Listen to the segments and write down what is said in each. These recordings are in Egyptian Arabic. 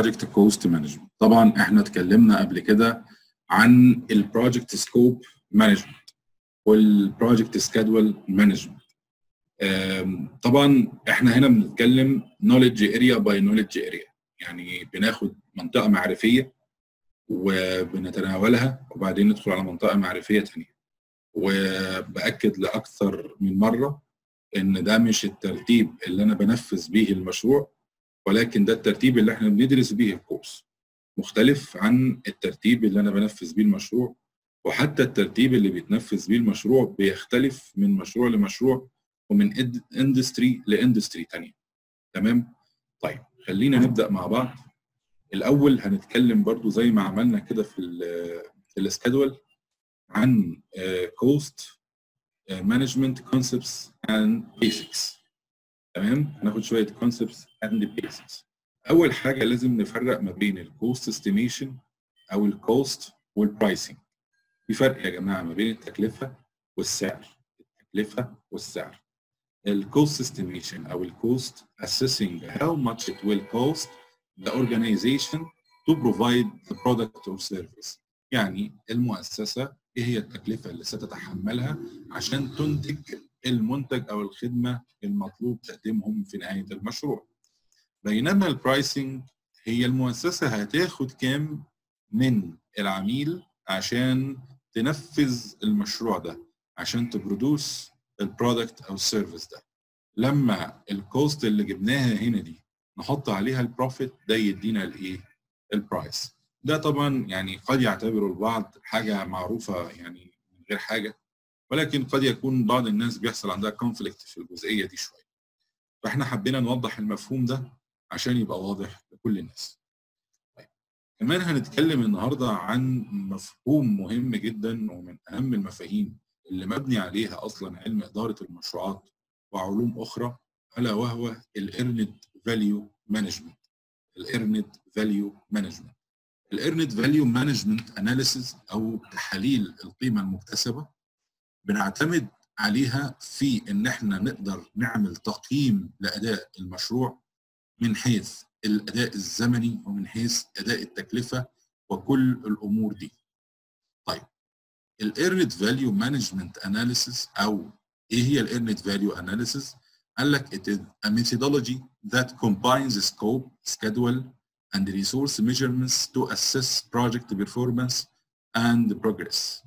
project cost management طبعا احنا اتكلمنا قبل كده عن البروجكت سكوب مانجمنت والبروجكت سكادول مانجمنت طبعا احنا هنا بنتكلم knowledge area by knowledge area يعني بناخد منطقه معرفيه وبنتناولها وبعدين ندخل على منطقه معرفيه ثانيه وباكد لاكثر من مره ان ده مش الترتيب اللي انا بنفذ بيه المشروع ولكن ده الترتيب اللي احنا بندرس بيه الكورس مختلف عن الترتيب اللي انا بنفذ بيه المشروع وحتى الترتيب اللي بيتنفذ بيه المشروع بيختلف من مشروع لمشروع ومن اندستري لاندستري ثانيه تمام طيب خلينا نبدا مع بعض الاول هنتكلم برضو زي ما عملنا كده في ال في السكادول عن كوست مانجمنت كونسبتس اند بيسكس تمام هناخد شويه كونسبتس اند بيسكس اول حاجه لازم نفرق ما بين الكوست استيميشن او الكوست والبرايسنج في فرق يا جماعه ما بين التكلفه والسعر التكلفه والسعر الكوست استيميشن او الكوست assessing how much it will cost the organization to provide the product or service يعني المؤسسه ايه هي التكلفه اللي ستتحملها عشان تنتج المنتج او الخدمه المطلوب تقديمهم في نهايه المشروع بينما البرايسنج هي المؤسسه هتاخد كام من العميل عشان تنفذ المشروع ده عشان تبرودوس البرودكت او السيرفيس ده لما الكوست اللي جبناها هنا دي نحط عليها البروفيت ده يدينا الايه البرايس ده طبعا يعني قد يعتبره البعض حاجه معروفه يعني من غير حاجه ولكن قد يكون بعض الناس بيحصل عندها كونفليكت في الجزئيه دي شويه فاحنا حبينا نوضح المفهوم ده عشان يبقى واضح لكل الناس طيب. كمان هنتكلم النهارده عن مفهوم مهم جدا ومن اهم المفاهيم اللي مبني عليها اصلا علم اداره المشروعات وعلوم اخرى الا وهو الايرند فاليو مانجمنت الايرند فاليو مانجمنت الايرند فاليو مانجمنت اناليسيز او تحاليل القيمه المكتسبه بنعتمد عليها في ان احنا نقدر نعمل تقييم لاداء المشروع من حيث الاداء الزمني ومن حيث اداء التكلفه وكل الامور دي. طيب الايرند فاليو مانجمنت اناليسيس او ايه هي الايرند فاليو اناليسيس؟ قال لك it is a methodology that combines scope, schedule, and resource measurements to assess project performance and progress.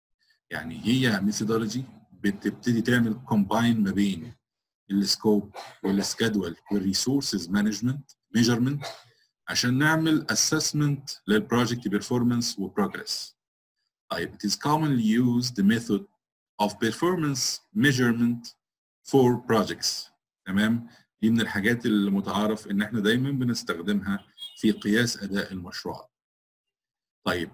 يعني هي methodology بتبتدي تعمل combine ما بين السكوب والسكادول والريسورسز مانجمنت ميجرمنت عشان نعمل assessment للبروجكت performance وبروجرس. طيب it is commonly used the method of performance measurement for projects تمام دي من الحاجات اللي متعارف ان احنا دايما بنستخدمها في قياس اداء المشروعات طيب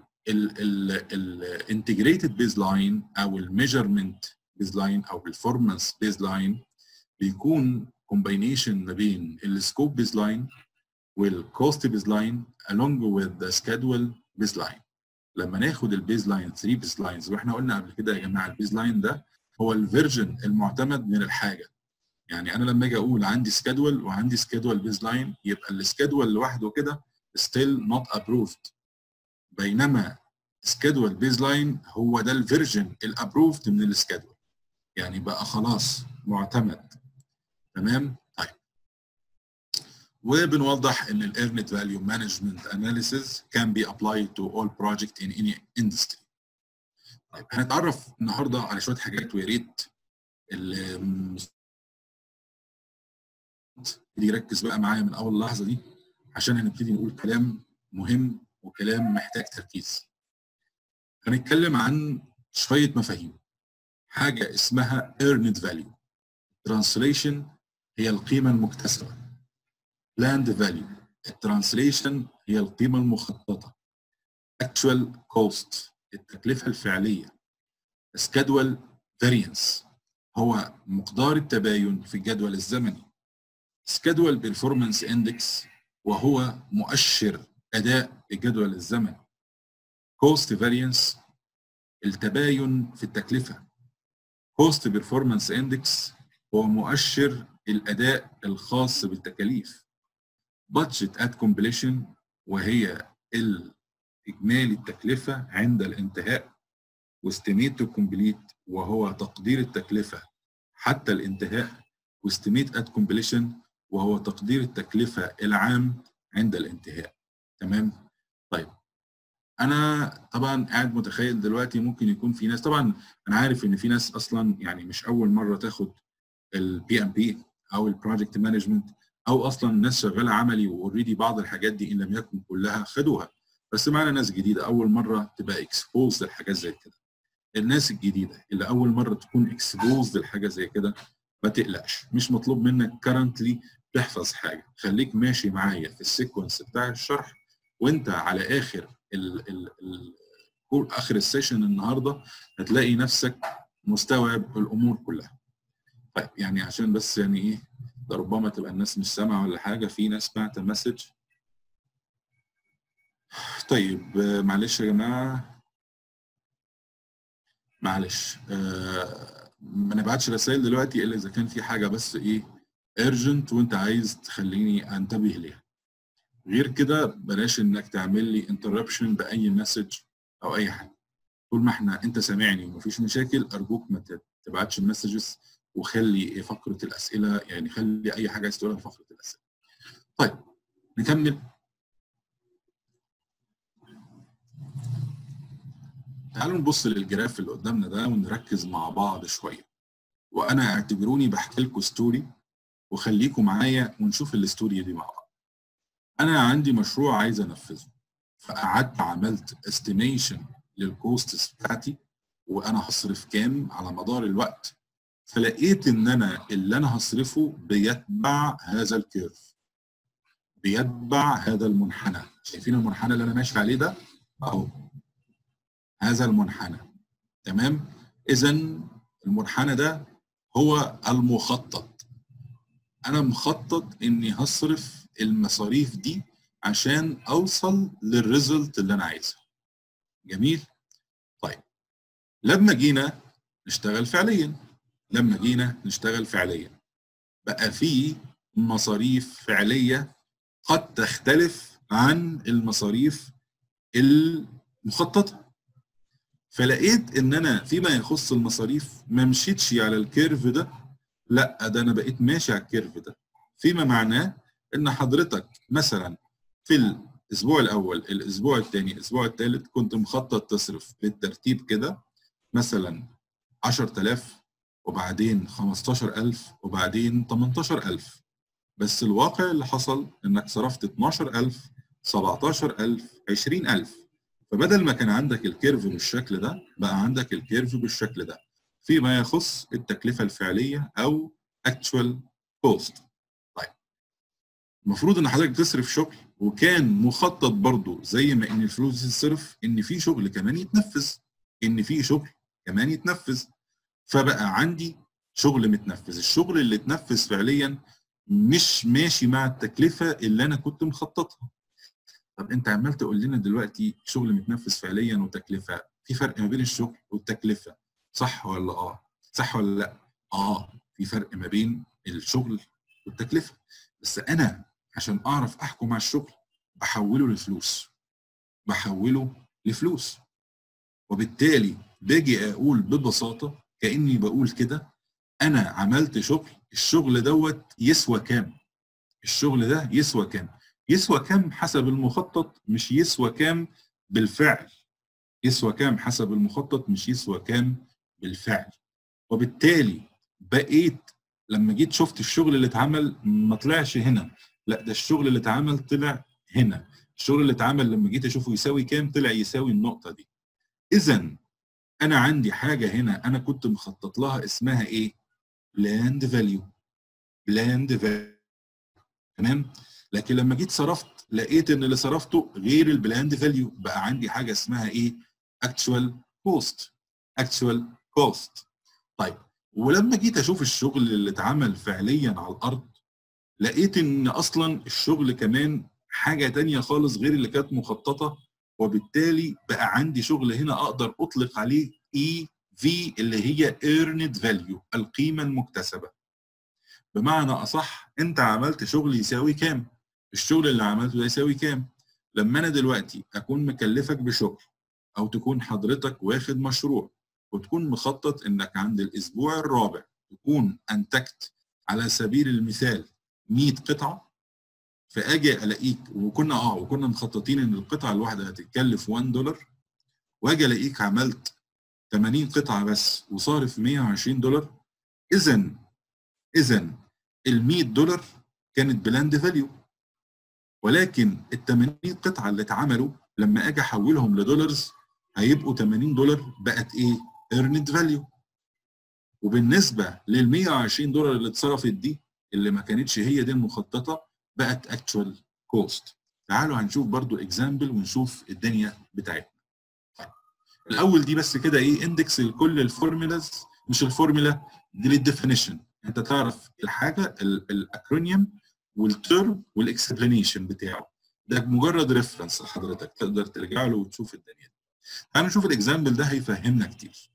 الانتجريتد بيز لاين او الميجرمنت بيز لاين او البرفورمانس بيز لاين بيكون كومباينيشن ما بين السكوب بيز لاين والكوست بيز لاين along with the schedule بيز لاين لما ناخد البيز لاين 3 بيز لاينز واحنا قلنا قبل كده يا جماعه البيز لاين ده هو الفيرجن المعتمد من الحاجه يعني انا لما اجي اقول عندي سكادول وعندي سكادول بيز لاين يبقى السكادول لوحده كده still not approved بينما سكادول بيز لاين هو ده الفيرجن الابروفد من السكادول يعني بقى خلاص معتمد تمام طيب وبنوضح ان الايرنت فاليو مانجمنت اناليسيز can be applied to all project in any industry طيب هنتعرف النهارده على شويه حاجات ويا ريت اللي يركز بقى معايا من اول لحظه دي عشان هنبتدي نقول كلام مهم وكلام محتاج تركيز. هنتكلم عن شويه مفاهيم. حاجه اسمها earned value. translation هي القيمه المكتسبه. planned value. الترانسليشن هي القيمه المخططه. actual cost التكلفة الفعلية schedule variance هو مقدار التباين في الجدول الزمني schedule performance index وهو مؤشر أداء الجدول الزمني cost variance التباين في التكلفة cost performance index هو مؤشر الأداء الخاص بالتكاليف budget at completion وهي اجمالي التكلفه عند الانتهاء واستيميت تو كومبليت وهو تقدير التكلفه حتى الانتهاء واستيميت ات كومبليشن وهو تقدير التكلفه العام عند الانتهاء تمام طيب انا طبعا قاعد متخيل دلوقتي ممكن يكون في ناس طبعا انا عارف ان في ناس اصلا يعني مش اول مره تاخد البي ام بي او البروجكت مانجمنت او اصلا ناس شغاله عملي واوريدي بعض الحاجات دي ان لم يكن كلها خدوها بس معنا ناس جديده اول مره تبقى اكسبوز لحاجات زي كده الناس الجديده اللي اول مره تكون اكسبوز لحاجه زي كده ما تقلقش مش مطلوب منك كرنتلي تحفظ حاجه خليك ماشي معايا في السيكونس بتاع الشرح وانت على اخر ال ال ال اخر السيشن النهارده هتلاقي نفسك مستوعب الامور كلها طيب يعني عشان بس يعني ايه ده ربما تبقى الناس مش سامعه ولا حاجه في ناس بعت مسج طيب معلش يا جماعه معلش آه ما نبعتش رسائل دلوقتي الا اذا كان في حاجه بس ايه urgent وانت عايز تخليني انتبه ليها غير كده بلاش انك تعمل لي انتربشن باي مسج او اي حاجه طول ما احنا انت سامعني ومفيش مشاكل ارجوك ما تبعتش المسجز وخلي فقره الاسئله يعني خلي اي حاجه عايز تقولها في فقره الاسئله. طيب نكمل تعالوا نبص للجراف اللي قدامنا ده ونركز مع بعض شويه. وانا اعتبروني بحكي لكم ستوري وخليكم معايا ونشوف الستوري دي مع بعض. انا عندي مشروع عايز انفذه فقعدت عملت استيميشن للكوستس بتاعتي وانا هصرف كام على مدار الوقت فلقيت ان انا اللي انا هصرفه بيتبع هذا الكيرف بيتبع هذا المنحنى شايفين المنحنى اللي انا ماشي عليه ده اهو هذا المنحنى تمام اذا المنحنى ده هو المخطط انا مخطط اني هصرف المصاريف دي عشان اوصل للريزلت اللي انا عايزها جميل طيب لما جينا نشتغل فعليا لما جينا نشتغل فعليا بقى في مصاريف فعليه قد تختلف عن المصاريف المخططه فلقيت ان انا فيما يخص المصاريف ما مشيتش على الكيرف ده لا ده انا بقيت ماشي على الكيرف ده فيما معناه ان حضرتك مثلا في الاسبوع الاول الاسبوع الثاني الاسبوع الثالث كنت مخطط تصرف بالترتيب كده مثلا 10000 وبعدين 15000 وبعدين 18000 بس الواقع اللي حصل انك صرفت 12000 17000 20000 فبدل ما كان عندك الكيرف بالشكل ده بقى عندك الكيرف بالشكل ده فيما يخص التكلفه الفعليه او actual cost طيب المفروض ان حضرتك تصرف شغل وكان مخطط برضو زي ما ان الفلوس تتصرف ان في شغل كمان يتنفذ ان في شغل كمان يتنفذ فبقى عندي شغل متنفذ الشغل اللي اتنفذ فعليا مش ماشي مع التكلفه اللي انا كنت مخططها طب انت عمال تقول لنا دلوقتي شغل متنفذ فعليا وتكلفه في فرق ما بين الشغل والتكلفه صح ولا اه صح ولا لا اه في فرق ما بين الشغل والتكلفه بس انا عشان اعرف احكم على الشغل بحوله لفلوس بحوله لفلوس وبالتالي باجي اقول ببساطه كاني بقول كده انا عملت شغل الشغل دوت يسوى كام الشغل ده يسوى كام يسوى كام حسب المخطط مش يسوى كام بالفعل يسوى كام حسب المخطط مش يسوى كام بالفعل وبالتالي بقيت لما جيت شفت الشغل اللي اتعمل ما طلعش هنا لا ده الشغل اللي اتعمل طلع هنا الشغل اللي اتعمل لما جيت اشوفه يساوي كام طلع يساوي النقطه دي اذا انا عندي حاجه هنا انا كنت مخطط لها اسمها ايه بلاند فاليو بلاند فاليو تمام لكن لما جيت صرفت لقيت ان اللي صرفته غير البلاند فاليو بقى عندي حاجه اسمها ايه اكتشوال كوست اكتشوال كوست طيب ولما جيت اشوف الشغل اللي اتعمل فعليا على الارض لقيت ان اصلا الشغل كمان حاجه تانية خالص غير اللي كانت مخططه وبالتالي بقى عندي شغل هنا اقدر اطلق عليه اي في اللي هي earned value القيمه المكتسبه بمعنى اصح انت عملت شغل يساوي كام الشغل اللي عملته ده يساوي كام لما انا دلوقتي اكون مكلفك بشغل او تكون حضرتك واخد مشروع وتكون مخطط انك عند الاسبوع الرابع تكون انتجت على سبيل المثال 100 قطعه فاجي الاقيك وكنا اه وكنا مخططين ان القطعه الواحده هتتكلف 1 دولار واجي الاقيك عملت 80 قطعه بس وصارف 120 دولار اذا اذا ال 100 دولار كانت بلاند فاليو ولكن ال 80 قطعه اللي اتعملوا لما اجي احولهم لدولارز هيبقوا 80 دولار بقت ايه؟ ايرند فاليو وبالنسبه لل 120 دولار اللي اتصرفت دي اللي ما كانتش هي دي المخططه بقت اكتوال كوست تعالوا هنشوف برضو اكزامبل ونشوف الدنيا بتاعتنا طيب. الاول دي بس كده ايه اندكس لكل الفورمولاز مش الفورمولا دي للديفينيشن انت تعرف الحاجه الاكرونيوم والترم والاكسبلانيشن بتاعه ده مجرد ريفرنس لحضرتك تقدر ترجع له وتشوف الدنيا دي تعالوا نشوف الاكزامبل ده هيفهمنا كتير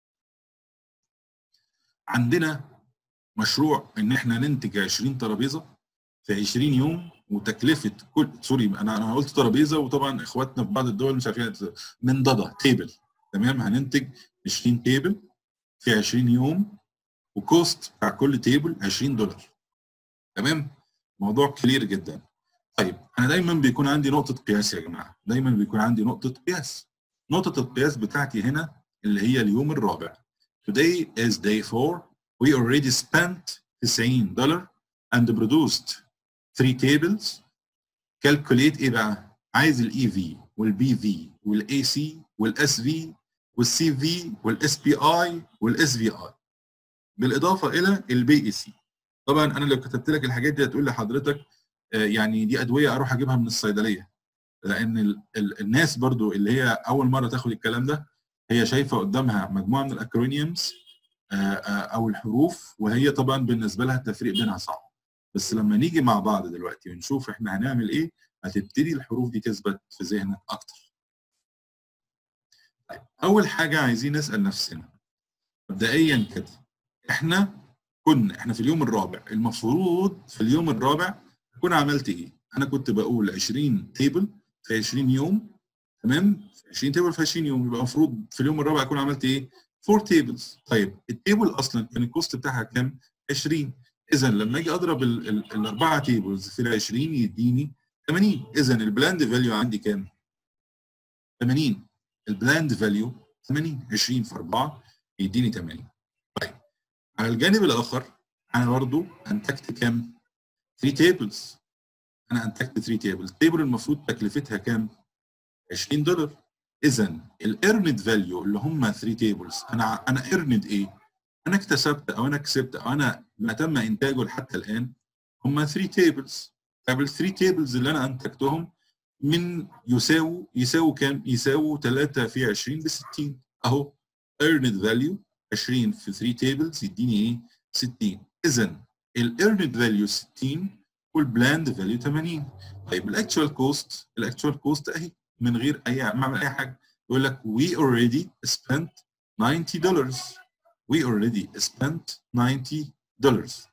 عندنا مشروع ان احنا ننتج 20 ترابيزه في 20 يوم وتكلفه كل سوري انا انا قلت ترابيزه وطبعا اخواتنا في بعض الدول مش عارفين منضده تيبل تمام هننتج 20 تيبل في 20 يوم وكوست بتاع كل تيبل 20 دولار تمام موضوع كلير جدا طيب انا دايما بيكون عندي نقطه قياس يا جماعه دايما بيكون عندي نقطه قياس نقطه القياس بتاعتي هنا اللي هي اليوم الرابع today is day 4 we already spent 90 دولار and produced 3 tables calculate ايه بقى عايز الاي في والبي في والاي سي والاس في والسي في والاس بي اي والاس في اي بالاضافه الى البي اي سي طبعا انا لو كتبت لك الحاجات دي هتقول لحضرتك يعني دي ادويه اروح اجيبها من الصيدليه لان ال ال الناس برضو اللي هي اول مره تاخد الكلام ده هي شايفه قدامها مجموعه من الاكرونيومز او الحروف وهي طبعا بالنسبه لها التفريق بينها صعب بس لما نيجي مع بعض دلوقتي ونشوف احنا هنعمل ايه هتبتدي الحروف دي تثبت في ذهنك اكتر طيب اول حاجه عايزين نسال نفسنا مبدئيا كده احنا كنا احنا في اليوم الرابع المفروض في اليوم الرابع اكون عملت ايه انا كنت بقول 20 تيبل في 20 يوم تمام 20 تيبل في 20 يوم يبقى المفروض في اليوم الرابع اكون عملت ايه 4 تيبلز طيب التيبل اصلا كان الكوست بتاعها كام 20 اذا لما اجي اضرب الاربعه تيبلز في ال 20 يديني 80 اذا البلاند فاليو عندي كام 80 البلاند فاليو 80 20 في 4 يديني 80 طيب على الجانب الاخر انا برضو انتجت كام 3 تيبلز انا انتجت 3 تيبلز التيبل المفروض تكلفتها كام 20 دولار اذا الايرند فاليو اللي هم 3 تيبلز انا انا ايرند ايه انا اكتسبت او انا كسبت او انا ما تم انتاجه حتى الان هم 3 تيبلز طيب ال 3 تيبلز اللي انا انتجتهم من يساووا يساووا كام؟ يساووا 3 في 20 ب 60 اهو earned value 20 في 3 تيبلز يديني ايه؟ 60 اذا الايرند فاليو 60 والبلاند فاليو 80 طيب الاكتشوال كوست الاكتشوال كوست اهي من غير اي ما اعمل اي حاجه يقول لك we already spent 90 dollars we already spent 90 dollars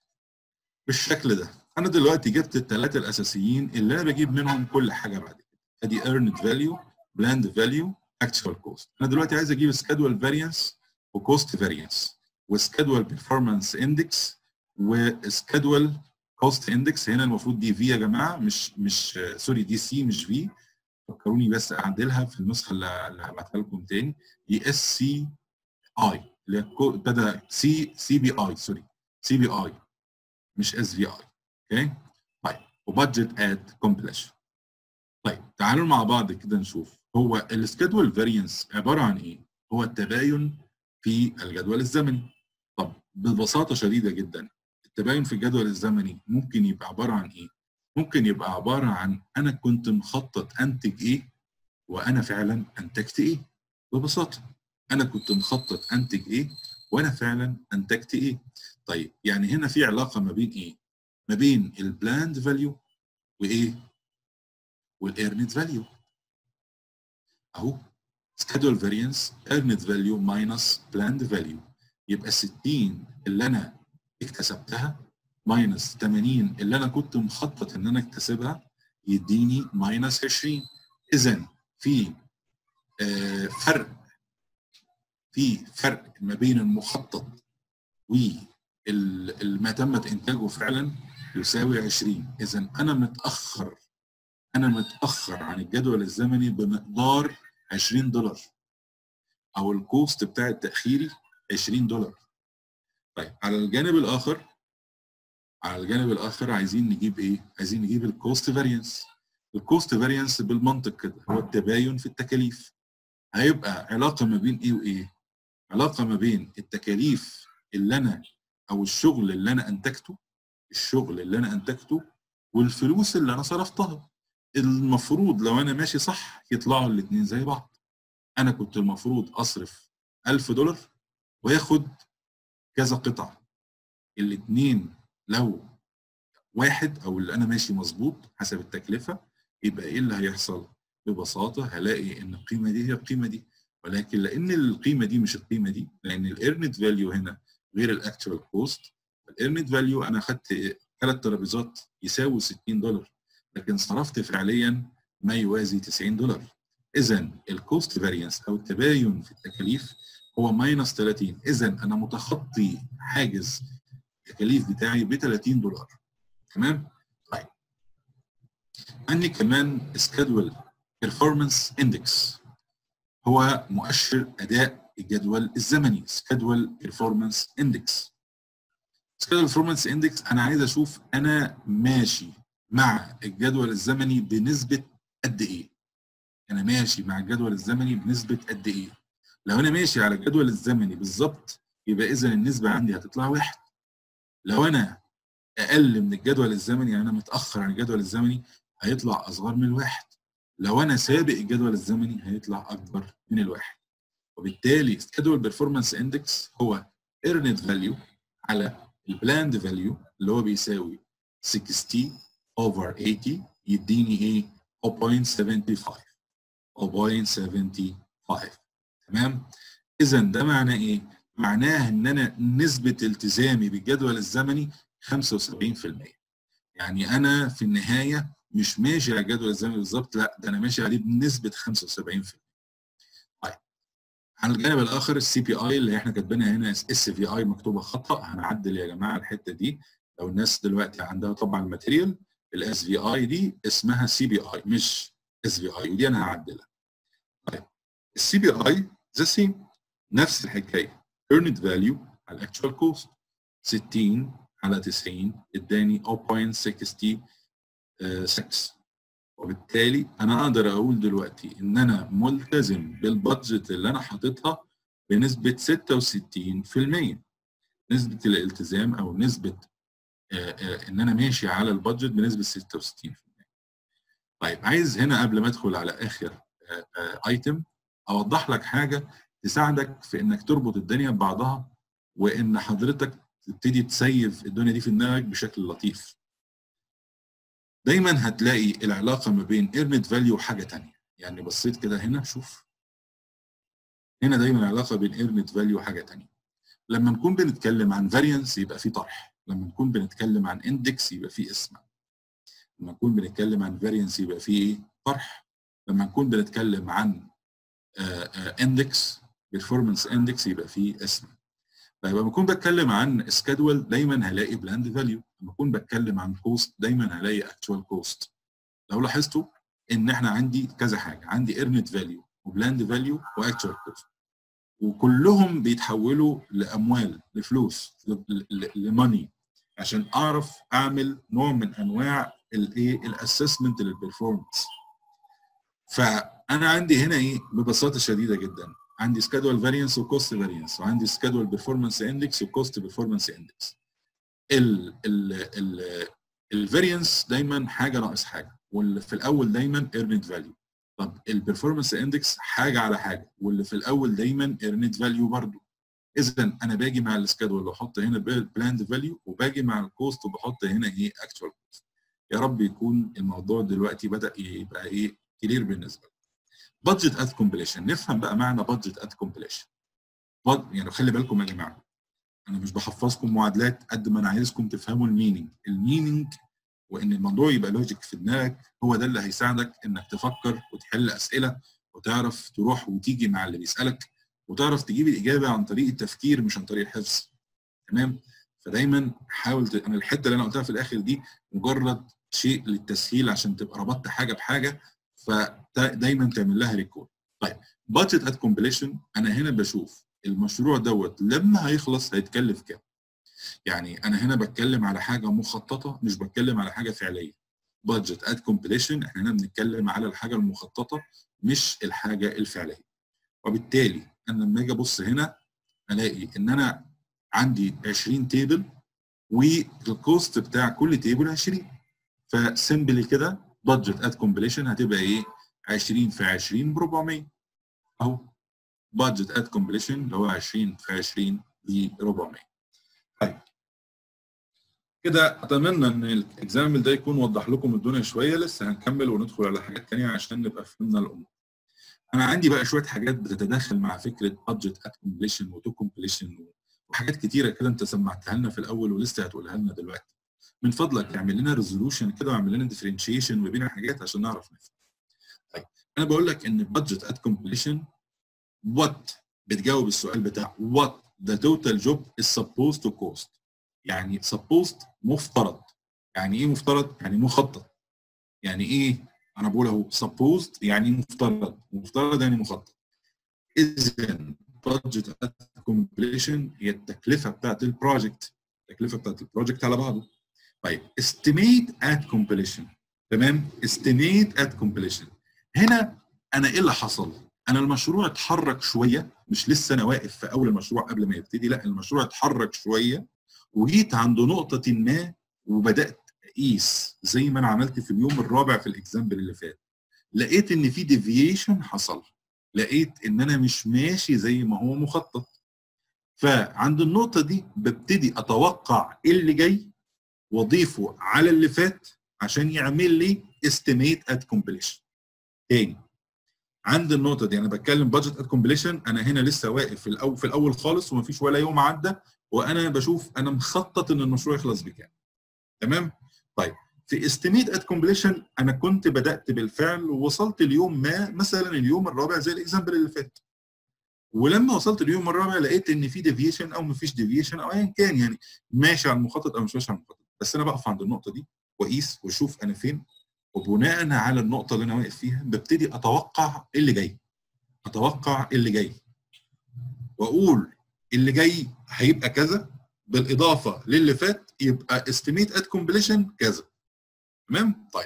بالشكل ده انا دلوقتي جبت الثلاثه الاساسيين اللي انا بجيب منهم كل حاجه بعد كده ادي earned value blend value actual cost انا دلوقتي عايز اجيب schedule variance وكوست variance وschedule performance index وschedule cost index هنا المفروض دي في يا جماعه مش مش سوري دي سي مش في فكروني بس اعدلها في النسخه اللي اللي هبعتها لكم تاني دي اس سي اي اللي هي ابتدى سي سي بي اي سوري سي بي اي مش اس في اي اوكي طيب وبادجت ات كومبليشن طيب تعالوا مع بعض كده نشوف هو السكادول فارينس عباره عن ايه؟ هو التباين في الجدول الزمني طب ببساطه شديده جدا التباين في الجدول الزمني ممكن يبقى عباره عن ايه؟ ممكن يبقى عباره عن انا كنت مخطط انتج ايه وانا فعلا انتجت ايه ببساطه انا كنت مخطط انتج ايه وانا فعلا انتجت ايه طيب يعني هنا في علاقه ما بين ايه ما بين البلاند فاليو وايه والايرنت فاليو اهو schedule variance earned value minus planned value يبقى 60 اللي انا اكتسبتها ماينس 80 اللي انا كنت مخطط ان انا اكتسبها يديني ماينس 20 اذا في آه فرق في فرق ما بين المخطط وما تمت انتاجه فعلا يساوي 20 اذا انا متاخر انا متاخر عن الجدول الزمني بمقدار 20 دولار او الكوست بتاع التاخيري 20 دولار طيب على الجانب الاخر على الجانب الاخر عايزين نجيب ايه عايزين نجيب الكوست فاريانس الكوست فاريانس بالمنطق كده هو التباين في التكاليف هيبقى علاقه ما بين ايه وايه علاقه ما بين التكاليف اللي انا او الشغل اللي انا انتجته الشغل اللي انا انتجته والفلوس اللي انا صرفتها المفروض لو انا ماشي صح يطلعوا الاثنين زي بعض انا كنت المفروض اصرف 1000 دولار وياخد كذا قطعه الاثنين لو واحد او اللي انا ماشي مظبوط حسب التكلفه يبقى ايه اللي هيحصل ببساطه هلاقي ان القيمه دي هي القيمه دي ولكن لان القيمه دي مش القيمه دي لان الايرنت فاليو هنا غير الاكتوال كوست الايرنت فاليو انا خدت ثلاث ترابيزات يساووا 60 دولار لكن صرفت فعليا ما يوازي 90 دولار اذا الكوست فاريانس او التباين في التكاليف هو ماينس 30 اذا انا متخطي حاجز التكاليف بتاعي ب 30 دولار تمام طيب عندي كمان سكادول بيرفورمانس اندكس هو مؤشر اداء الجدول الزمني سكادول بيرفورمانس اندكس سكادول بيرفورمانس اندكس انا عايز اشوف انا ماشي مع الجدول الزمني بنسبه قد ايه انا ماشي مع الجدول الزمني بنسبه قد ايه لو انا ماشي على الجدول الزمني بالظبط يبقى اذا النسبه عندي هتطلع واحد لو انا اقل من الجدول الزمني يعني انا متاخر عن الجدول الزمني هيطلع اصغر من الواحد لو انا سابق الجدول الزمني هيطلع اكبر من الواحد وبالتالي schedule performance index هو earned value على البلاند فاليو اللي هو بيساوي 60 over 80 يديني ايه 0.75 0.75 تمام اذا ده معناه ايه معناه ان انا نسبه التزامي بالجدول الزمني 75% يعني انا في النهايه مش ماشي على الجدول الزمني بالظبط لا ده انا ماشي عليه بنسبه 75% طيب على الجانب الاخر السي بي اي اللي احنا كاتبينها هنا اس في اي مكتوبه خطا هنعدل يا جماعه الحته دي لو الناس دلوقتي عندها طبعا الماتيريال الاس في اي دي اسمها سي بي اي مش اس في اي ودي انا هعدلها طيب السي بي اي ذا سيم نفس الحكايه earned value على الاكتشوال كوست 60 على 90 اداني 0.66 وبالتالي انا اقدر اقول دلوقتي ان انا ملتزم بالبادجت اللي انا حاططها بنسبه 66% نسبه الالتزام او نسبه آآ آآ ان انا ماشي على البادجت بنسبه 66% طيب عايز هنا قبل ما ادخل على اخر ايتم اوضح لك حاجه تساعدك في انك تربط الدنيا ببعضها وان حضرتك تبتدي تسيف الدنيا دي في دماغك بشكل لطيف دايما هتلاقي العلاقه ما بين earned value وحاجه ثانيه يعني بصيت كده هنا شوف هنا دايما العلاقه بين earned value وحاجه ثانيه لما نكون بنتكلم عن variance يبقى في طرح لما نكون بنتكلم عن index يبقى في اسم لما نكون بنتكلم عن variance يبقى في ايه طرح لما نكون بنتكلم عن index performance index يبقى في اسم طيب لما اكون بتكلم عن سكادول دايما هلاقي بلاند فاليو لما اكون بتكلم عن كوست دايما هلاقي اكتوال كوست لو لاحظتوا ان احنا عندي كذا حاجه عندي ايرنت فاليو وبلاند فاليو واكتوال كوست وكلهم بيتحولوا لاموال لفلوس لماني عشان اعرف اعمل نوع من انواع الايه الاسسمنت للبرفورمانس فانا عندي هنا ايه ببساطه شديده جدا عندي سكادول فارينس وكوست فارينس وعندي سكادول بيرفورمانس اندكس وكوست بيرفورمانس اندكس ال ال ال الفارينس دايما حاجه ناقص حاجه واللي في الاول دايما ايرنت فاليو طب البرفورمانس اندكس حاجه على حاجه واللي في الاول دايما ايرنت فاليو برضو اذا انا باجي مع السكادول واحط هنا بلاند فاليو وباجي مع الكوست وبحط هنا ايه اكتوال كوست يا رب يكون الموضوع دلوقتي بدا يبقى ايه كلير بالنسبه لك بادجت ات كومبليشن نفهم بقى معنى بادجت ات كومبليشن يعني خلي بالكم يا جماعه انا مش بحفظكم معادلات قد ما انا عايزكم تفهموا الميننج الميننج وان الموضوع يبقى لوجيك في دماغك هو ده اللي هيساعدك انك تفكر وتحل اسئله وتعرف تروح وتيجي مع اللي بيسالك وتعرف تجيب الاجابه عن طريق التفكير مش عن طريق الحفظ تمام فدايما حاول ت... انا الحته اللي انا قلتها في الاخر دي مجرد شيء للتسهيل عشان تبقى ربطت حاجه بحاجه فدايما تعمل لها ريكورد طيب بادجت ات كومبليشن انا هنا بشوف المشروع دوت لما هيخلص هيتكلف كام يعني انا هنا بتكلم على حاجه مخططه مش بتكلم على حاجه فعليه بادجت ات كومبليشن احنا هنا بنتكلم على الحاجه المخططه مش الحاجه الفعليه وبالتالي انا لما اجي ابص هنا الاقي ان انا عندي 20 تيبل والكوست بتاع كل تيبل 20 فسمبلي كده بادجت ات كومبليشن هتبقى ايه 20 في 20 ب 400 اهو بادجت ات كومبليشن اللي هو 20 في 20 ب 400 طيب كده اتمنى ان الاكزامبل ده يكون وضح لكم الدنيا شويه لسه هنكمل وندخل على حاجات ثانيه عشان نبقى فهمنا الامور انا عندي بقى شويه حاجات بتتداخل مع فكره بادجت ات كومبليشن وتو كومبليشن وحاجات كتيره كده انت سمعتها لنا في الاول ولسه هتقولها لنا دلوقتي من فضلك اعمل لنا ريزولوشن كده واعمل لنا ديفرنشيشن ما بين الحاجات عشان نعرف نفهم طيب انا بقول لك ان بادجت ات كومبليشن وات بتجاوب السؤال بتاع وات the total job is supposed to cost يعني supposed مفترض يعني ايه مفترض يعني مخطط يعني ايه انا بقول اهو supposed يعني مفترض مفترض يعني مخطط اذا budget at completion هي التكلفه بتاعت البروجكت التكلفه بتاعت البروجكت على بعضه طيب estimate at completion تمام estimate at completion هنا انا ايه اللي حصل انا المشروع اتحرك شويه مش لسه انا واقف في اول المشروع قبل ما يبتدي لا المشروع اتحرك شويه وجيت عند نقطه ما وبدات اقيس زي ما انا عملت في اليوم الرابع في الاكزامبل اللي فات لقيت ان في ديفييشن حصل لقيت ان انا مش ماشي زي ما هو مخطط فعند النقطه دي ببتدي اتوقع ايه اللي جاي واضيفه على اللي فات عشان يعمل لي estimate at completion تاني عند النقطه دي انا بتكلم بادجت ات كومبليشن انا هنا لسه واقف في الاول في الاول خالص ومفيش ولا يوم عدى وانا بشوف انا مخطط ان المشروع يخلص بكام تمام طيب في استيميت ات كومبليشن انا كنت بدات بالفعل ووصلت اليوم ما مثلا اليوم الرابع زي الاكزامبل اللي فات ولما وصلت اليوم الرابع لقيت ان في ديفيشن او مفيش ديفيشن او ايا كان يعني ماشي على المخطط او مش ماشي على المخطط بس انا بقف عند النقطه دي واقيس واشوف انا فين وبناء على النقطه اللي انا واقف فيها ببتدي اتوقع ايه اللي جاي اتوقع ايه اللي جاي واقول اللي جاي هيبقى كذا بالاضافه للي فات يبقى استيميت ات كومبليشن كذا تمام طيب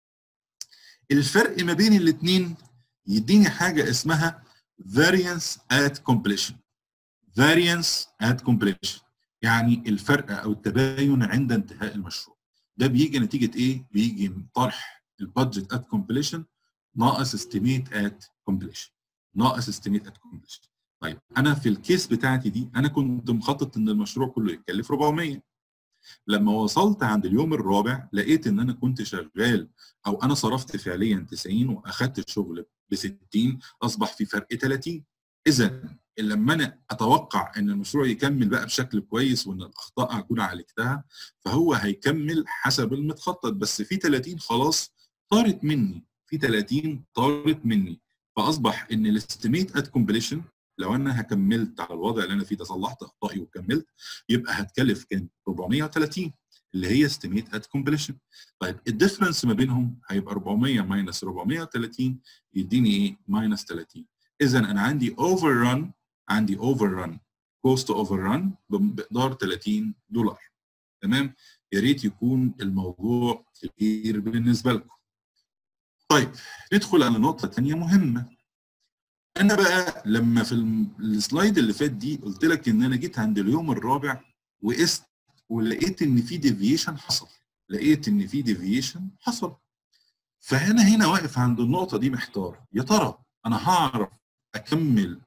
الفرق ما بين الاثنين يديني حاجه اسمها variance at completion variance at completion يعني الفرق او التباين عند انتهاء المشروع ده بيجي نتيجه ايه بيجي من طرح البادجت ات كومبليشن ناقص استيميت ات كومبليشن ناقص استيميت ات كومبليشن طيب انا في الكيس بتاعتي دي انا كنت مخطط ان المشروع كله يتكلف 400 لما وصلت عند اليوم الرابع لقيت ان انا كنت شغال او انا صرفت فعليا 90 واخدت الشغل ب 60 اصبح في فرق 30 اذا لما انا اتوقع ان المشروع يكمل بقى بشكل كويس وان الاخطاء هكون عالجتها فهو هيكمل حسب المتخطط بس في 30 خلاص طارت مني في 30 طارت مني فاصبح ان الاستيميت ات كومبليشن لو انا كملت على الوضع اللي انا فيه ده صلحت اخطائي وكملت يبقى هتكلف كام 430 اللي هي استيميت ات كومبليشن طيب الديفرنس ما بينهم هيبقى 400 ماينس 430 يديني ايه ماينس 30 اذا انا عندي اوفر ران عندي اوفر ران كوست اوفر ران بمقدار 30 دولار تمام يا ريت يكون الموضوع كبير بالنسبه لكم طيب ندخل على نقطه ثانيه مهمه انا بقى لما في السلايد اللي فات دي قلت لك ان انا جيت عند اليوم الرابع وقست ولقيت ان في ديفيشن حصل لقيت ان في ديفيشن حصل فانا هنا واقف عند النقطه دي محتار يا ترى انا هعرف اكمل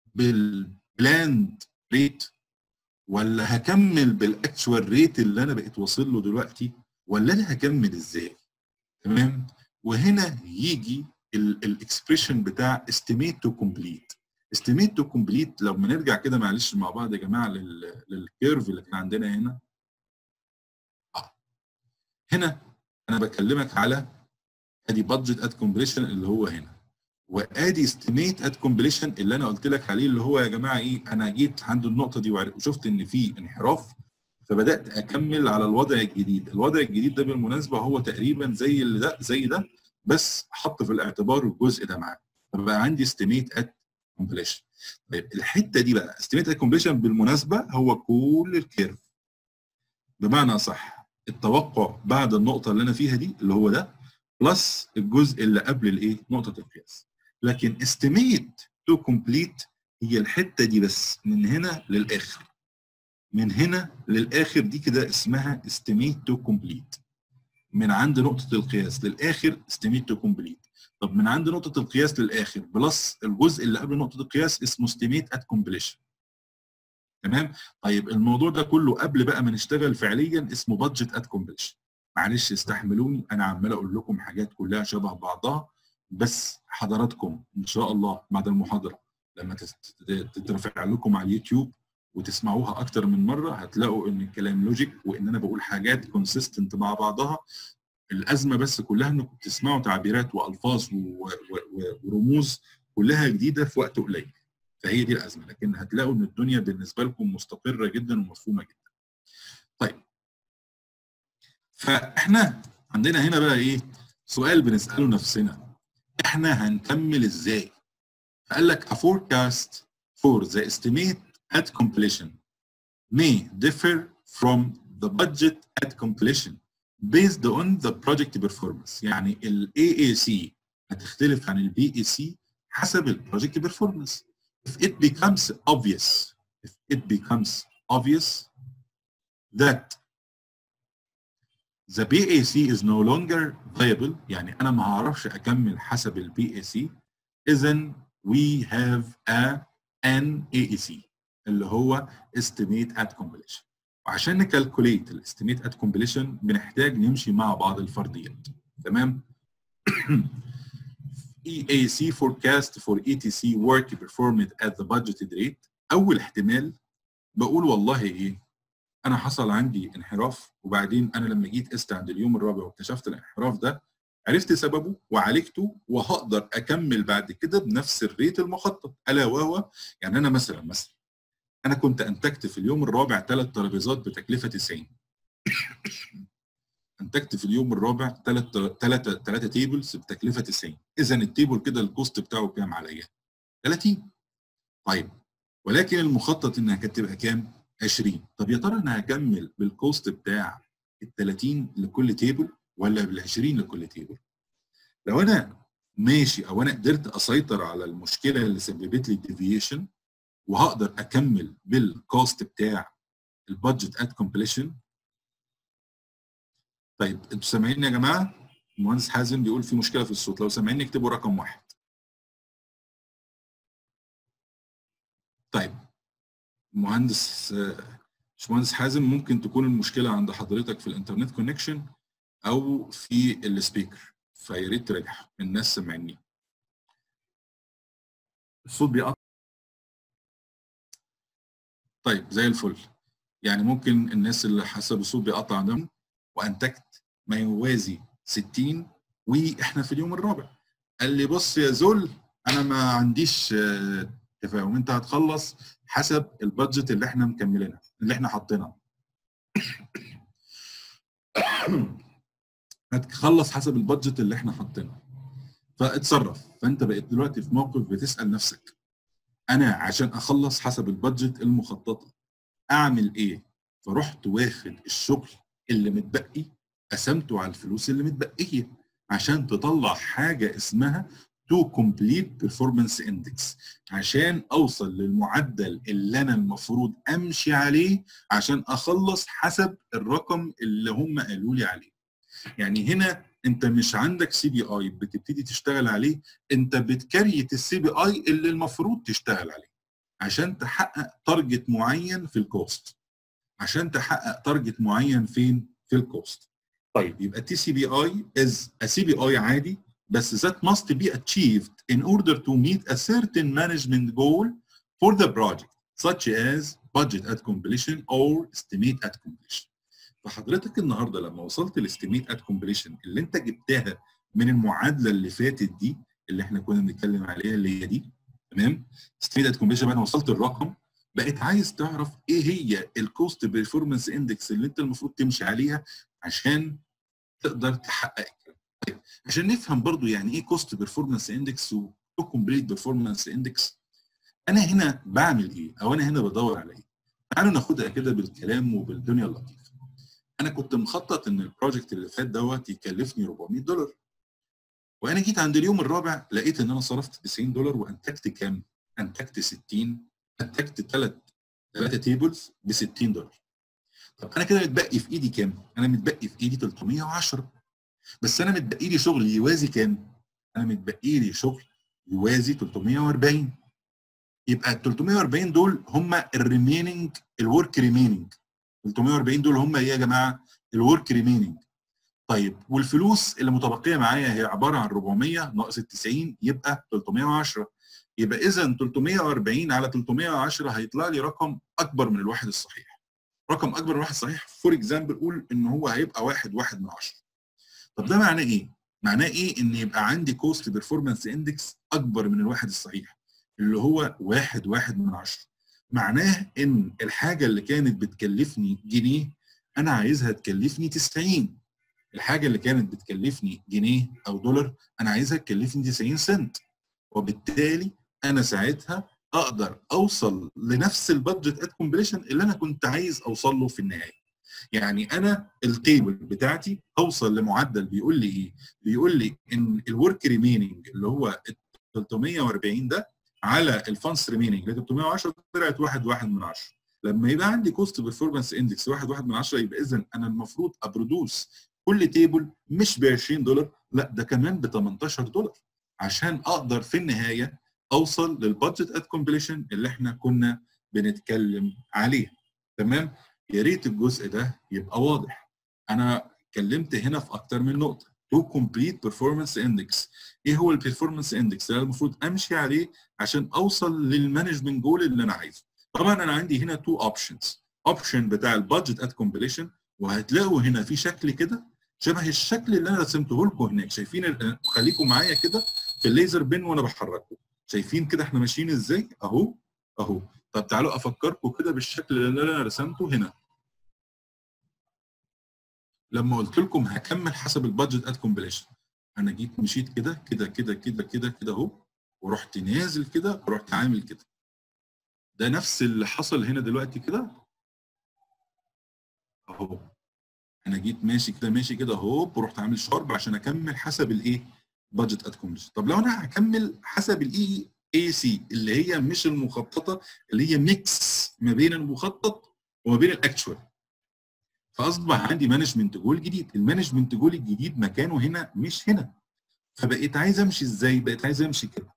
بالبلاند ريت ولا هكمل بالاكشوال ريت اللي انا بقيت واصل له دلوقتي ولا انا هكمل ازاي تمام وهنا يجي الاكسبريشن بتاع estimate to complete estimate to complete لما نرجع كده معلش مع بعض يا جماعه للكيرف اللي كان عندنا هنا آه. هنا انا بكلمك على ادي بادجت ات كومبليشن اللي هو هنا وادي استيميت ات كومبليشن اللي انا قلت لك عليه اللي هو يا جماعه ايه انا جيت عند النقطه دي وشفت ان في انحراف فبدات اكمل على الوضع الجديد الوضع الجديد ده بالمناسبه هو تقريبا زي اللي ده زي ده بس حط في الاعتبار الجزء ده معاه فبقى عندي استيميت ات كومبليشن طيب الحته دي بقى استيميت ات كومبليشن بالمناسبه هو كل الكيرف بمعنى صح التوقع بعد النقطه اللي انا فيها دي اللي هو ده بلس الجزء اللي قبل الايه نقطه القياس لكن استيميت تو كومبليت هي الحته دي بس من هنا للاخر من هنا للاخر دي كده اسمها استيميت تو كومبليت من عند نقطه القياس للاخر استيميت تو كومبليت طب من عند نقطه القياس للاخر بلس الجزء اللي قبل نقطه القياس اسمه استيميت ات كومبليشن تمام طيب الموضوع ده كله قبل بقى ما نشتغل فعليا اسمه بادجت ات كومبليشن معلش استحملوني انا عمال اقول لكم حاجات كلها شبه بعضها بس حضراتكم ان شاء الله بعد المحاضره لما تترفع لكم على اليوتيوب وتسمعوها اكتر من مره هتلاقوا ان الكلام لوجيك وان انا بقول حاجات كونسيستنت مع بعضها الازمه بس كلها انكم بتسمعوا تعبيرات والفاظ ورموز كلها جديده في وقت قليل فهي دي الازمه لكن هتلاقوا ان الدنيا بالنسبه لكم مستقره جدا ومفهومه جدا طيب فاحنا عندنا هنا بقى ايه سؤال بنساله نفسنا احنا هنكمل ازاي فقال لك a forecast for the estimate at completion may differ from the budget at completion based on the project performance يعني ال AAC هتختلف عن ال BAC حسب ال project performance if it becomes obvious if it becomes obvious that the BAC is no longer viable يعني انا ما هعرفش اكمل حسب ال BAC اذا we have a NAEC اللي هو estimate at completion وعشان نكالكوليت الاستيميت at completion بنحتاج نمشي مع بعض الفرضيات تمام EAC forecast for ETC work performed at the budgeted rate اول احتمال بقول والله ايه انا حصل عندي انحراف وبعدين انا لما جيت قست عند اليوم الرابع واكتشفت الانحراف ده عرفت سببه وعالجته وهقدر اكمل بعد كده بنفس الريت المخطط الا وهو يعني انا مثلا مثلا انا كنت انتجت في اليوم الرابع ثلاث ترابيزات بتكلفه 90 انتجت في اليوم الرابع ثلاث ثلاثه ثلاثه تيبلز بتكلفه 90 اذا التيبل كده الكوست بتاعه كام عليا 30 طيب ولكن المخطط انها كانت تبقى كام 20 طب يا ترى انا هكمل بالكوست بتاع ال 30 لكل تيبل ولا بال 20 لكل تيبل لو انا ماشي او انا قدرت اسيطر على المشكله اللي سببت لي الديفيشن وهقدر اكمل بالكوست بتاع البادجت ات كومبليشن طيب انتوا سامعيني يا جماعه المهندس حازم بيقول في مشكله في الصوت لو سامعيني اكتبوا رقم واحد طيب مهندس باشمهندس حازم ممكن تكون المشكله عند حضرتك في الانترنت كونكشن او في السبيكر فيا ريت تراجع الناس سامعيني الصوت بيقطع طيب زي الفل يعني ممكن الناس اللي حسب الصوت بيقطع عندهم وانتجت ما يوازي 60 واحنا في اليوم الرابع قال لي بص يا زول انا ما عنديش تفاهم انت هتخلص حسب البادجت اللي احنا مكملينها اللي احنا حاطينها هتخلص حسب البادجت اللي احنا حاطينها فاتصرف فانت بقيت دلوقتي في موقف بتسال نفسك انا عشان اخلص حسب البادجت المخططه اعمل ايه فرحت واخد الشغل اللي متبقي قسمته على الفلوس اللي متبقيه عشان تطلع حاجه اسمها تو كومبليت بيرفورمانس اندكس عشان اوصل للمعدل اللي انا المفروض امشي عليه عشان اخلص حسب الرقم اللي هم قالوا لي عليه يعني هنا انت مش عندك سي بي اي بتبتدي تشتغل عليه انت بتكريت السي بي اي اللي المفروض تشتغل عليه عشان تحقق تارجت معين في الكوست عشان تحقق تارجت معين فين في الكوست طيب يبقى تي سي بي اي از ا سي بي اي عادي بس that must be achieved in order to meet a certain management goal for the project such as budget at completion or estimate at completion فحضرتك النهارده لما وصلت لاستيميت ات كومبليشن اللي انت جبتها من المعادله اللي فاتت دي اللي احنا كنا بنتكلم عليها اللي هي دي تمام استيميت ات كومبليشن بعد ما وصلت الرقم بقيت عايز تعرف ايه هي الكوست بيرفورمانس اندكس اللي انت المفروض تمشي عليها عشان تقدر تحقق الكلام طيب عشان نفهم برضو يعني ايه كوست بيرفورمانس اندكس وكومبليت بيرفورمانس اندكس انا هنا بعمل ايه او انا هنا بدور على ايه تعالوا ناخدها كده بالكلام وبالدنيا اللطيفه انا كنت مخطط ان البروجكت اللي فات دوت يكلفني 400 دولار وانا جيت عند اليوم الرابع لقيت ان انا صرفت 90 دولار وانتجت كام؟ انتجت 60 انتجت ثلاث ثلاثه تيبلز ب 60 دولار طب انا كده متبقي في ايدي كام؟ انا متبقي في ايدي 310 بس انا متبقي لي شغل يوازي كام؟ انا متبقي لي شغل يوازي 340 يبقى ال 340 دول هم الريميننج الورك ريميننج 340 دول هم ايه يا جماعه؟ الورك ريميننج طيب والفلوس اللي متبقيه معايا هي عباره عن 400 ناقص ال 90 يبقى 310 يبقى اذا 340 على 310 هيطلع لي رقم اكبر من الواحد الصحيح رقم اكبر من الواحد الصحيح فور اكزامبل قول ان هو هيبقى واحد واحد من 10 طب ده معناه ايه؟ معناه ايه ان يبقى عندي كوست بيرفورمانس اندكس اكبر من الواحد الصحيح اللي هو واحد واحد من 10 معناه ان الحاجه اللي كانت بتكلفني جنيه انا عايزها تكلفني 90 الحاجه اللي كانت بتكلفني جنيه او دولار انا عايزها تكلفني 90 سنت وبالتالي انا ساعتها اقدر اوصل لنفس البادجت ات كومبليشن اللي انا كنت عايز اوصل له في النهايه يعني انا التيبل بتاعتي هوصل لمعدل بيقول لي ايه بيقول لي ان الورك ريميننج اللي هو 340 ده على الفانس ريميننج اللي 310 طلعت 1 1 من 10 لما يبقى عندي كوست بيرفورمانس اندكس 1 1 من 10 يبقى اذا انا المفروض ابرودوس كل تيبل مش ب 20 دولار لا ده كمان ب 18 دولار عشان اقدر في النهايه اوصل للبادجت ات كومبليشن اللي احنا كنا بنتكلم عليه تمام يا ريت الجزء ده يبقى واضح انا اتكلمت هنا في اكتر من نقطه تو كومبليت بيرفورمانس اندكس ايه هو البيرفورمانس اندكس اللي المفروض امشي عليه عشان اوصل للمانجمنت جول اللي انا عايزه طبعا انا عندي هنا تو اوبشنز اوبشن بتاع البادجت ات كومبليشن وهتلاقوا هنا في شكل كده شبه الشكل اللي انا رسمته لكم هناك شايفين خليكم معايا كده في الليزر بين وانا بحركه شايفين كده احنا ماشيين ازاي اهو اهو طب تعالوا افكركم كده بالشكل اللي انا رسمته هنا لما قلت لكم هكمل حسب البادجت ات كومبليشن انا جيت مشيت كده كده كده كده كده كده اهو ورحت نازل كده ورحت عامل كده ده نفس اللي حصل هنا دلوقتي كده اهو انا جيت ماشي كده ماشي كده اهو ورحت عامل شارب عشان اكمل حسب الايه بادجت ات كومبليشن طب لو انا هكمل حسب الاي اي سي اللي هي مش المخططه اللي هي ميكس ما بين المخطط وما بين الاكتشوال فاصبح عندي مانجمنت جول جديد المانجمنت جول الجديد مكانه هنا مش هنا فبقيت عايز امشي ازاي بقيت عايز امشي كده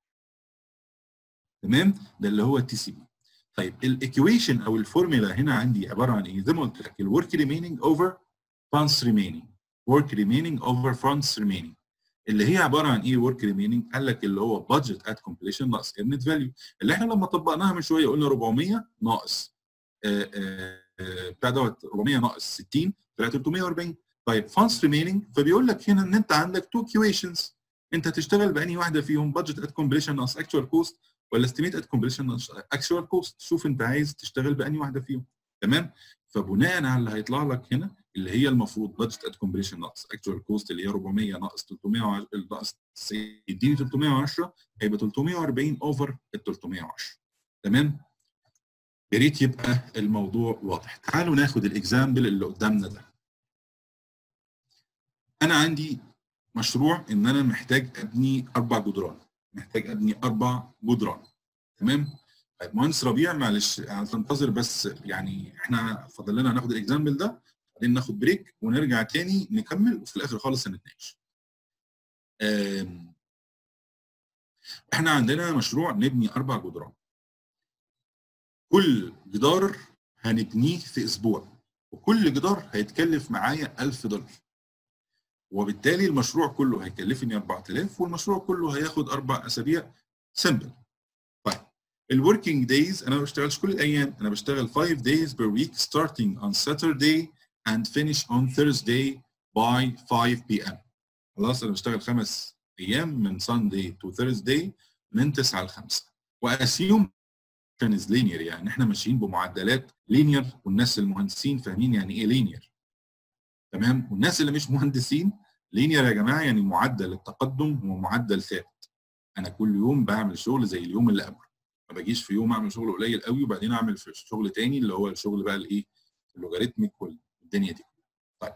تمام ده اللي هو التي سي بي طيب الايكويشن او الفورمولا هنا عندي عباره عن ايه زي ما قلت لك الورك ريميننج اوفر فانس ريميننج ورك ريميننج اوفر فانس ريميننج اللي هي عباره عن ايه ورك ريميننج قال لك اللي هو بادجت ات كومبليشن ناقص ايرنت فاليو اللي احنا لما طبقناها من شويه قلنا 400 ناقص آآ آآ بتاع دوت 400 ناقص 60 طلع 340 طيب فانس ريميننج فبيقول لك هنا ان انت عندك تو كيويشنز انت هتشتغل باني واحده فيهم بادجت ات كومبليشن ناقص اكتوال كوست ولا استيميت ات كومبليشن ناقص اكشوال كوست شوف انت عايز تشتغل باني واحده فيهم تمام فبناء على اللي هيطلع لك هنا اللي هي المفروض بادجت ات كومبليشن ناقص اكشوال كوست اللي هي 400 ناقص 300 ناقص يديني 310 هيبقى 340 اوفر ال 310 تمام يا ريت يبقى الموضوع واضح تعالوا ناخد الاكزامبل اللي قدامنا ده انا عندي مشروع ان انا محتاج ابني اربع جدران محتاج ابني اربع جدران تمام طيب مهندس ربيع معلش هتنتظر بس يعني احنا فاضل لنا ناخد الاكزامبل ده بعدين ناخد بريك ونرجع تاني نكمل وفي الاخر خالص هنتناقش احنا عندنا مشروع نبني اربع جدران كل جدار هنبنيه في اسبوع وكل جدار هيتكلف معايا 1000 دولار وبالتالي المشروع كله هيكلفني 4000 والمشروع كله هياخد اربع اسابيع سمبل طيب الوركينج دايز انا ما بشتغلش كل الايام انا بشتغل 5 days per week starting on Saturday and finish on Thursday by 5 p.m. خلاص انا بشتغل خمس ايام من Sunday to Thursday من 9 ل 5 واسيوم كان لينير يعني احنا ماشيين بمعدلات لينير والناس المهندسين فاهمين يعني ايه لينير تمام والناس اللي مش مهندسين لينير يا جماعه يعني معدل التقدم هو معدل ثابت انا كل يوم بعمل شغل زي اليوم اللي قبله ما باجيش في يوم اعمل شغل قليل قوي وبعدين اعمل في شغل تاني اللي هو الشغل بقى الايه اللوغاريتميك والدنيا دي طيب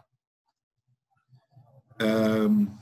أم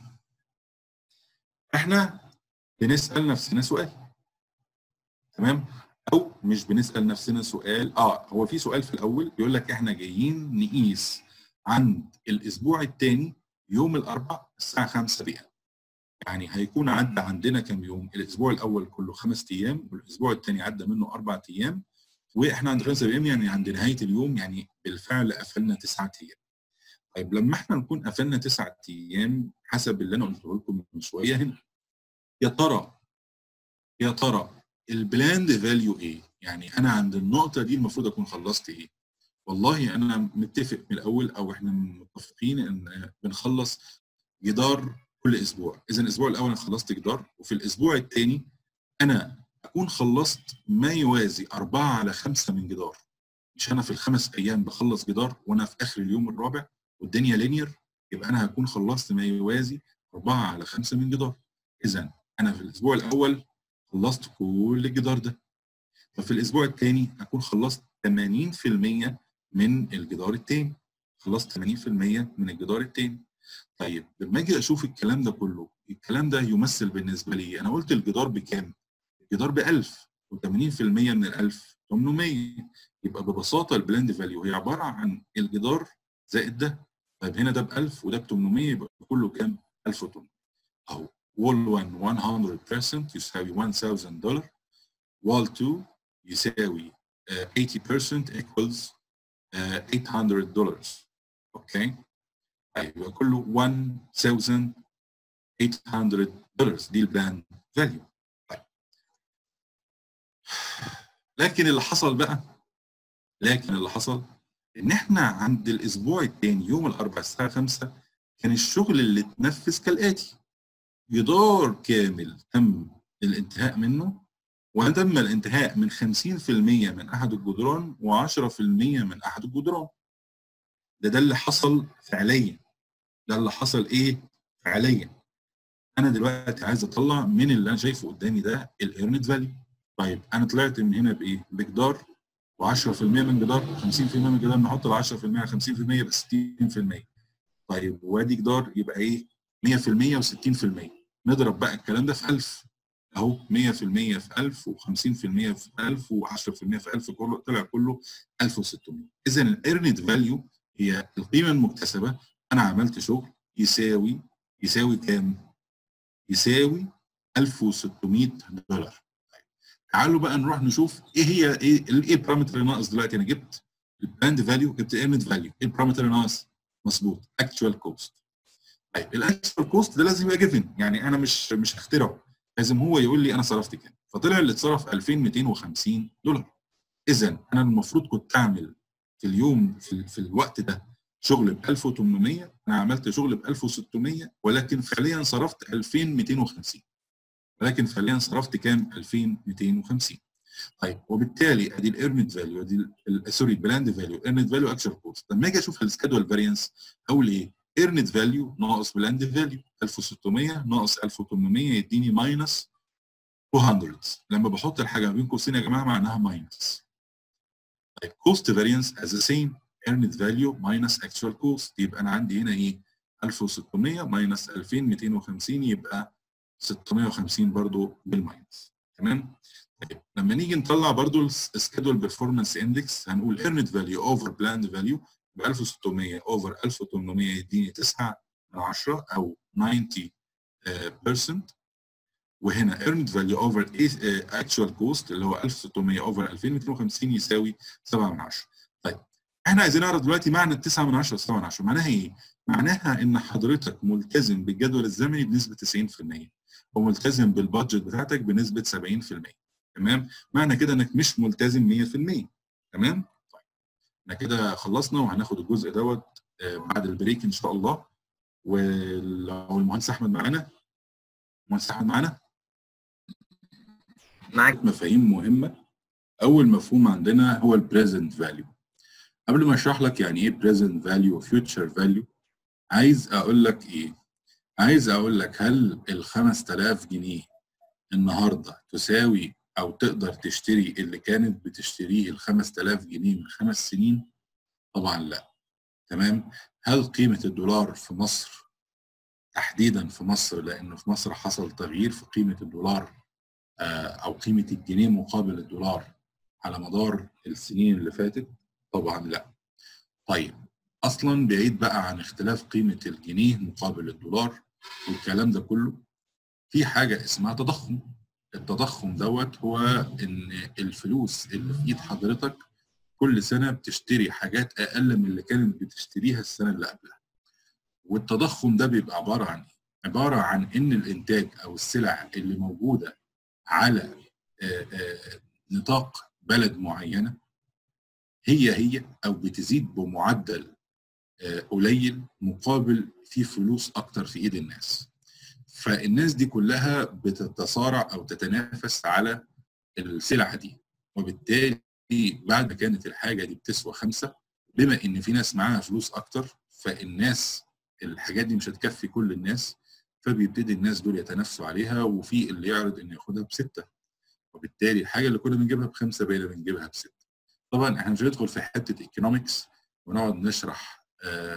احنا بنسال نفسنا سؤال تمام او مش بنسال نفسنا سؤال اه هو في سؤال في الاول بيقول لك احنا جايين نقيس عند الاسبوع الثاني يوم الاربعاء الساعه 5 بي يعني هيكون عدى عندنا كام يوم الاسبوع الاول كله خمس ايام والاسبوع الثاني عدى منه اربع ايام واحنا عند 5 بي يعني عند نهايه اليوم يعني بالفعل قفلنا تسعة ايام طيب لما احنا نكون قفلنا تسعة ايام حسب اللي انا قلته لكم من شويه هنا يا ترى يا ترى البلاند فاليو ايه؟ يعني انا عند النقطه دي المفروض اكون خلصت ايه؟ والله انا متفق من الاول او احنا متفقين ان بنخلص جدار كل اسبوع، اذا الاسبوع الاول انا خلصت جدار وفي الاسبوع الثاني انا اكون خلصت ما يوازي أربعة على خمسة من جدار. مش انا في الخمس ايام بخلص جدار وانا في اخر اليوم الرابع والدنيا لينير يبقى انا هكون خلصت ما يوازي أربعة على خمسة من جدار. اذا انا في الاسبوع الاول خلصت كل الجدار ده ففي الاسبوع الثاني اكون خلصت 80% من الجدار الثاني خلصت 80% من الجدار الثاني طيب لما اجي اشوف الكلام ده كله الكلام ده يمثل بالنسبه لي انا قلت الجدار بكام الجدار ب 1000 و80% من ال 1000 800 يبقى ببساطه البلند فاليو هي عباره عن الجدار زائد ده طيب هنا ده ب 1000 وده ب 800 يبقى كله كام 1800 اهو wall 1 100% يساوي 1000 دولار wall 2 يساوي uh, 80% equals uh, 800 دولار اوكي طيب يبقى كله 1800 دولار دي البلان فاليو طيب لكن اللي حصل بقى لكن اللي حصل ان احنا عند الاسبوع الثاني يوم الاربعاء الساعه 5 كان الشغل اللي اتنفذ كالاتي جدار كامل تم الانتهاء منه وتم الانتهاء من 50% من احد الجدران و10% من احد الجدران ده ده اللي حصل فعليا ده اللي حصل ايه فعليا انا دلوقتي عايز اطلع من اللي انا شايفه قدامي ده الايرنت فاليو طيب انا طلعت من هنا بايه بجدار و10% من جدار 50% من جدار نحط ال 10% على 50% يبقى 60% طيب وادي جدار يبقى ايه 100% و60% نضرب بقى الكلام ده في 1000 اهو 100% في 1000 و50% في 1000 و10% في 1000 كله طلع كله 1600 اذا الايرنت فاليو هي القيمه المكتسبه انا عملت شغل يساوي يساوي كام؟ يساوي 1600 دولار تعالوا بقى نروح نشوف ايه هي ايه ايه البارامتر اللي ناقص دلوقتي انا جبت الباند فاليو جبت الايرنت فاليو ايه البارامتر اللي ناقص؟ مظبوط اكتوال كوست طيب الاكتوال كوست ده لازم يبقى جيفن يعني انا مش مش هخترعه لازم هو يقول لي انا صرفت كام فطلع اللي اتصرف 2250 دولار اذا انا المفروض كنت اعمل في اليوم في, في الوقت ده شغل ب 1800 انا عملت شغل ب 1600 ولكن فعليا صرفت 2250 ولكن فعليا صرفت كام 2250 طيب وبالتالي ادي الايرنت فاليو ادي سوري البلاند فاليو ايرنت فاليو اكشوال كوست لما اجي اشوف السكادول فارينس اقول ايه ايرنت فاليو ناقص بلاند فاليو 1600 ناقص 1800 يديني ماينس 200 لما بحط الحاجه ما بين قوسين يا جماعه معناها ماينس طيب كوست فارينس از ذا سيم earned value minus actual cost يبقى انا عندي هنا ايه 1600 ماينس 2250 يبقى 650 برضو بالماينس تمام طيب لما نيجي نطلع برضو السكيدول بيرفورمانس اندكس هنقول earned value over planned value ب 1600 over 1800 يديني 9 من 10 او 90% وهنا earned value over actual cost اللي هو 1600 over 2250 يساوي 7 من 10 طيب احنا عايزين نعرف دلوقتي معنى ال 9 من 10 7 من 10 معناها ايه؟ معناها ان حضرتك ملتزم بالجدول الزمني بنسبه 90% وملتزم بالبادجت بتاعتك بنسبه 70% تمام؟ معنى كده انك مش ملتزم 100% تمام؟ طيب احنا كده خلصنا وهناخد الجزء دوت بعد البريك ان شاء الله ولو المهندس احمد معانا المهندس احمد معانا معاك مفاهيم مهمه اول مفهوم عندنا هو البريزنت فاليو قبل ما اشرح لك يعني ايه بريزنت فاليو وفيوتشر فاليو عايز اقول لك ايه عايز اقول لك هل ال 5000 جنيه النهارده تساوي او تقدر تشتري اللي كانت بتشتريه ال 5000 جنيه من خمس سنين؟ طبعا لا. تمام؟ هل قيمه الدولار في مصر تحديدا في مصر لان في مصر حصل تغيير في قيمه الدولار او قيمه الجنيه مقابل الدولار على مدار السنين اللي فاتت؟ طبعا لا. طيب اصلا بعيد بقى عن اختلاف قيمه الجنيه مقابل الدولار والكلام ده كله في حاجه اسمها تضخم التضخم دوت هو ان الفلوس اللي في ايد حضرتك كل سنه بتشتري حاجات اقل من اللي كانت بتشتريها السنه اللي قبلها والتضخم ده بيبقى عباره عن ايه عباره عن ان الانتاج او السلع اللي موجوده على نطاق بلد معينه هي هي او بتزيد بمعدل قليل مقابل في فلوس اكتر في ايد الناس فالناس دي كلها بتتصارع او تتنافس على السلعه دي وبالتالي بعد ما كانت الحاجه دي بتسوى خمسه بما ان في ناس معاها فلوس اكتر فالناس الحاجات دي مش هتكفي كل الناس فبيبتدي الناس دول يتنافسوا عليها وفي اللي يعرض انه ياخدها بسته وبالتالي الحاجه اللي كنا بنجيبها بخمسه بقينا بنجيبها بسته طبعا احنا مش هندخل في حته ايكونومكس ونقعد نشرح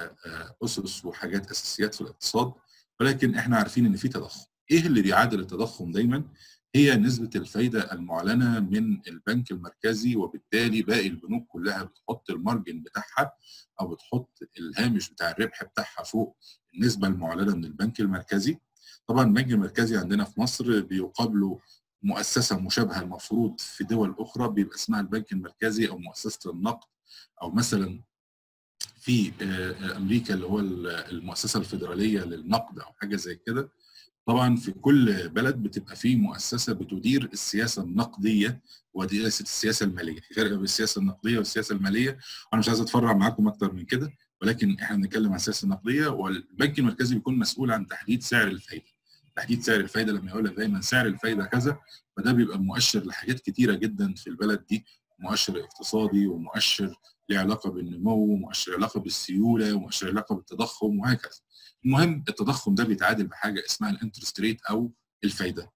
اسس وحاجات اساسيات في الاقتصاد ولكن احنا عارفين ان في تضخم ايه اللي بيعادل التضخم دايما هي نسبة الفايدة المعلنة من البنك المركزي وبالتالي باقي البنوك كلها بتحط المارجن بتاعها أو بتحط الهامش بتاع الربح بتاعها فوق النسبة المعلنة من البنك المركزي طبعا البنك المركزي عندنا في مصر بيقابله مؤسسة مشابهة المفروض في دول أخرى بيبقى اسمها البنك المركزي أو مؤسسة النقد أو مثلا في امريكا اللي هو المؤسسه الفيدراليه للنقد او حاجه زي كده طبعا في كل بلد بتبقى في مؤسسه بتدير السياسه النقديه وليست السياسه الماليه في فرق بين السياسه النقديه والسياسه الماليه وانا مش عايز اتفرع معاكم اكتر من كده ولكن احنا بنتكلم عن السياسه النقديه والبنك المركزي بيكون مسؤول عن تحديد سعر الفايده تحديد سعر الفايده لما يقول لك دايما سعر الفايده كذا فده بيبقى مؤشر لحاجات كتيره جدا في البلد دي مؤشر اقتصادي ومؤشر له علاقه بالنمو مؤشر علاقه بالسيوله ومؤشر علاقه بالتضخم وهكذا. المهم التضخم ده بيتعادل بحاجه اسمها الانترست ريت او الفايده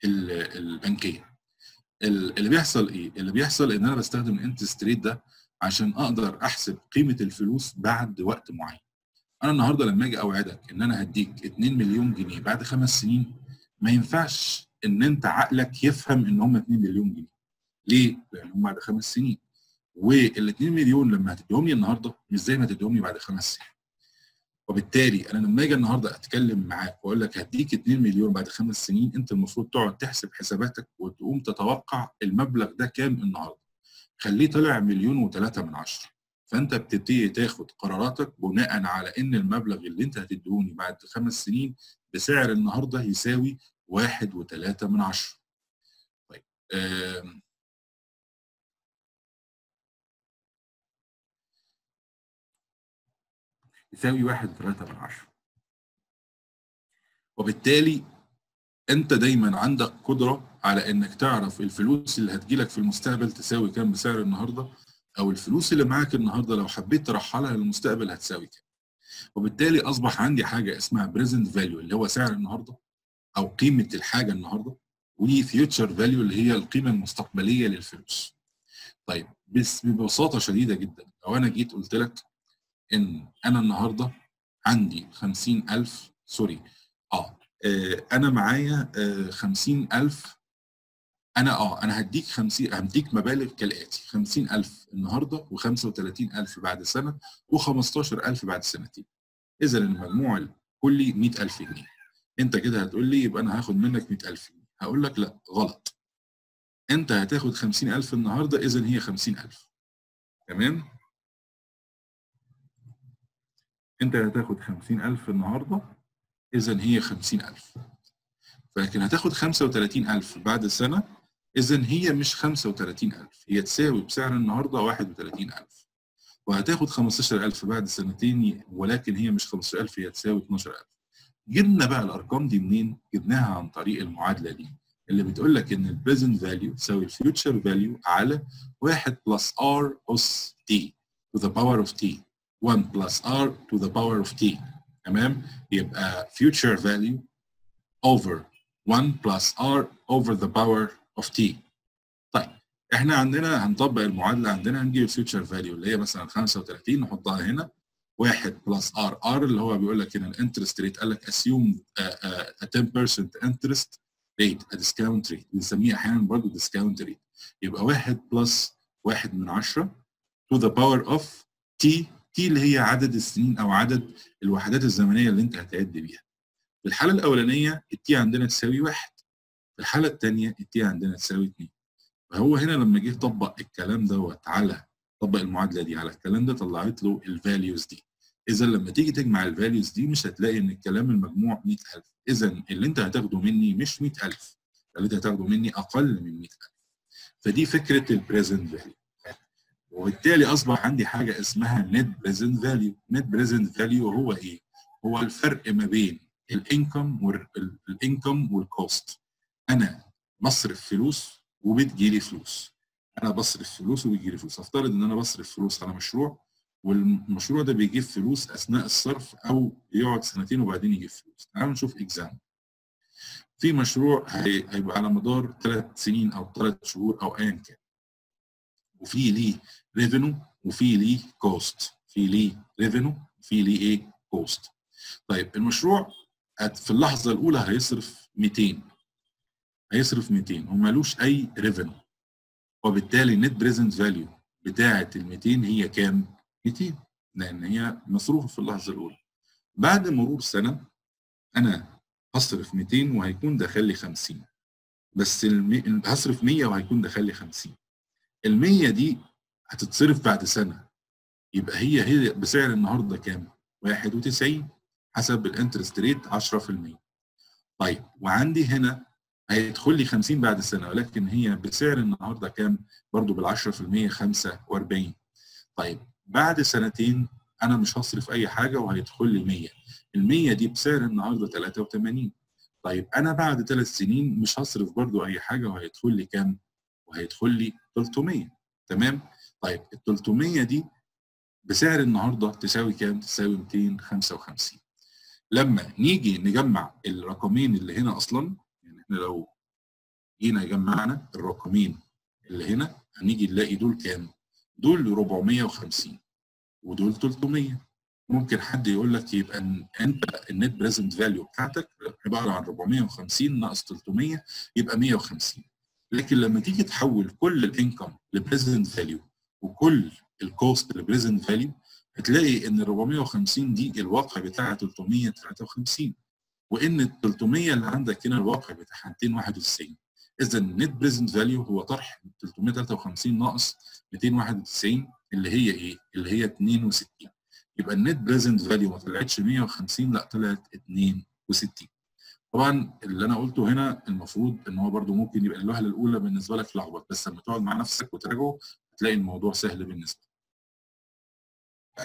البنكيه. اللي بيحصل ايه؟ اللي بيحصل ان انا بستخدم الانترست ريت ده عشان اقدر احسب قيمه الفلوس بعد وقت معين. انا النهارده لما اجي اوعدك ان انا هديك 2 مليون جنيه بعد خمس سنين ما ينفعش ان انت عقلك يفهم ان هم 2 مليون جنيه. ليه؟ لان هم بعد خمس سنين. وال 2 مليون لما هتديهم لي النهارده مش زي ما هتديهم لي بعد خمس سنين. وبالتالي انا لما اجي النهارده اتكلم معاك واقول لك هديك 2 مليون بعد خمس سنين انت المفروض تقعد تحسب حساباتك وتقوم تتوقع المبلغ ده كام النهارده. خليه طلع مليون وثلاثة من عشرة. فانت بتبتدي تاخد قراراتك بناء على ان المبلغ اللي انت هتديهوني بعد خمس سنين بسعر النهارده يساوي واحد وثلاثة من عشرة. طيب يساوي واحد وثلاثة من عشرة وبالتالي انت دايما عندك قدرة على انك تعرف الفلوس اللي هتجيلك في المستقبل تساوي كام بسعر النهاردة او الفلوس اللي معاك النهاردة لو حبيت ترحلها للمستقبل هتساوي كام وبالتالي اصبح عندي حاجة اسمها بريزنت فاليو اللي هو سعر النهاردة او قيمة الحاجة النهاردة وفيوتشر فاليو اللي هي القيمة المستقبلية للفلوس طيب بس ببساطة شديدة جدا لو انا جيت قلت لك ان انا النهارده عندي 50000 سوري اه, آه انا معايا آه 50000 انا اه انا هديك 50 هديك مبالغ كالاتي 50000 النهارده و35000 بعد سنه و15000 بعد سنتين اذا المجموع الكلي 100000 جنيه انت كده هتقول لي يبقى انا هاخد منك 100000 جنيه هقول لك لا غلط انت هتاخد 50000 النهارده اذا هي 50000 تمام انت هتاخد 50000 النهارده اذا هي 50000 لكن هتاخد 35000 بعد سنه اذا هي مش 35000 هي تساوي بسعر النهارده 31000 وهتاخد 15000 بعد سنتين ولكن هي مش 15000 هي تساوي 12000 جبنا بقى الارقام دي منين؟ جبناها عن طريق المعادله دي اللي بتقول لك ان البريزنت فاليو تساوي الفيوتشر فاليو على 1 بلس ار اس تي to the power of t 1 plus r to the power of t تمام يبقى future value over 1 plus r over the power of t طيب احنا عندنا هنطبق المعادله عندنا هنجيب الفيوتشر فاليو اللي هي مثلا 35 نحطها هنا 1 بلس ار ار اللي هو بيقول لك هنا الانترست ريت قال لك assume a, a 10% interest rate a discount rate بنسميه احيانا برضه discount rate يبقى 1 بلس 1 من 10 to the power of t t اللي هي عدد السنين او عدد الوحدات الزمنيه اللي انت هتعد بيها. في الحاله الاولانيه التي عندنا تساوي 1 في الحاله الثانيه التي عندنا تساوي 2 فهو هنا لما جه طبق الكلام دوت على طبق المعادله دي على الكلام ده طلعت له الفاليوز دي. اذا لما تيجي تجمع الفاليوز دي مش هتلاقي ان الكلام المجموع 100000 اذا اللي انت هتاخده مني مش 100000 اللي انت هتاخده مني اقل من 100000 فدي فكره البريزنت فاليو وبالتالي اصبح عندي حاجه اسمها نت بريزنت فاليو نت بريزنت فاليو هو ايه هو الفرق ما بين الانكم والانكم والكوست انا بصرف فلوس وبتجيلي فلوس انا بصرف فلوس وبيجيلي فلوس افترض ان انا بصرف فلوس على مشروع والمشروع ده بيجيب فلوس اثناء الصرف او يقعد سنتين وبعدين يجيب فلوس تعالوا نشوف اكزام في مشروع هيبقى على مدار ثلاث سنين او ثلاث شهور او ايا كان وفي ليه ريفينيو وفي ليه كوست في ليه ريفينيو وفي ليه ايه كوست طيب المشروع في اللحظه الاولى هيصرف 200 هيصرف 200 ومالوش اي ريفينيو وبالتالي النت بريزنت فاليو بتاعه ال 200 هي كام 200 لان هي مصروفه في اللحظه الاولى بعد مرور سنه انا هصرف 200 وهيكون داخل لي 50 بس المي... هصرف 100 وهيكون داخل لي 50 ال 100 دي هتتصرف بعد سنه يبقى هي هي بسعر النهارده كام؟ 91 حسب الانترست ريت 10% طيب وعندي هنا هيدخل لي 50 بعد سنه ولكن هي بسعر النهارده كام؟ برضه بال 10% 45 طيب بعد سنتين انا مش هصرف اي حاجه وهيدخل لي 100 ال 100 دي بسعر النهارده 83 طيب انا بعد ثلاث سنين مش هصرف برضو اي حاجه وهيدخل لي كام؟ وهيدخل لي 300 تمام؟ طيب ال 300 دي بسعر النهارده تساوي كام؟ تساوي 255 لما نيجي نجمع الرقمين اللي هنا اصلا يعني احنا لو جينا جمعنا الرقمين اللي هنا هنيجي نلاقي دول كام؟ دول 450 ودول 300 ممكن حد يقول لك يبقى انت النت بريزنت فاليو بتاعتك عباره عن 450 ناقص 300 يبقى 150 لكن لما تيجي تحول كل الانكم لبريزنت فاليو وكل الكوست لبريزنت فاليو هتلاقي ان ال 450 دي الواقع بتاعها 353 وان ال 300 اللي عندك هنا الواقع بتاعها 291 اذا النت بريزنت فاليو هو طرح 353 ناقص 291 اللي هي ايه؟ اللي هي 62 يبقى النت بريزنت فاليو ما طلعتش 150 لا طلعت 62 طبعا اللي انا قلته هنا المفروض ان هو برده ممكن يبقى الوهله الاولى بالنسبه لك لخبط بس لما تقعد مع نفسك وتراجعه هتلاقي الموضوع سهل بالنسبه طيب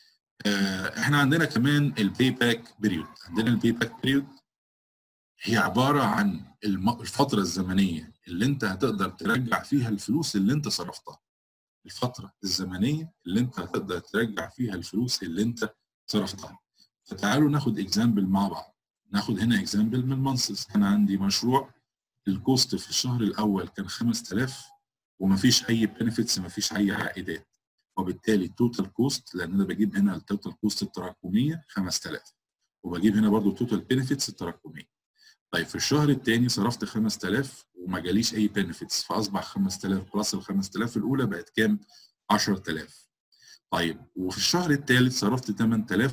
آه احنا عندنا كمان الباي باك بيريود عندنا الباي باك بيريود هي عباره عن الفتره الزمنيه اللي انت هتقدر ترجع فيها الفلوس اللي انت صرفتها الفترة الزمنية اللي انت هتقدر ترجع فيها الفلوس اللي انت صرفتها. فتعالوا ناخد اكزامبل مع بعض. ناخد هنا اكزامبل من مانسز، انا عندي مشروع الكوست في الشهر الاول كان 5000 ومفيش اي بنفيتس مفيش اي عائدات. وبالتالي التوتال كوست لان انا بجيب هنا التوتال كوست التراكمية 5000 وبجيب هنا برضو التوتال بنفيتس التراكمية. طيب في الشهر الثاني صرفت 5000 وما جاليش اي بنفيتس فاصبح 5000 بلس ال 5000 الاولى بقت كام؟ 10000 طيب وفي الشهر الثالث صرفت 8000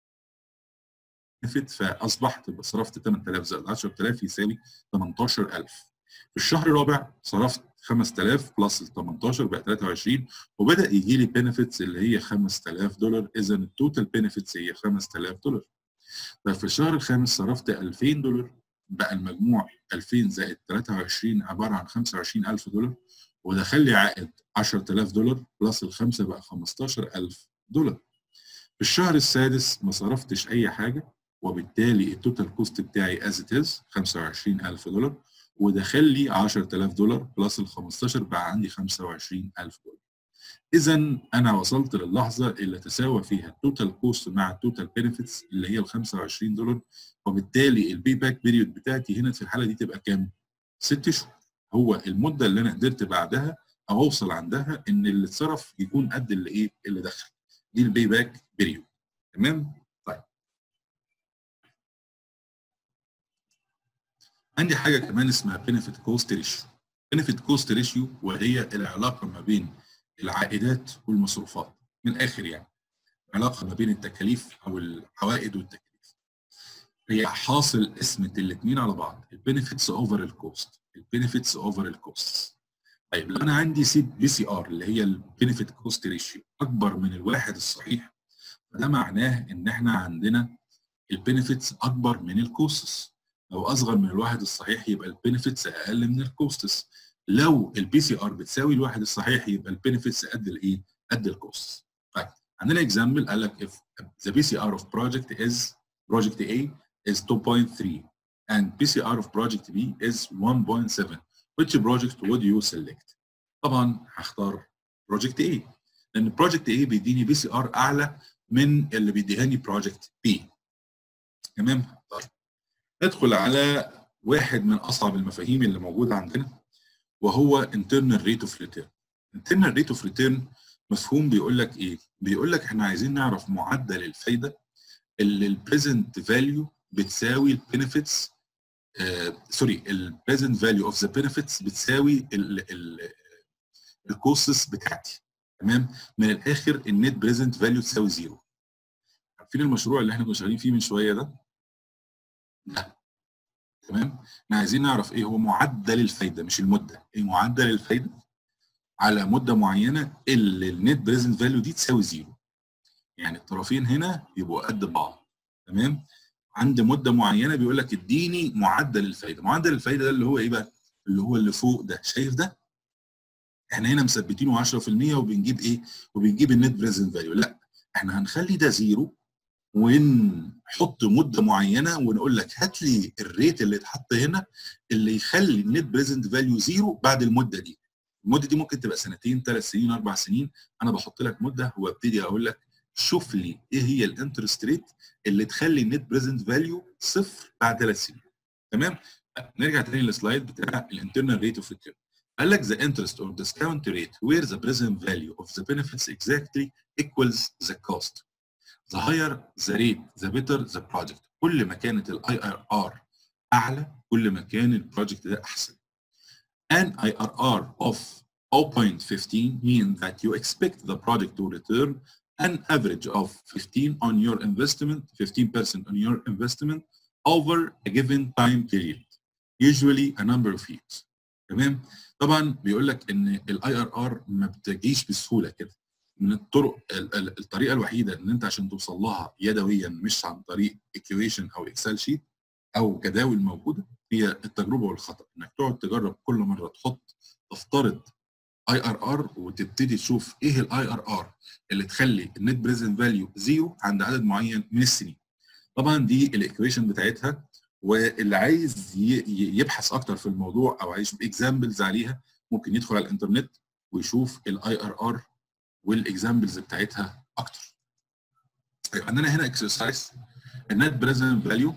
بنفيت فاصبحت صرفت 8000 زائد 10000 يساوي 18000 في الشهر الرابع صرفت 5000 بلس ال 18 بقى 23 وبدا يجي لي بنفيتس اللي هي 5000 دولار اذا التوتال بنفيتس هي 5000 دولار طيب في الشهر الخامس صرفت 2000 دولار بقى المجموع 2000 زائد 23 عباره عن 25000 دولار ودخل لي عائد 10000 دولار بلس الخمسه بقى 15000 دولار في الشهر السادس ما صرفتش اي حاجه وبالتالي التوتال كوست بتاعي از ات از 25000 دولار ودخل لي 10000 دولار بلس ال 15 بقى عندي 25000 دولار. اذا انا وصلت للحظه اللي تساوى فيها التوتال كوست مع التوتال بينفيتس اللي هي ال 25 دولار وبالتالي البي باك بيريود بتاعتي هنا في الحاله دي تبقى كام؟ ست شهور. هو المده اللي انا قدرت بعدها او اوصل عندها ان اللي اتصرف يكون قد اللي ايه؟ اللي دخل. دي البي باك بيريود. تمام؟ طيب. عندي حاجه كمان اسمها بنفيت كوست ريشيو. بنفيت كوست ريشيو وهي العلاقه ما بين العائدات والمصروفات من الاخر يعني علاقه ما بين التكاليف او العوائد والتكاليف هي حاصل قسمه الاثنين على بعض البنفيتس اوفر الكوست البنفيتس اوفر الكوست طيب لو انا عندي سي بي سي ار اللي هي البنفيت كوست ريشيو اكبر من الواحد الصحيح فده معناه ان احنا عندنا البنفيتس اكبر من الكوستس لو اصغر من الواحد الصحيح يبقى البنفيتس اقل من الكوستس لو البي سي ار بتساوي الواحد الصحيح يبقى البنفيتس قد الايه؟ قد الكوست. طيب عندنا اكزامبل قال لك if the PCR of project is project A is 2.3 and PCR of project B is 1.7 which project would you select؟ طبعا هختار project A لان project A بيديني بي سي ار اعلى من اللي بيديهاني project B. تمام؟ طيب ندخل على واحد من اصعب المفاهيم اللي موجوده عندنا وهو internal rate of return. internal rate of return مفهوم بيقول لك ايه؟ بيقول لك احنا عايزين نعرف معدل الفايده اللي البريزنت فاليو بتساوي البنفيتس سوري البريزنت فاليو اوف ذا بنفيتس بتساوي الكوستس بتاعتي تمام؟ من الاخر النت بريزنت فاليو تساوي زيرو. عارفين المشروع اللي احنا كنا شغالين فيه من شويه ده؟ لا تمام احنا عايزين نعرف ايه هو معدل الفايده مش المده ايه معدل الفايده على مده معينه اللي النت بريزنت فاليو دي تساوي زيرو يعني الطرفين هنا يبقوا قد بعض تمام عند مده معينه بيقول لك اديني معدل الفايده معدل الفايده ده اللي هو ايه بقى اللي هو اللي فوق ده شايف ده احنا هنا مثبتينه 10% وبنجيب ايه وبنجيب النت بريزنت فاليو لا احنا هنخلي ده زيرو ونحط مده معينه ونقول لك هات لي الريت اللي اتحط هنا اللي يخلي النت بريزنت فاليو زيرو بعد المده دي. المده دي ممكن تبقى سنتين ثلاث سنين اربع سنين انا بحط لك مده وابتدي اقول لك شوف لي ايه هي الانترست ريت اللي تخلي النت بريزنت فاليو صفر بعد ثلاث سنين. تمام؟ نرجع تاني للسلايد بتاع الانترنال ريت اوف ريتيرن. قال لك the interest or discount rate where the present value of the benefits exactly equals the cost. the higher the rate the better the project كل ما كانت الاي ار ار اعلى كل ما كان البروجكت ده احسن an IRR of 0.15 means that you expect the project to return an average of 15 on your investment 15% on your investment over a given time period usually a number of years تمام طبعا بيقول لك ان الاي ار ار ما بتجيش بسهوله كده من الطرق الطريقه الوحيده ان انت عشان توصل لها يدويا مش عن طريق ايكويشن او اكسل شيت او جداول موجوده هي التجربه والخطا انك تقعد تجرب كل مره تحط تفترض اي ار ار وتبتدي تشوف ايه الاي ار ار اللي تخلي النت بريزنت فاليو زيرو عند عدد معين من السنين طبعا دي الايكويشن بتاعتها واللي عايز يبحث اكتر في الموضوع او عايز يشوف اكزامبلز عليها ممكن يدخل على الانترنت ويشوف الاي ار ار والاكزامبلز بتاعتها اكتر. طيب عندنا هنا اكسرسايز النت بريزنت فاليو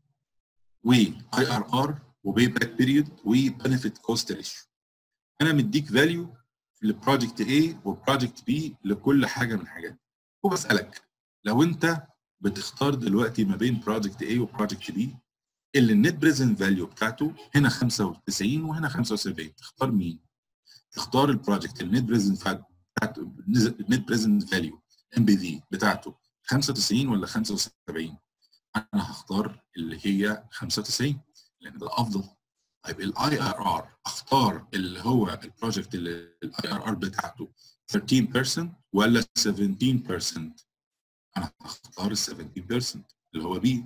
واي ار ار وبي باك بيريود وبنفيت كوست ريشيو. انا مديك فاليو لبروجكت A وبروجكت B لكل حاجه من الحاجات وبسالك لو انت بتختار دلوقتي ما بين بروجكت A وبروجكت B اللي النت بريزنت فاليو بتاعته هنا 95 وهنا 75 تختار مين؟ تختار البروجكت النت بريزنت بتاعته النت بريزنت فاليو ام بي في بتاعته 95 ولا 75 انا هختار اللي هي 95 لان ده افضل طيب الاي ار ار اختار اللي هو البروجكت اللي الاي ار ار بتاعته 13% ولا 17% انا هختار ال 17% اللي هو بي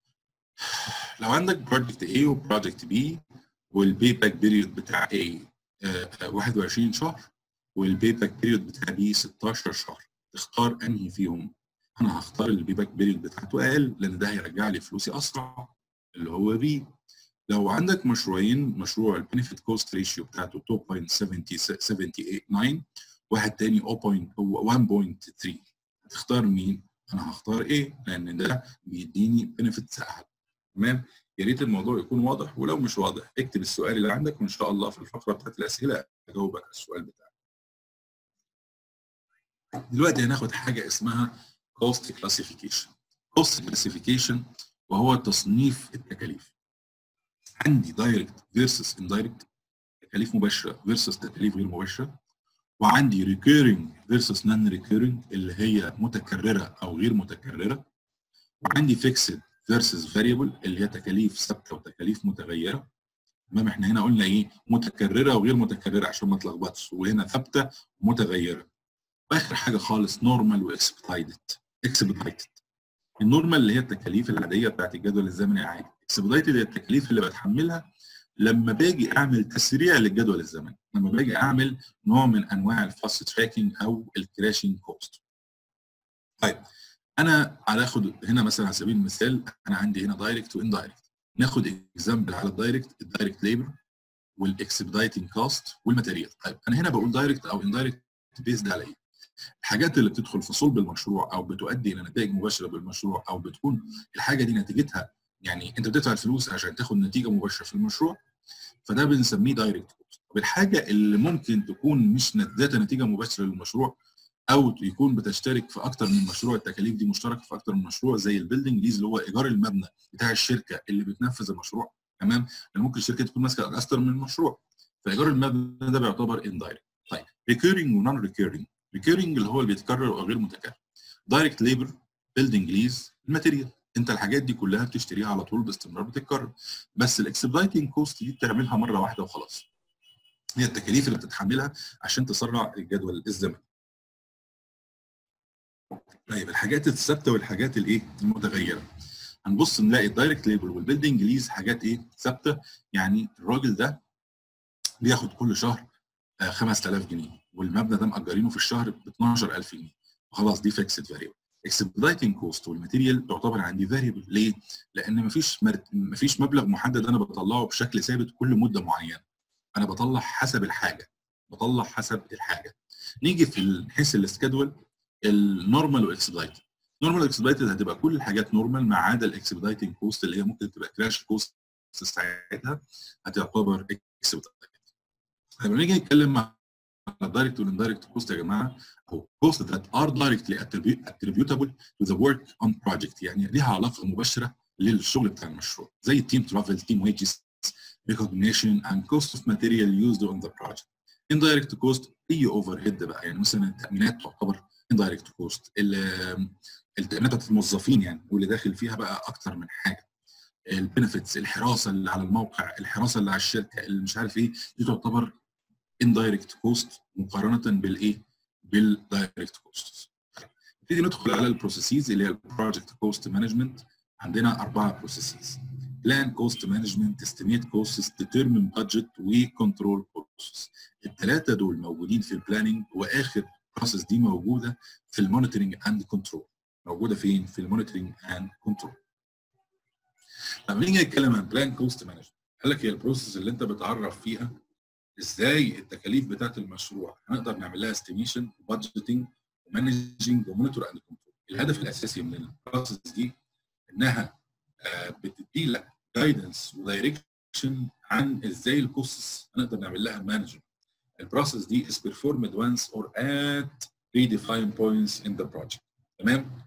لو عندك بروجكت A وبروجكت B والبي باك بيريود بتاع A 21 شهر والبي باك بيريود بتاعي 16 شهر تختار انهي فيهم انا هختار البي باك بيريود بتاعته اقل لان ده هيرجع لي فلوسي اسرع اللي هو بي لو عندك مشروعين مشروع البنفيت كوست ريشيو بتاعته 2.789 واحد تاني 1.3 هتختار مين؟ انا هختار ايه؟ لان ده بيديني بنفيتس اعلى تمام؟ يا ريت الموضوع يكون واضح ولو مش واضح اكتب السؤال اللي عندك وان شاء الله في الفقره بتاعت الاسئله اجاوبك على السؤال بتاعك. دلوقتي هناخد حاجه اسمها cost classification. cost classification وهو تصنيف التكاليف. عندي دايركت فيرسس indirect تكاليف مباشره فيرسس تكاليف غير مباشره وعندي recurring versus non recurring اللي هي متكرره او غير متكرره وعندي fixed versus variable اللي هي تكاليف ثابته وتكاليف متغيره تمام احنا هنا قلنا ايه متكرره وغير متكرره عشان ما تلخبطش وهنا ثابته ومتغيره واخر حاجه خالص نورمال واكسبتايدد اكسبتايدد النورمال اللي هي التكاليف العاديه بتاعت الجدول الزمني العادي اكسبتايدد هي التكاليف اللي بتحملها لما باجي اعمل تسريع للجدول الزمني لما باجي اعمل نوع من انواع الفاست تراكنج او الكراشنج كوست طيب انا هناخد هنا مثلا على سبيل المثال انا عندي هنا دايركت واندايركت ناخد اكزامبل على الدايركت الدايركت ليبر والاكسبدايتنج كوست والماتيريال طيب انا هنا بقول دايركت او اندايركت بيزد على ايه الحاجات اللي بتدخل في صلب المشروع او بتؤدي الى نتائج مباشره بالمشروع او بتكون الحاجه دي نتيجتها يعني انت بتدفع الفلوس عشان تاخد نتيجه مباشره في المشروع فده بنسميه دايركت كوست طب الحاجه اللي ممكن تكون مش ذات نتيجه مباشره للمشروع او يكون بتشترك في اكتر من مشروع التكاليف دي مشتركه في اكتر من مشروع زي البيلدنج ليز اللي هو ايجار المبنى بتاع الشركه اللي بتنفذ المشروع تمام لان ممكن الشركه تكون ماسكه اكتر من مشروع فايجار المبنى ده بيعتبر اندايركت طيب ريكيرنج ونون ريكيرنج ريكيرنج اللي هو اللي بيتكرر او غير متكرر دايركت ليبر بيلدنج ليز الماتيريال انت الحاجات دي كلها بتشتريها على طول باستمرار بتتكرر بس الاكسبلايتنج كوست دي بتعملها مره واحده وخلاص هي التكاليف اللي بتتحملها عشان تسرع الجدول الزمني طيب الحاجات الثابته والحاجات الايه المتغيره هنبص نلاقي الدايركت ليبل والبيلدنج ليز حاجات ايه ثابته يعني الراجل ده بياخد كل شهر 5000 جنيه والمبنى ده مأجرينه في الشهر ب 12000 جنيه خلاص دي فيكسد فاريبل اكسبلايتنج كوست والماتيريال تعتبر عندي فاريبل ليه؟ لان مفيش مرت... مفيش مبلغ محدد انا بطلعه بشكل ثابت كل مده معينه انا بطلع حسب الحاجه بطلع حسب الحاجه نيجي في حيث السكادول النورمال والاكسبلايتد نورمال والاكسبلايتد هتبقى كل الحاجات نورمال ما عدا الاكسبلايتنج كوست اللي هي ممكن تبقى كراش كوست ساعتها هتعتبر اكسبلايتد لما نيجي نتكلم عن الدايركت والاندايركت كوست يا جماعه او costs that are directly attributable to the work on project يعني ليها علاقه مباشره للشغل بتاع المشروع زي التيم ترافل تيم ويجز recognition and cost of material used on the project indirect cost اي اوفر هيد بقى يعني مثلا التامينات تعتبر indirect cost التامينات بتاعت الموظفين يعني واللي داخل فيها بقى اكتر من حاجه البنفيتس الحراسه اللي على الموقع الحراسه اللي على الشركه اللي مش عارف ايه دي تعتبر indirect cost مقارنه بالايه بالدايركت كوست نبتدي ندخل على البروسيسز اللي هي البروجكت كوست مانجمنت عندنا اربعه بروسيسز بلان كوست مانجمنت استيميت كوستس ديترمين بادجت وكنترول كوستس الثلاثه دول موجودين في البلاننج واخر بروسيس دي موجوده في المونيتورنج اند كنترول موجوده فين في المونيتورنج اند كنترول لما نيجي نتكلم عن بلان كوست مانجمنت قال لك هي البروسيس اللي انت بتعرف فيها ازاي التكاليف بتاعت المشروع هنقدر نعمل لها استيميشن وبادجيتنج ومانجنج ومونيتور اند كنترول الهدف الاساسي من البروسيس دي انها بتدي لك جايدنس ودايركشن عن ازاي الكوستس هنقدر نعمل لها مانجمنت البروسيس دي is performed once or at predefined points in the project تمام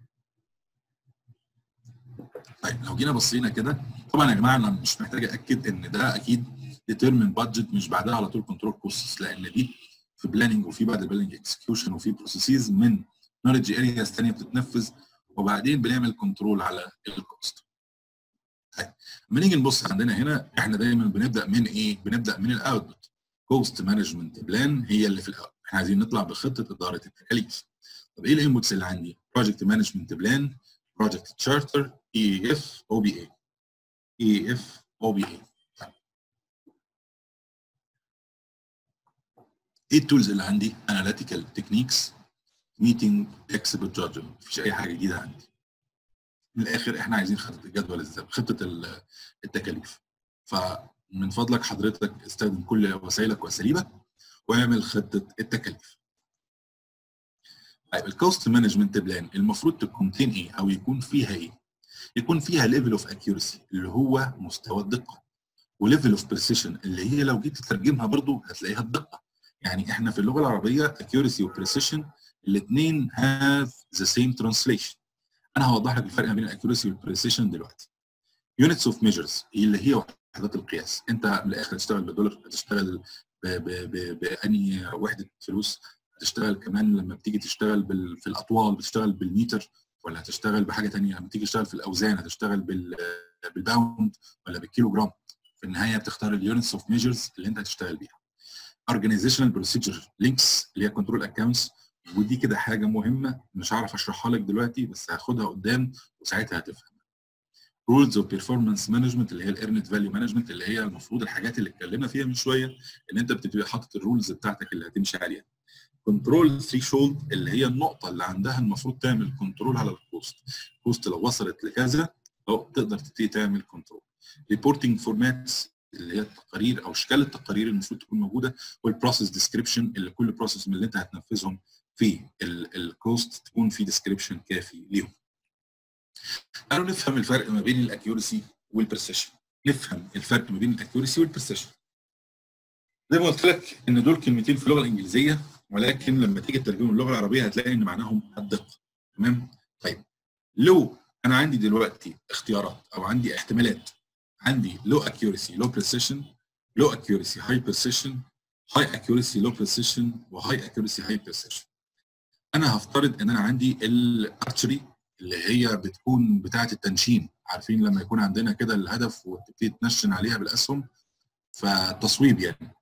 طيب لو جينا بصينا كده طبعا يا جماعه انا مش محتاج اكد ان ده اكيد ديترمين بادجت مش بعدها على طول كنترول كوستس لان دي في بلاننج وفي بعد البلاننج اكسكيوشن وفي بروسيسز من نولج ارياز ثانيه بتتنفذ وبعدين بنعمل كنترول على الكوست. طيب لما نيجي نبص عندنا هنا احنا دايما بنبدا من ايه؟ بنبدا من الاوتبوت. كوست مانجمنت بلان هي اللي في الاول احنا عايزين نطلع بخطه اداره التكاليف. طب ايه الانبوتس اللي عندي؟ بروجكت مانجمنت بلان بروجكت تشارتر اي اف او بي اي. اي اف او بي اي. ايه التولز اللي عندي اناليتيكال تكنيكس ميتنج اكسبرت جادجمنت مفيش اي حاجه جديده عندي من الاخر احنا عايزين خطه الجدول الزمني خطه التكاليف فمن فضلك حضرتك استخدم كل وسائلك واساليبك واعمل خطه التكاليف طيب الكوست مانجمنت بلان المفروض تكونتين ايه او يكون فيها ايه يكون فيها ليفل اوف اكيورسي اللي هو مستوى الدقه وليفل اوف بريسيشن اللي هي لو جيت تترجمها برضو هتلاقيها الدقه يعني احنا في اللغه العربيه اكيورسي وبريسيشن الاثنين هاف ذا سيم ترانسليشن انا هوضح لك الفرق بين الاكيورسي والبريسيشن دلوقتي يونتس اوف ميجرز اللي هي وحدات القياس انت من الاخر هتشتغل بالدولار هتشتغل باني وحده فلوس هتشتغل كمان لما بتيجي تشتغل بال... في الاطوال بتشتغل بالمتر ولا هتشتغل بحاجه ثانيه لما تيجي تشتغل في الاوزان هتشتغل بال... بالباوند ولا بالكيلو جرام في النهايه بتختار اليونتس اوف ميجرز اللي انت هتشتغل بيها اورجانيزيشنال بروسيجر لينكس اللي هي كنترول اكونتس ودي كده حاجه مهمه مش هعرف اشرحها لك دلوقتي بس هاخدها قدام وساعتها هتفهم رولز اوف بيرفورمانس مانجمنت اللي هي الارنت فاليو مانجمنت اللي هي المفروض الحاجات اللي اتكلمنا فيها من شويه ان انت بتبقى حاطط الرولز بتاعتك اللي هتمشي عليها كنترول ثريشولد اللي هي النقطه اللي عندها المفروض تعمل كنترول على الكوست الكوست لو وصلت لكذا أو تقدر تبتدي تعمل كنترول ريبورتنج فورماتس اللي هي التقارير او اشكال التقارير المفروض تكون موجوده والبروسيس ديسكريبشن اللي كل بروسيس من اللي انت هتنفذهم في الكوست تكون في ديسكريبشن كافي ليهم. تعالوا نفهم الفرق ما بين الاكيورسي والبرسيشن. نفهم الفرق ما بين الاكيورسي والبرسيشن. زي ما قلت لك ان دول كلمتين في اللغه الانجليزيه ولكن لما تيجي تترجمهم اللغه العربيه هتلاقي ان معناهم الدقه. تمام؟ طيب لو انا عندي دلوقتي اختيارات او عندي احتمالات عندي low accuracy low precision low accuracy high precision high accuracy low precision و high accuracy high precision انا هفترض ان انا عندي الارتشري اللي هي بتكون بتاعه التنشين عارفين لما يكون عندنا كده الهدف وتبتدي تنشن عليها بالاسهم فتصويب يعني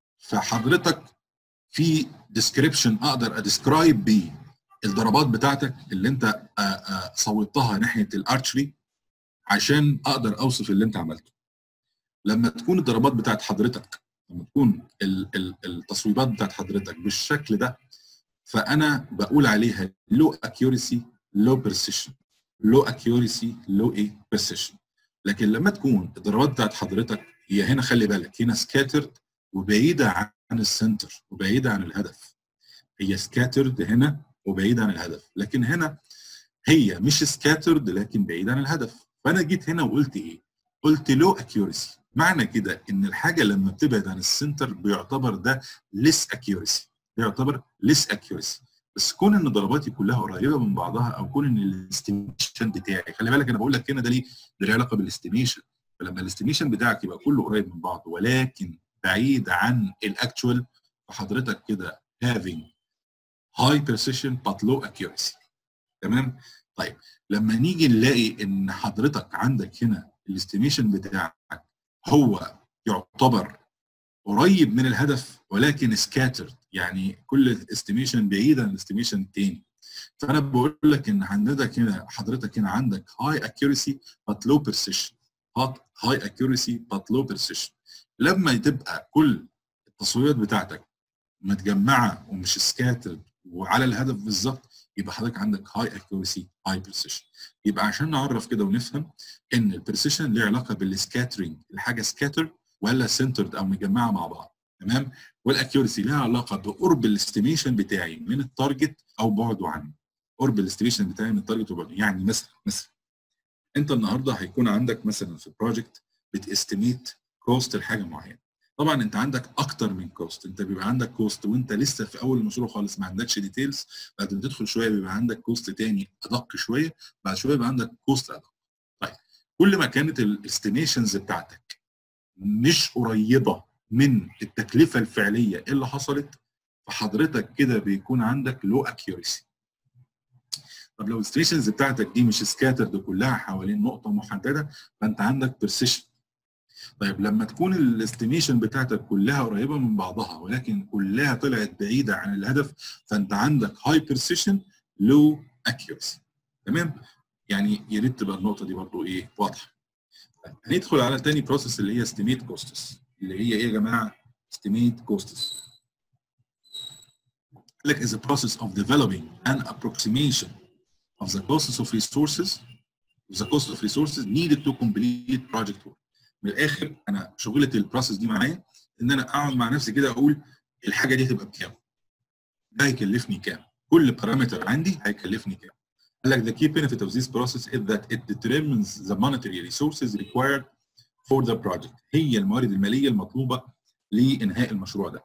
فحضرتك في ديسكريبشن اقدر اديسكرايب بيه الضربات بتاعتك اللي انت صوبتها ناحيه الارتشري عشان اقدر اوصف اللي انت عملته لما تكون الضربات بتاعت حضرتك لما تكون التصويبات بتاعت حضرتك بالشكل ده فانا بقول عليها لو اكيورسي لو بريسيشن لو اكيورسي لو ايه بريسيشن لكن لما تكون الضربات بتاعت حضرتك هي هنا خلي بالك هنا سكاترد وبعيده عن السنتر وبعيده عن الهدف هي سكاترد هنا وبعيده عن الهدف لكن هنا هي مش سكاترد لكن بعيده عن الهدف فانا جيت هنا وقلت ايه قلت لو اكيورسي معنى كده ان الحاجه لما بتبعد عن السنتر بيعتبر ده ليس اكيورسي بيعتبر ليس اكيورسي بس كون ان ضرباتي كلها قريبه من بعضها او كون ان الاستيميشن بتاعي خلي بالك انا بقول لك هنا ده ليه ده له علاقه بالاستيميشن فلما الاستيميشن بتاعك يبقى كله قريب من بعض ولكن بعيد عن الاكتوال فحضرتك كده having high precision but low accuracy تمام طيب لما نيجي نلاقي ان حضرتك عندك هنا الاستيميشن بتاعك هو يعتبر قريب من الهدف ولكن سكاترد يعني كل استيميشن بعيد عن الاستيميشن الثاني فانا بقول لك ان عندك هنا حضرتك هنا عندك هاي اكيورسي بات لو برسيشن هاي اكيورسي بات لو برسيشن لما تبقى كل التصويرات بتاعتك متجمعه ومش سكاترد وعلى الهدف بالظبط يبقى حضرتك عندك هاي اكيورسي هاي بريسيشن يبقى عشان نعرف كده ونفهم ان البريسيشن ليه علاقه بالسكاترينج الحاجه سكاتر ولا سنترد او مجمعه مع بعض تمام والاكيورسي لها علاقه بقرب الاستيميشن بتاعي من التارجت او بعده عنه قرب الاستيميشن بتاعي من التارجت وبعده يعني مثلا مثلا انت النهارده هيكون عندك مثلا في بروجكت بتستيميت كوست لحاجه معينه طبعا انت عندك اكتر من كوست انت بيبقى عندك كوست وانت لسه في اول المشروع خالص ما عندكش ديتيلز بعد ما تدخل شويه بيبقى عندك كوست تاني ادق شويه بعد شويه بيبقى عندك كوست ادق طيب كل ما كانت الاستيميشنز بتاعتك مش قريبه من التكلفه الفعليه اللي حصلت فحضرتك كده بيكون عندك لو اكيورسي طب لو الاستيميشنز بتاعتك دي مش سكاترد كلها حوالين نقطه محدده فانت عندك برسيشن طيب لما تكون الاستيميشن بتاعتك كلها قريبه من بعضها ولكن كلها طلعت بعيده عن الهدف فانت عندك هاي برسيشن لو اكيورسي تمام يعني يا ريت تبقى النقطه دي برضو ايه واضحه طيب هندخل على تاني بروسيس اللي هي استيميت كوستس اللي هي ايه يا جماعه استيميت كوستس قال لك is a process of developing an approximation of the costs of resources the cost of resources needed to complete project work. من الاخر انا شغله البروسيس دي معايا ان انا اقعد مع نفسي كده اقول الحاجه دي هتبقى بكام؟ ده هيكلفني كام؟ كل بارامتر عندي هيكلفني كام؟ قال لك the key benefit of this process is that it determines the monetary resources required for the project. هي الموارد الماليه المطلوبه لانهاء المشروع ده.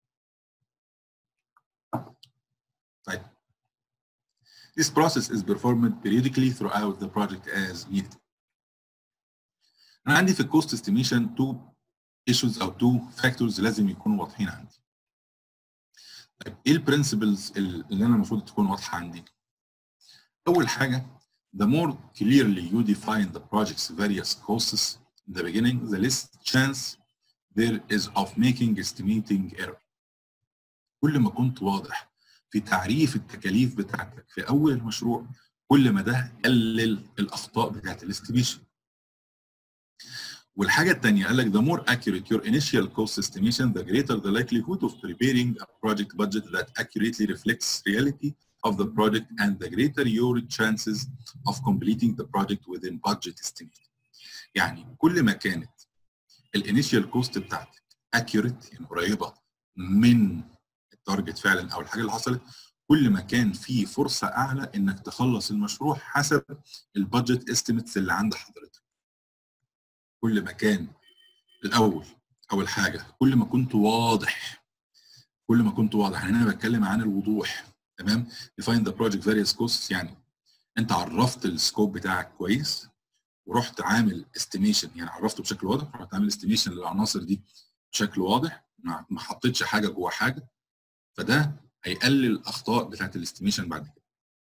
طيب. This process is performed periodically throughout the project as needed. انا عندي في الكوست استيميشن تو ايشوز او تو فاكتورز لازم يكونوا واضحين عندي. طيب ايه البرنسبلز اللي انا المفروض تكون واضحه عندي؟ اول حاجه the more clearly you define the project's various costs in the beginning the less chance there is of making estimating error. كل ما كنت واضح في تعريف التكاليف بتاعتك في اول المشروع كل ما ده قلل الاخطاء بتاعت الاستيميشن. والحاجه الثانيه قال لك the more accurate your initial cost estimation the greater the likelihood of preparing a project budget that accurately reflects reality of the project and the greater your chances of completing the project within budget estimate. يعني كل ما كانت الانيشال كوست بتاعتك accurate يعني قريبه من التارجت فعلا او الحاجه اللي حصلت كل ما كان في فرصه اعلى انك تخلص المشروع حسب البادجت استيميتس اللي عند حضرتك. كل ما كان الاول اول حاجه كل ما كنت واضح كل ما كنت واضح يعني انا بتكلم عن الوضوح تمام define the project various costs يعني انت عرفت السكوب بتاعك كويس ورحت عامل استيميشن يعني عرفته بشكل واضح رحت عامل استيميشن للعناصر دي بشكل واضح ما حطيتش حاجه جوه حاجه فده هيقلل الاخطاء بتاعت الاستيميشن بعد كده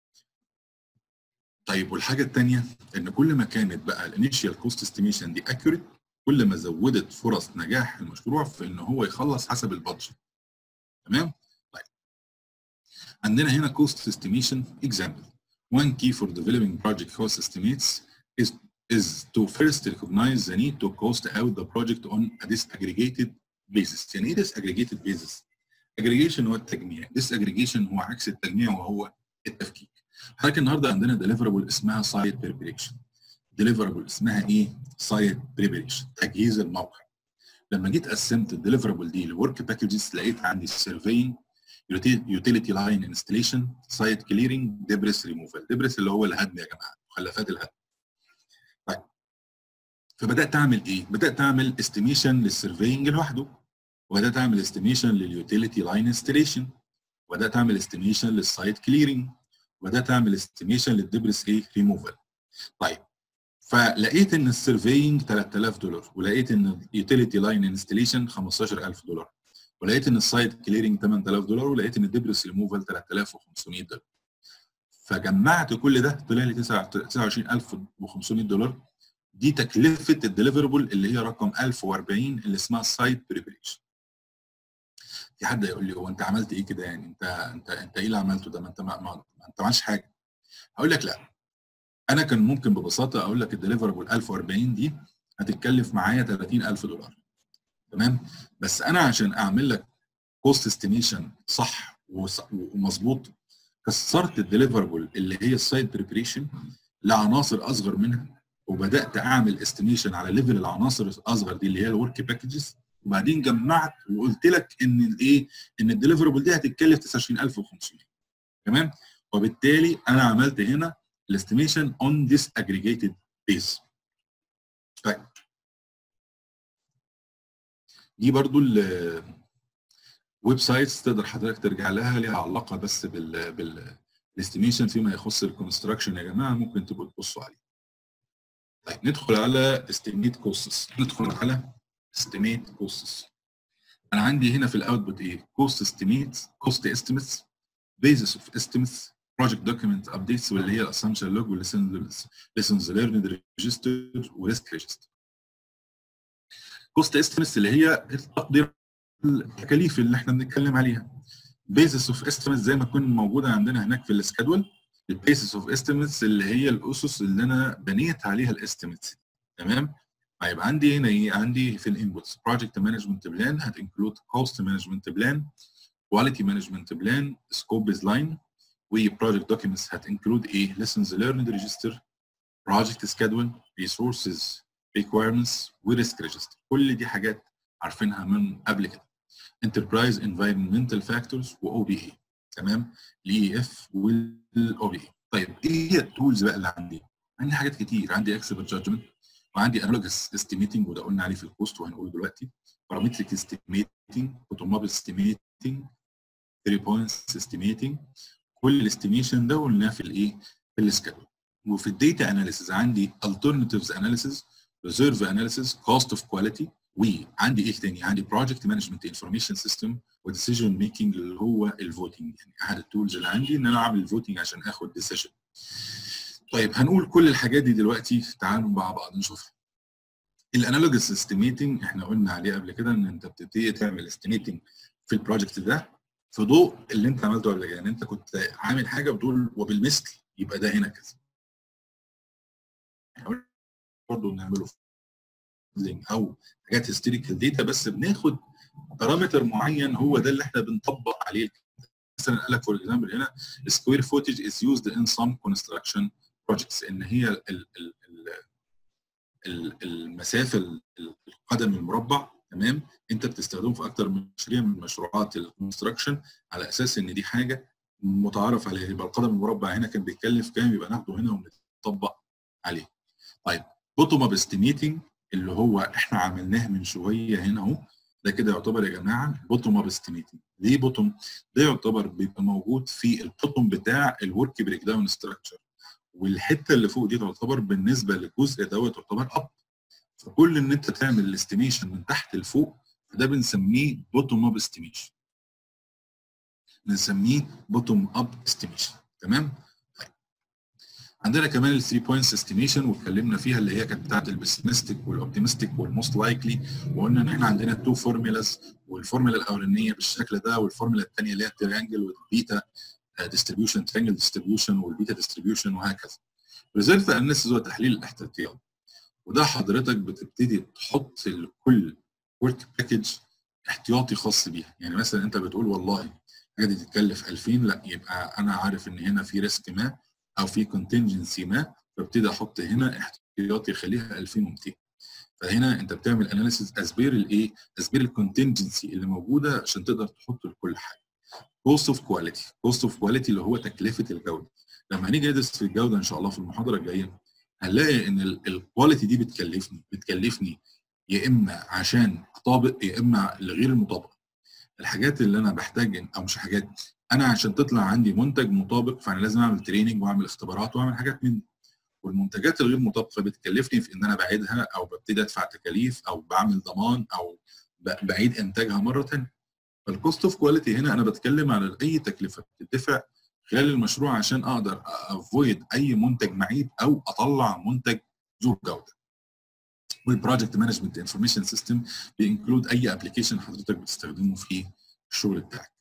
طيب والحاجه الثانيه ان كل ما كانت بقى الانيشال كوست استيميشن دي اكيوريت كل ما زودت فرص نجاح المشروع في ان هو يخلص حسب البادجت تمام طيب عندنا هنا cost estimation example one key for developing project cost estimates is is to first recognize the need to cost out the project on a disaggregated basis يعني ايه disaggregated basis aggregation هو التجميع disaggregation هو عكس التجميع وهو التفكيك حضرتك النهارده عندنا ديليفربل اسمها سايت بريبريشن ديليفربل اسمها ايه سايت بريبريشن تجهيز الموقع لما جيت قسمت الديليفربل دي لورك باكجز لقيت عندي سيرفينج يوتيليتي لاين انستليشن سايت كليرنج ديبرس ريموفال ديبرس اللي هو الهدم يا جماعه مخلفات الهدم طيب فبدات اعمل ايه بدات اعمل استيميشن للسيرفينج لوحده وبدات اعمل استيميشن لليوتيليتي لاين انستليشن وبدات اعمل استيميشن للسايت كليرنج وبدات اعمل استيميشن للدبرس ايه ريموفال طيب فلقيت ان السيرفينج 3000 دولار ولقيت ان اليوتيليتي لاين انستليشن 15000 دولار ولقيت ان السايت كليرنج 8000 دولار ولقيت ان الدبرس ريموفال 3500 دولار فجمعت كل ده طلع لي 29500 دولار دي تكلفه الديليفربل اللي هي رقم 1040 اللي اسمها سايت بريبريشن في حد يقول لي هو انت عملت ايه كده يعني انت انت انت ايه اللي عملته ده ما انت ما, ما انت ما عملتش حاجه هقول لك لا انا كان ممكن ببساطه اقول لك الديليفربل 1040 دي هتتكلف معايا 30000 دولار تمام بس انا عشان اعمل لك كوست استيميشن صح ومظبوط كسرت الديليفربل اللي هي السايت بريبريشن لعناصر اصغر منها وبدات اعمل استيميشن على ليفل العناصر الاصغر دي اللي هي الورك باكجز وبعدين جمعت وقلت لك ان الايه ان الديليفربل دي هتتكلف 29500 تمام وبالتالي انا عملت هنا الاستيميشن اون ذيس اجريجيتد بيس طيب دي برضو الويب سايتس تقدر حضرتك ترجع لها ليها علاقه بس بال بال الاستيميشن فيما يخص الكونستراكشن يا جماعه ممكن تبقوا تبصوا عليه طيب ندخل على استيميت كوستس ندخل على estimate costs انا عندي هنا في الاوتبوت ايه cost estimates cost estimates basis of estimates project document updates واللي هي الاسامبشن لوج والليسنز learned register وريسك ريجستر cost estimates اللي هي التقدير التكاليف اللي احنا بنتكلم عليها basis of estimates زي ما تكون موجوده عندنا هناك في السكادول البيسس اوف estimates اللي هي الاسس اللي انا بنيت عليها الاستيميتس تمام طيب عندي هنا ايه عندي في الانبوتس بروجكت مانجمنت بلان هتنكلود كوست مانجمنت بلان quality management plan scope baseline وproject documents هت include ايه lessons learned register project schedule resources requirements وريسك register كل دي حاجات عارفينها من قبل كده enterprise environmental factors و OBA تمام الاي اف والاو بي طيب ايه هي التولز بقى اللي عندي؟ عندي حاجات كتير عندي اكسبرت جادجمنت وعندي انالوجس استيميتنج وده قلنا عليه في البوست وهنقوله دلوقتي بارامتريك استيميتنج بوتوم اب استيميتنج 3 بوينتس استيميتنج كل الاستيميشن ده قلناه في الايه؟ في السكادول وفي الداتا اناليسيز عندي alternatives analysis reserve analysis cost of quality وعندي ايه تاني؟ عندي project management information system وديسيجن ميكنج اللي هو الفوتنج يعني احد التولز اللي عندي ان انا اعمل الفوتنج عشان اخد ديسيجن. طيب هنقول كل الحاجات دي دلوقتي تعالوا مع بعض نشوفها. الانالوجس استيميتنج احنا قلنا عليه قبل كده ان انت بتبتدي تعمل استيميتنج في البروجكت ده في ضوء اللي انت عملته قبل كده يعني انت كنت عامل حاجه بتقول وبالمثل يبقى ده هنا كذا. برضه بنعمله او حاجات هيستوريكال داتا بس بناخد بارامتر معين هو ده اللي احنا بنطبق عليه مثلا قال لك فور اكزامبل هنا سكوير فوتج از يوزد ان سم كونستراكشن بروجكتس ان هي ال ال ال المسافه القدم المربع تمام انت بتستخدمه في اكتر من مشاريع من مشروعات الكونستراكشن على اساس ان دي حاجه متعارف عليها يبقى القدم المربع هنا كان بيتكلف كام يبقى ناخده هنا ونطبق عليه. طيب بوتوم اب استيميتنج اللي هو احنا عملناه من شويه هنا اهو ده كده يعتبر يا جماعه بوتوم اب استيميتنج ليه بوتوم ده يعتبر بيبقى موجود في البوتوم بتاع الورك بريك داون ستراكشر والحته اللي فوق دي تعتبر بالنسبه للجزء دوت تعتبر اب فكل ان انت تعمل الاستيميشن من تحت لفوق ده بنسميه بوتوم اب استيميشن بنسميه بوتوم اب استيميشن تمام عندنا كمان ال 3 بوينتس استيميشن واتكلمنا فيها اللي هي كانت بتاعت البسيمستيك والاوبتيمستيك والموست لايكلي وقلنا ان احنا عندنا تو فورمولاز والفورمولا الاولانيه بالشكل ده والفورمولا الثانيه اللي هي التريانجل والبيتا ديستريبيوشن تريانجل ديستريبيوشن والبيتا ديستريبيوشن وهكذا. ريزيرف اناليسيس هو تحليل الاحتياطيات وده حضرتك بتبتدي تحط لكل ورك باكج احتياطي خاص بيها يعني مثلا انت بتقول والله الحاجه دي تتكلف 2000 لا يبقى انا عارف ان هنا في ريسك ما او في كونتنجنسي ما فابتدي احط هنا احتياطي يخليها 2200 فهنا انت بتعمل اناليسيز اسبير الايه؟ اسبير الكونتنجنسي اللي موجوده عشان تقدر تحط لكل حاجه. كوست اوف كواليتي، كوست اوف كواليتي اللي هو تكلفه الجوده. لما هنيجي ندرس في الجوده ان شاء الله في المحاضره الجايه هنلاقي ان الكواليتي دي بتكلفني بتكلفني يا اما عشان اطابق يا اما لغير المطابقه. الحاجات اللي انا بحتاج او مش حاجات انا عشان تطلع عندي منتج مطابق فانا لازم اعمل تريننج واعمل اختبارات واعمل حاجات من دي. والمنتجات الغير مطابقه بتكلفني في ان انا بعيدها او ببتدي ادفع تكاليف او بعمل ضمان او بعيد انتاجها مره ثانيه. فالكوست اوف كواليتي هنا انا بتكلم على اي تكلفه بتدفع خلال المشروع عشان اقدر افويد اي منتج معيب او اطلع منتج ذو جوده. والبروجكت مانجمنت انفورميشن سيستم بينكلود اي ابلكيشن حضرتك بتستخدمه في الشغل بتاعك.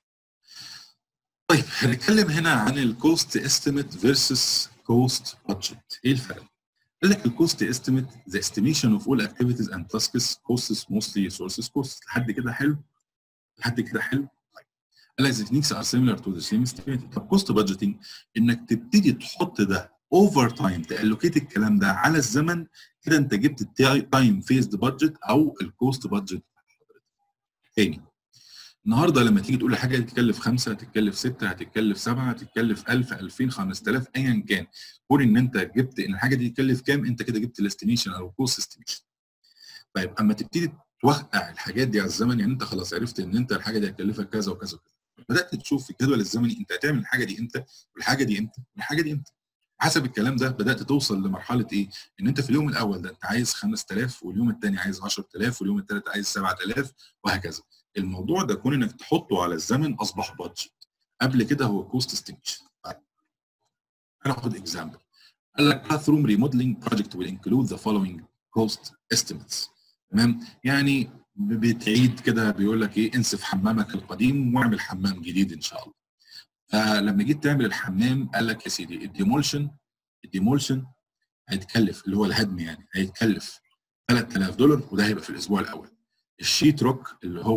طيب هنتكلم هنا عن الكوست استيميت فيرسس كوست بادجت ايه الفرق؟ قال لك الكوست استيميت ذا استيميشن اوف اول اكتيفيتيز اند تاسكس كوستس موستلي سورسز كوست لحد كده حلو؟ لحد كده حلو؟ طيب قال لك the techniques are similar to the same estimate طب كوست بادجيتنج انك تبتدي تحط ده اوفر تايم تالوكيت الكلام ده على الزمن كده انت جبت التايم فيزد بادجت او الكوست بادجت تاني النهارده لما تيجي تقول حاجه هتتكلف خمسه هتتكلف سته هتتكلف سبعه هتتكلف 1000 2000 5000 ايا كان كون ان انت جبت ان الحاجه دي تكلف كام انت كده جبت الاستيميشن او الكوست استيميشن طيب اما تبتدي توقع الحاجات دي على الزمن يعني انت خلاص عرفت ان انت الحاجه دي هتكلفك كذا وكذا وكذا بدات تشوف في الجدول الزمني انت هتعمل الحاجه دي امتى والحاجه دي امتى والحاجه دي امتى حسب الكلام ده بدات توصل لمرحله ايه؟ ان انت في اليوم الاول ده انت عايز 5000 واليوم الثاني عايز 10000 واليوم الثالث عايز 7000 وهكذا. الموضوع ده كون انك تحطه على الزمن اصبح بادجت. قبل كده هو كوست استيميشن. هناخد اكزامبل. قال لك باث روم ريموديلنج بروجكت will include the following cost estimates. تمام؟ يعني بتعيد كده بيقول لك ايه انسف حمامك القديم واعمل حمام جديد ان شاء الله. فلما جيت تعمل الحمام قال لك يا سيدي الديمولشن الديمولشن هيتكلف اللي هو الهدم يعني هيتكلف 3000 دولار وده هيبقى في الاسبوع الاول الشيت روك اللي هو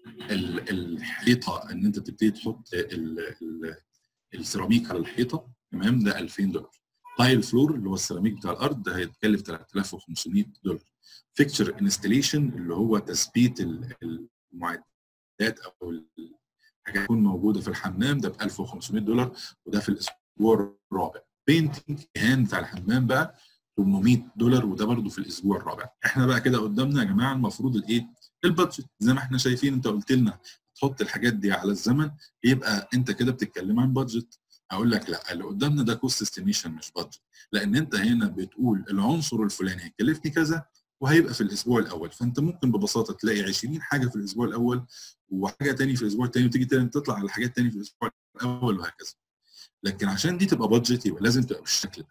الحيطه ان انت تبتدي تحط السيراميك على الحيطه تمام ده 2000 دولار تايل فلور اللي هو السيراميك بتاع الارض ده هيتكلف 3500 دولار فيكتشر انستليشن اللي هو تثبيت المعدات او الحاجات تكون موجوده في الحمام ده ب 1500 دولار وده في الاسبوع الرابع بينتنج كهان بتاع الحمام بقى 800 دولار وده برده في الاسبوع الرابع احنا بقى كده قدامنا يا جماعه المفروض الايه البادجت زي ما احنا شايفين انت قلت لنا تحط الحاجات دي على الزمن يبقى انت كده بتتكلم عن بادجت اقول لك لا اللي قدامنا ده كوست استيميشن مش بادجت لان انت هنا بتقول العنصر الفلاني هيكلفني كذا وهيبقى في الاسبوع الاول فانت ممكن ببساطه تلاقي 20 حاجه في الاسبوع الاول وحاجه ثاني في الاسبوع الثاني وتيجي تاني تطلع على حاجات ثانيه في الاسبوع الاول وهكذا لكن عشان دي تبقى بادجت يبقى لازم تبقى بالشكل ده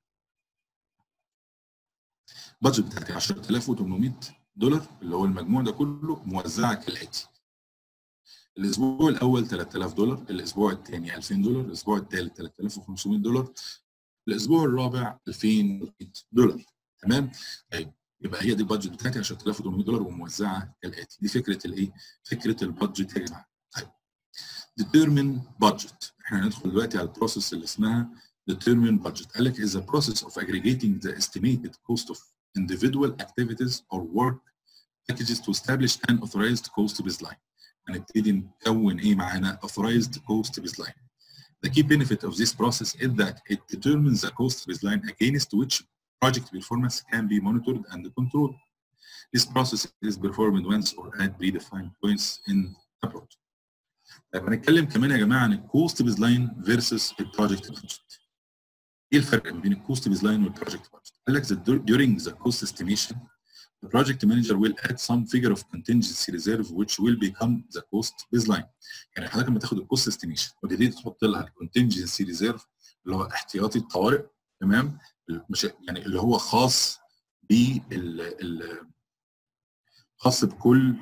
بادجت بتاعتي 10800 دولار اللي هو المجموع ده كله موزعه كالاتي الاسبوع الاول 3000 دولار الاسبوع الثاني 2000 دولار الاسبوع الثالث 3500 دولار الاسبوع الرابع 2100 دولار تمام طيب يبقى هي دي البادجت بتاعتي 10800 دولار وموزعه كالاتي دي فكره الايه فكره البادجت يا جماعه طيب determine budget احنا هندخل دلوقتي على البروسيس اللي اسمها determine budget قال لك is a process of aggregating the estimated cost of individual activities or work packages to establish an authorized cost baseline هنبتدي نكون ايه معانا authorized cost baseline The key benefit of this process is that it determines the cost baseline against which project performance can be monitored and controlled. This process is performed once or at predefined points in a project. طيب هنتكلم كمان يا جماعه عن الكوست بيزلاين فيرسس البروجكت بادجت. ايه الفرق بين الكوست بيزلاين والبروجكت بادجت؟ قال لك that during the cost estimation the project manager will add some figure of contingency reserve which will become the cost baseline. يعني حضرتك لما تاخد الكوست استيميشن وتبتدي تحط لها الكونتنجنسي ريزيرف اللي هو احتياطي الطوارئ تمام مش يعني اللي هو خاص بال خاص بكل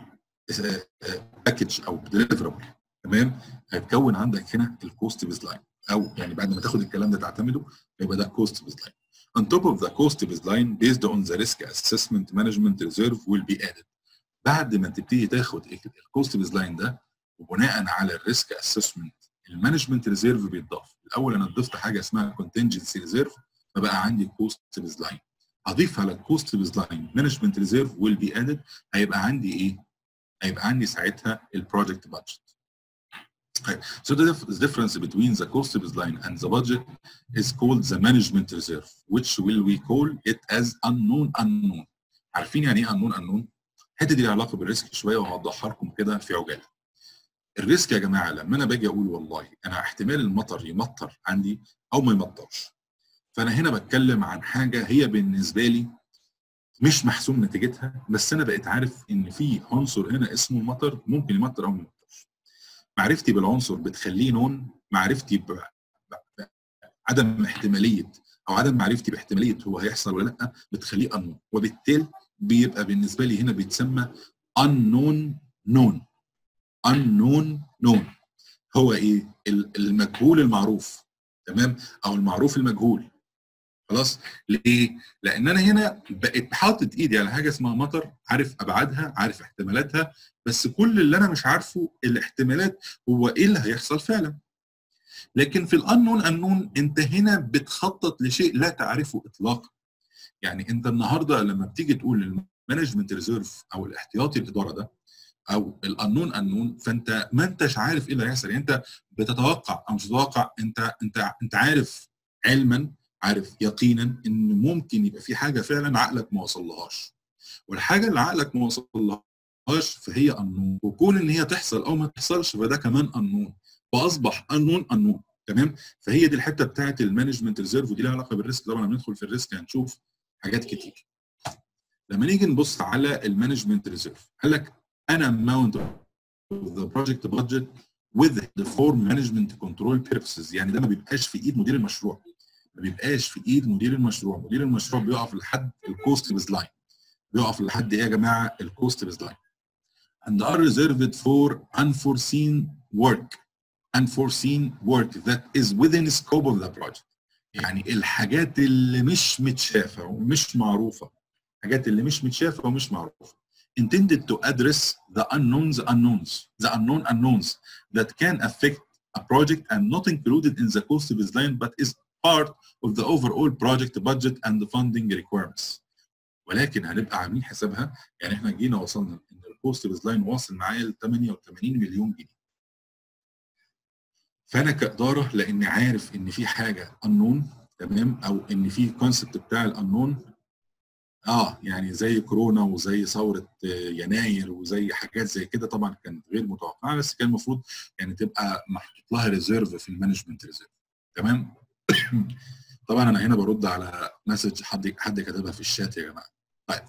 باكج او ديليفربل تمام هيتكون عندك هنا الكوست بيزلاين او يعني بعد ما تاخد الكلام ده تعتمده يبقى ده كوست بيزلاين On top of the cost baseline based on the risk assessment management reserve will be added. بعد ما تبتدي تاخد الكوست بيزلاين ده وبناء على الريسك اسسمنت المانجمنت ريزيرف بيتضاف. الاول انا ضفت حاجه اسمها contingency ريزيرف فبقى عندي كوست بيزلاين. اضيف على الكوست بيزلاين مانجمنت ريزيرف will be added هيبقى عندي ايه؟ هيبقى عندي ساعتها البروجكت بادجت. So the difference between the cost baseline and the budget is called the management reserve, which will we call it as unknown unknown. عارفين يعني ايه unknown unknown؟ الحته دي لها علاقه بالريسك شويه وهوضحها لكم كده في عجاله. الريسك يا جماعه لما انا باجي اقول والله انا احتمال المطر يمطر عندي او ما يمطرش. فانا هنا بتكلم عن حاجه هي بالنسبه لي مش محسوم نتيجتها بس انا بقيت عارف ان في عنصر هنا اسمه المطر ممكن يمطر او ما يمطرش. معرفتي بالعنصر بتخليه نون معرفتي ب... ب... ب... عدم احتماليه او عدم معرفتي باحتماليه هو هيحصل ولا لا بتخليه انون وبالتالي بيبقى بالنسبه لي هنا بيتسمى unknown known unknown known هو ايه المجهول المعروف تمام او المعروف المجهول خلاص ليه لان انا هنا بقيت حاطط ايدي على حاجه اسمها مطر عارف ابعادها عارف احتمالاتها بس كل اللي انا مش عارفه الاحتمالات هو ايه اللي هيحصل فعلا لكن في الانون انون انت هنا بتخطط لشيء لا تعرفه اطلاقا يعني انت النهارده لما بتيجي تقول المانجمنت ريزيرف او الاحتياطي الاداره ده او الانون انون فانت ما انتش عارف ايه اللي هيحصل يعني انت بتتوقع او مش تتوقع انت انت انت عارف علما عارف يقينا ان ممكن يبقى في حاجه فعلا عقلك ما وصلهاش والحاجه اللي عقلك ما وصلهاش فهي انون وكون ان هي تحصل او ما تحصلش فده كمان انون فاصبح انون انون تمام فهي دي الحته بتاعت المانجمنت ريزيرف ودي لها علاقه بالريسك طبعا لما ندخل في الريسك هنشوف حاجات كتير لما نيجي نبص على المانجمنت ريزيرف قال لك an amount of the project budget with the for management control purposes يعني ده ما بيبقاش في ايد مدير المشروع ما بيبقاش في ايد مدير المشروع مدير المشروع بيقف لحد الكوست بيز لاين بيقف لحد ايه يا جماعه الكوست بيز لاين and are reserved for unforeseen work unforeseen work that is within scope of the project يعني الحاجات اللي مش متشافه ومش معروفه الحاجات اللي مش متشافه ومش معروفه intended to address the unknowns unknowns the unknown unknowns that can affect a project and not included in the cost baseline but is part of the overall project budget and the funding requirements ولكن هنبقى عاملين حسابها يعني احنا جينا وصلنا ان الكوست بيزلاين واصل معايا ل 88 مليون جنيه فانا كاداره لاني عارف ان في حاجه انون تمام او ان في كونسبت بتاع الانون اه يعني زي كورونا وزي ثوره يناير وزي حاجات زي كده طبعا كانت غير متوقعه بس كان المفروض يعني تبقى محطوط لها ريزيرف في المانجمنت ريزيرف تمام طبعا انا هنا برد على مسج حد حد كتبها في الشات يا جماعه طيب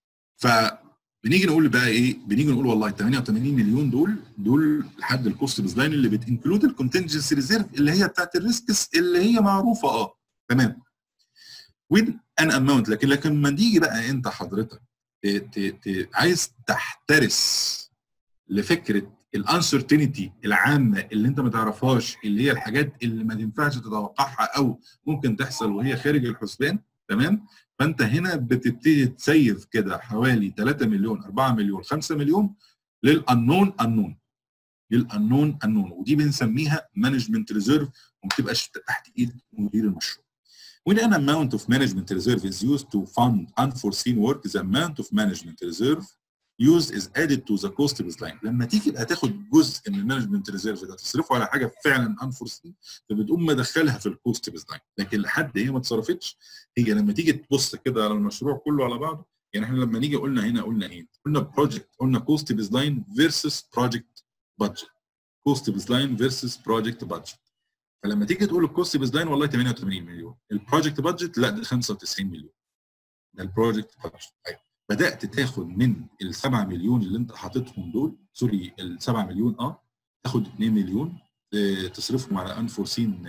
فبنيجي نقول بقى ايه بنيجي نقول والله 88 مليون دول دول لحد الكوست بيزلاين اللي بتنكلود الكونتنجنسي ريزيرف اللي هي بتاعت الريسكس اللي هي معروفه اه تمام with an amount لكن لكن لما تيجي بقى انت حضرتك ت ت ت عايز تحترس لفكره الانسرتينتي العامه اللي انت ما تعرفهاش اللي هي الحاجات اللي ما تنفعش تتوقعها او ممكن تحصل وهي خارج الحسبان تمام فانت هنا بتبتدي تسيف كده حوالي 3 مليون 4 مليون 5 مليون للانون انون للانون انون ودي بنسميها مانجمنت ريزيرف وما بتبقاش تحت ايد مدير المشروع When an amount of management reserve is used to fund unforeseen work, the amount of management reserve used is added to the cost baseline. لما تيجي بقى تاخد جزء من المانجمنت ريزيرف ده تصرفه على حاجه فعلا unforeseen فبتقوم مدخلها في الكوست بيزلاين، لكن لحد هي ما اتصرفتش هي لما تيجي تبص كده على المشروع كله على بعضه يعني احنا لما نيجي قلنا هنا قلنا ايه؟ قلنا بروجكت قلنا كوست بيزلاين فيرسس بروجكت بادجت. كوست بيزلاين فيرسس بروجكت بادجت. فلما تيجي تقول الكوست بيزلاين والله 88 مليون البروجكت بادجت لا ده 95 مليون ده البروجكت بادجت طيب بدات تاخد من ال 7 مليون اللي انت حاططهم دول سوري ال 7 مليون اه تاخد 2 مليون اه تصرفهم على انفورسين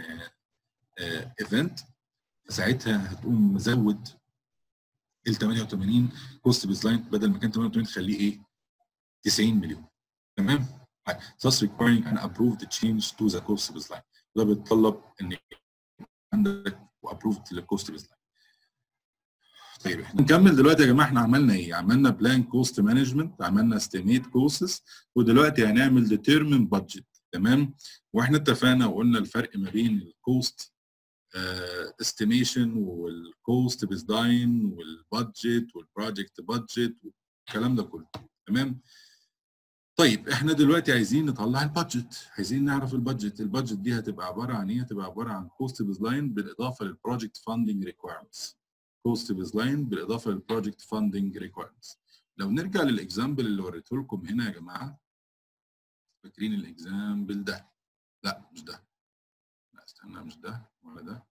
ايفنت ساعتها هتقوم مزود ال 88 كوست بيزلاين بدل ما كان 88 تخليه ايه 90 مليون تمام thus requiring an approved change to the cost baseline ده بيتطلب ان عندك وابروفد للكوست بيزلاين طيب احنا نكمل دلوقتي يا جماعه احنا عملنا ايه؟ عملنا بلان كوست مانجمنت عملنا استيميت كوستس ودلوقتي هنعمل ديترمين بادجت تمام؟ واحنا اتفقنا وقلنا الفرق ما بين الكوست استيميشن والكوست بيزلاين والبادجت والبروجكت بادجت والكلام ده كله تمام؟ طيب احنا دلوقتي عايزين نطلع البادجت عايزين نعرف البادجت البادجت دي هتبقى عباره عن ايه هتبقى عباره عن كوست بيزلاين بالاضافه للبروجكت فاندنج ريكويرمنتس كوست بيزلاين بالاضافه للبروجكت فاندنج ريكويرمنتس لو نرجع للاكزامبل اللي وريته لكم هنا يا جماعه فاكرين الاكزامبل ده لا مش ده لا استنى مش ده ولا ده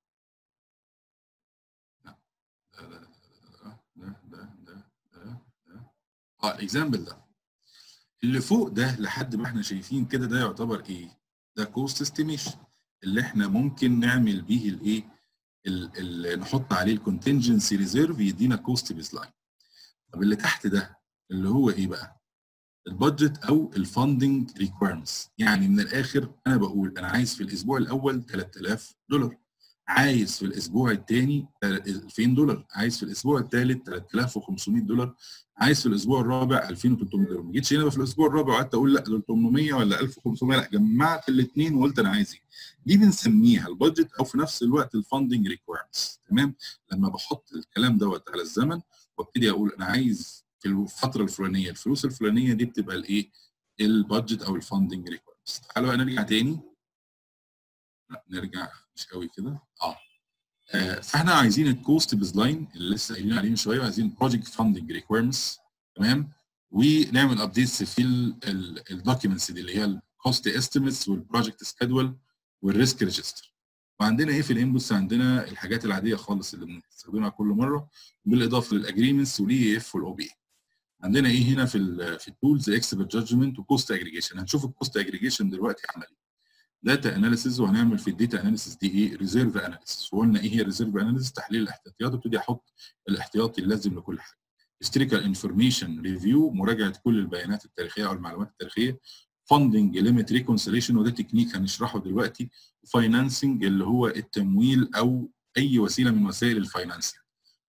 لا ده ده ده ده ده ده ده ده اه الاكزامبل ده اللي فوق ده لحد ما احنا شايفين كده ده يعتبر ايه؟ ده كوست استيميشن اللي احنا ممكن نعمل بيه الايه؟ اللي نحط عليه الكونتنجنسي ريزيرف يدينا كوست بيزلاين. طب اللي تحت ده اللي هو ايه بقى؟ البادجت او الفاندنج ريكويرمنتس يعني من الاخر انا بقول انا عايز في الاسبوع الاول 3000 دولار عايز في الاسبوع الثاني 2000 دولار عايز في الاسبوع الثالث 3500 دولار عايز في الاسبوع الرابع 2300 دولار ما جيتش هنا في الاسبوع الرابع وقعدت اقول لا دول 800 ولا 1500 لا جمعت الاثنين وقلت انا عايز ايه دي بنسميها البادجت او في نفس الوقت الفاندنج ريكويرمنتس تمام لما بحط الكلام دوت على الزمن وابتدي اقول انا عايز في الفتره الفلانيه الفلوس الفلانيه دي بتبقى الايه البادجت او الفاندنج ريكويرمنتس تعالوا بقى نرجع تاني لا نرجع مش قوي كده اه آه، فاحنا عايزين الكوست بيزلاين اللي لسه قايلين عليه من شويه وعايزين بروجكت فاندنج ريكويرمنتس تمام ونعمل ابديتس في الدوكيومنتس دي اللي هي الكوست استيميتس والبروجكت سكادول والريسك ريجستر وعندنا ايه في الانبوتس عندنا الحاجات العاديه خالص اللي بنستخدمها كل مره بالاضافه للاجريمنتس والاي اف والاو بي عندنا ايه هنا في ال في التولز اكسبرت جادجمنت وكوست اجريجيشن هنشوف الكوست اجريجيشن دلوقتي عملي داتا اناليسيز وهنعمل في الداتا اناليسيز دي ايه ريزيرف اناليسيز وقلنا ايه هي ريزيرف اناليسيز تحليل الاحتياطيات وابتدي احط الاحتياطي اللازم لكل حاجه هيستوريكال انفورميشن ريفيو مراجعه كل البيانات التاريخيه او المعلومات التاريخيه فاندنج ليميت ريكونسيليشن وده تكنيك هنشرحه دلوقتي فاينانسنج اللي هو التمويل او اي وسيله من وسائل الفاينانسنج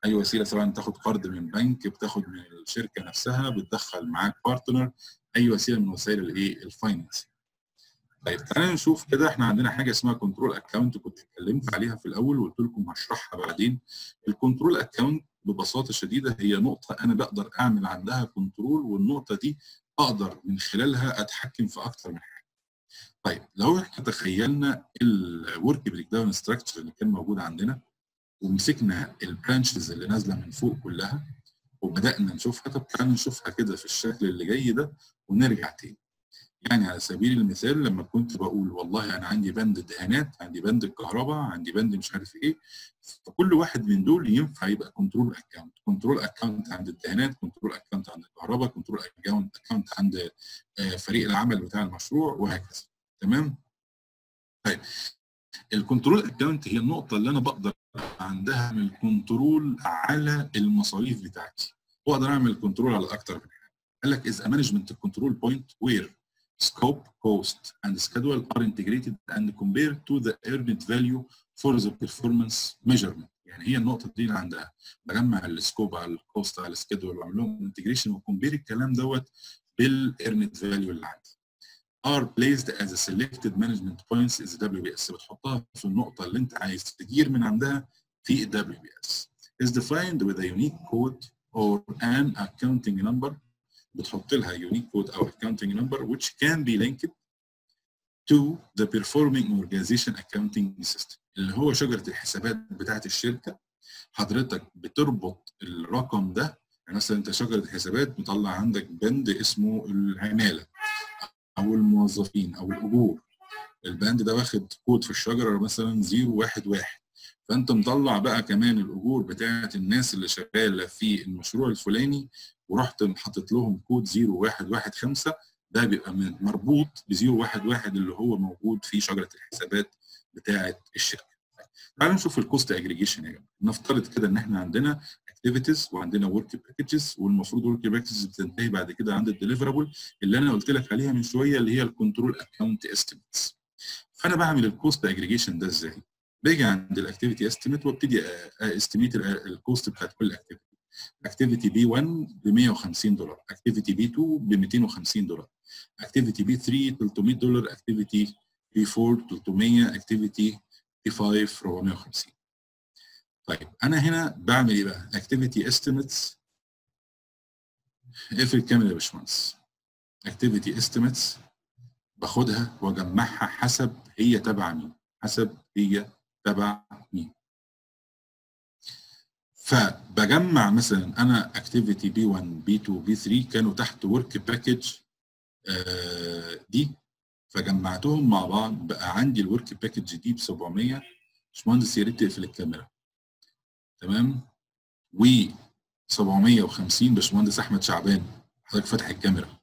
اي وسيله سواء تاخد قرض من بنك بتاخد من الشركه نفسها بتدخل معاك بارتنر اي وسيله من وسائل الايه الفاينانس طيب تعالى نشوف كده احنا عندنا حاجه اسمها كنترول اكونت كنت اتكلمت عليها في الاول وقلت لكم هشرحها بعدين الكنترول اكونت ببساطه شديده هي نقطه انا بقدر اعمل عندها كنترول والنقطه دي اقدر من خلالها اتحكم في اكتر من حاجه طيب لو احنا تخيلنا الورك بريك داون ستراكشر اللي كان موجود عندنا ومسكنا البرانشز اللي نازله من فوق كلها وبدانا نشوفها طب تعالى نشوفها كده في الشكل اللي جاي ده ونرجع تاني يعني على سبيل المثال لما كنت بقول والله انا عندي بند الدهانات عندي بند الكهرباء عندي بند مش عارف ايه فكل واحد من دول ينفع يبقى كنترول اكونت كنترول اكونت عند الدهانات كنترول اكونت عند الكهرباء كنترول اكونت اكونت عند فريق العمل بتاع المشروع وهكذا تمام طيب الكنترول اكونت هي النقطه اللي انا بقدر عندها من كنترول على المصاريف بتاعتي واقدر اعمل كنترول على اكتر من حاجه قال لك is a management control point where scope, cost, and schedule are integrated and compared to the earned value for the performance measurement. يعني هي النقطة دي اللي عندها بجمع السكوب على الكوست على السكيدول واعمل لهم انتجريشن وكومبير الكلام دوت بالايرنت فاليو اللي عندي. are placed as a selected management points is WBS بتحطها في النقطة اللي أنت عايز تدير من عندها في WBS. is defined with a unique code or an accounting number بتحط لها unique code او accounting number which can be linked to the performing organization accounting system اللي هو شجره الحسابات بتاعه الشركه حضرتك بتربط الرقم ده يعني مثلا انت شجره الحسابات مطلع عندك بند اسمه العماله او الموظفين او الاجور البند ده واخد كود في الشجره مثلا 011 فانت مطلع بقى كمان الاجور بتاعه الناس اللي شغاله في المشروع الفلاني ورحت حاطط لهم كود 0115 ده بيبقى مربوط ب 011 اللي هو موجود في شجره الحسابات بتاعه الشركه. تعالوا نشوف الكوست اجريجيشن يا جماعه. نفترض كده ان احنا عندنا اكتيفيتيز وعندنا ورك باكجز والمفروض ورك باكجز بتنتهي بعد كده عند الديليفرابل اللي انا قلت لك عليها من شويه اللي هي الكنترول اكونت استيميتس. فانا بعمل الكوست اجريجيشن ده ازاي؟ باجي عند الاكتيفيتي استيميت وابتدي استيميت الكوست بتاعت كل اكتيفيتي. اكتيفيتي بي 1 ب 150 دولار اكتيفيتي بي 2 ب 250 دولار اكتيفيتي بي 3 300 دولار اكتيفيتي بي 4 300 اكتيفيتي بي 5 450 طيب انا هنا بعمل ايه بقى اكتيفيتي استيميتس اقفل الكاميرا يا باشمهندس اكتيفيتي استيميتس باخدها واجمعها حسب هي تبع مين حسب هي تبع مين فبجمع مثلا انا اكتيفيتي بي 1 بي 2 بي 3 كانوا تحت ورك باكج دي فجمعتهم مع بعض بقى عندي الورك باكج دي ب 700 باشمهندس يا ريت تقفل الكاميرا تمام و 750 باشمهندس احمد شعبان حضرتك فاتح الكاميرا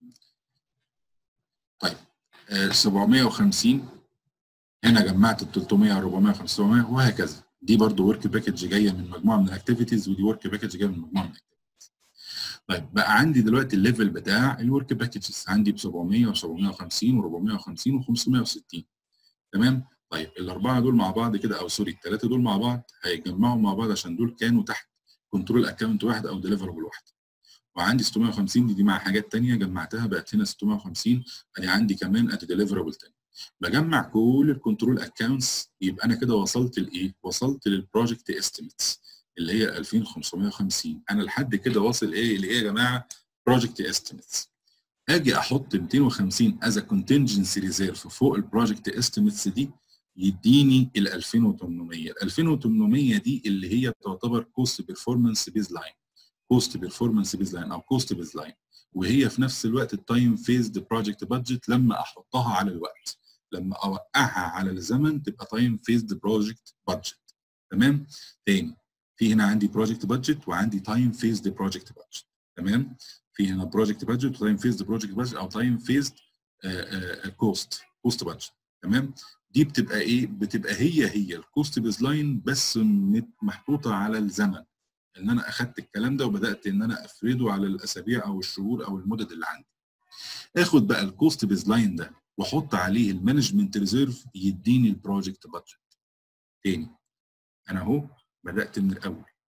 طيب آه 750 هنا جمعت ال 300 450 700 وهكذا دي برضو ورك باكج جايه من مجموعه من الاكتيفيتيز ودي ورك باكج جايه من مجموعه من الاكتيفيتيز. طيب بقى عندي دلوقتي الليفل بتاع الورك باكجز عندي ب 700 و750 و450 و560 تمام؟ طيب الاربعه دول مع بعض كده او سوري الثلاثه دول مع بعض هيتجمعوا مع بعض عشان دول كانوا تحت كنترول اكونت واحد او ديليفربل واحد. وعندي 650 دي, دي مع حاجات ثانيه جمعتها بقت هنا 650 ادي عندي كمان ادي ديليفربل ثاني. بجمع كل الكنترول اكونتس يبقى انا كده وصلت لايه؟ وصلت للبروجكت استيميتس اللي هي 2550 انا لحد كده واصل ايه لايه يا جماعه؟ بروجكت استيميتس اجي احط 250 از كونتنجنسي ريزيرف فوق البروجكت استيميتس دي يديني ال 2800 ال 2800 دي اللي هي تعتبر كوست بيرفورمانس بيز لاين كوست بيرفورمانس بيز لاين او كوست بيز لاين وهي في نفس الوقت التايم فيزد بروجكت بادجت لما احطها على الوقت لما اوقعها على الزمن تبقى تايم فيزد بروجكت بادجت تمام تاني في هنا عندي بروجكت بادجت وعندي تايم فيزد بروجكت بادجت تمام في هنا بروجكت بادجت وتايم فيزد بروجكت بادجت او تايم فيزد كوست كوست بادجت تمام دي بتبقى ايه بتبقى هي هي الكوست بيز لاين بس محطوطه على الزمن ان انا اخدت الكلام ده وبدات ان انا افرده على الاسابيع او الشهور او المدد اللي عندي اخد بقى الكوست بيز لاين ده واحط عليه المانجمنت ريزيرف يديني البروجكت بادجت تاني انا اهو بدات من الاول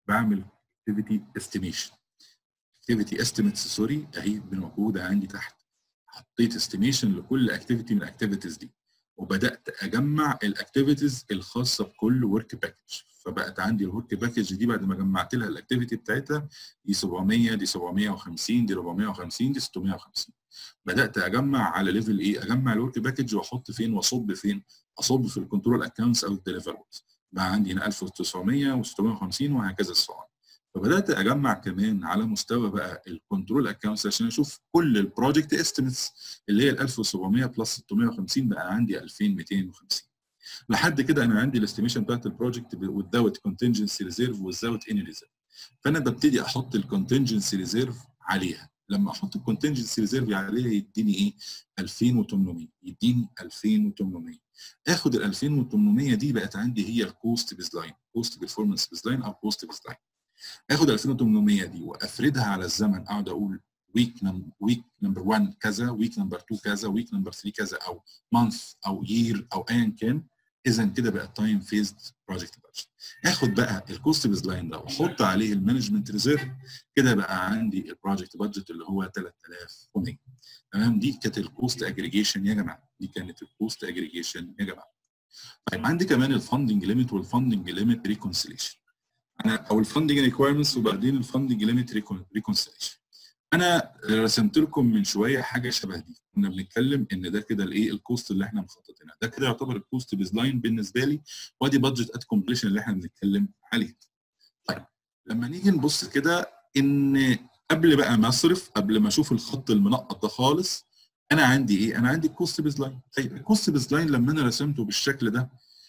بعمل اكتيفيتي استيميشن اكتيفيتي استيميتس سوري اهي موجوده عندي تحت حطيت استيميشن لكل اكتيفيتي من الاكتيفيتيز دي وبدات اجمع الاكتيفيتيز الخاصه بكل ورك باكج فبقت عندي الورك باكج دي بعد ما جمعت لها الاكتيفيتي بتاعتها دي 700 دي 750 دي 450 دي 650 بدات اجمع على ليفل ايه اجمع الورك باكج واحط فين واصب فين اصب في الكنترول اكونتس او الديليفربلز بقى عندي هنا 1900 و650 وهكذا الصعب فبدات اجمع كمان على مستوى بقى الكنترول اكونتس عشان اشوف كل البروجكت استيميتس اللي هي ال 1700 بلس 650 بقى عندي 2250 لحد كده انا عندي الاستيميشن بتاعت البروجكت without contingency reserve without any reserve فانا ببتدي احط الكونتنجنسي ريزيرف عليها لما احط الكونتنجنسي ريزيرف عليها يديني ايه 2800 يديني 2800 اخد ال 2800 دي بقت عندي هي الكوست بيز لاين كوست بيرفورمانس بيز لاين او كوست بيز لاين اخد 2800 دي وافردها على الزمن اقعد اقول ويك ويك نمبر 1 كذا ويك نمبر 2 كذا ويك نمبر 3 كذا او مانث او يير او ايا كان اذا كده بقى تايم فيزد بروجكت بادجت اخد بقى الكوست بيز لاين ده واحط عليه المانجمنت ريزيرف كده بقى عندي البروجكت بادجت اللي هو 3100 تمام دي كانت الكوست اجريجيشن يا جماعه دي كانت الكوست اجريجيشن يا جماعه طيب عندي كمان الفاندنج ليميت والفاندنج ليميت ريكونسيليشن انا او الفاندنج ريكويرمنتس وبعدين الفاندنج ليميت ريكونسيليشن انا رسمت لكم من شويه حاجه شبه دي كنا بنتكلم ان ده كده الايه الكوست اللي احنا مخططينها ده كده يعتبر الكوست بيز لاين بالنسبه لي وادي بادجت ات كومبليشن اللي احنا بنتكلم عليه طيب لما نيجي نبص كده ان قبل بقى ما اصرف قبل ما اشوف الخط المنقط ده خالص انا عندي ايه انا عندي الكوست بيز لاين طيب الكوست بيز لاين لما انا رسمته بالشكل ده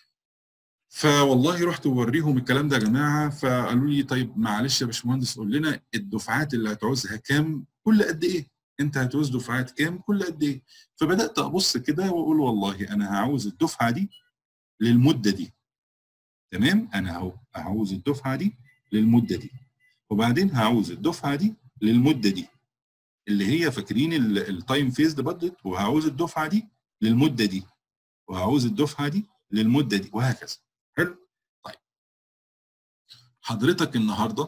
فوالله رحت اوريهم الكلام ده يا جماعه فقالوا لي طيب معلش يا باشمهندس قول لنا الدفعات اللي هتعوزها كام كل قد ايه؟ انت هتعوز دفعات كام كل قد ايه؟ فبدات ابص كده واقول والله انا هعوز الدفعه دي للمده دي. تمام؟ انا اهو هعوز الدفعه دي للمده دي. وبعدين هعوز الدفعه دي للمده دي. اللي هي فاكرين التايم فيزد بادجت وهعوز الدفعه دي للمده دي. وهعوز الدفعه دي للمده دي وهكذا. حلو طيب حضرتك النهارده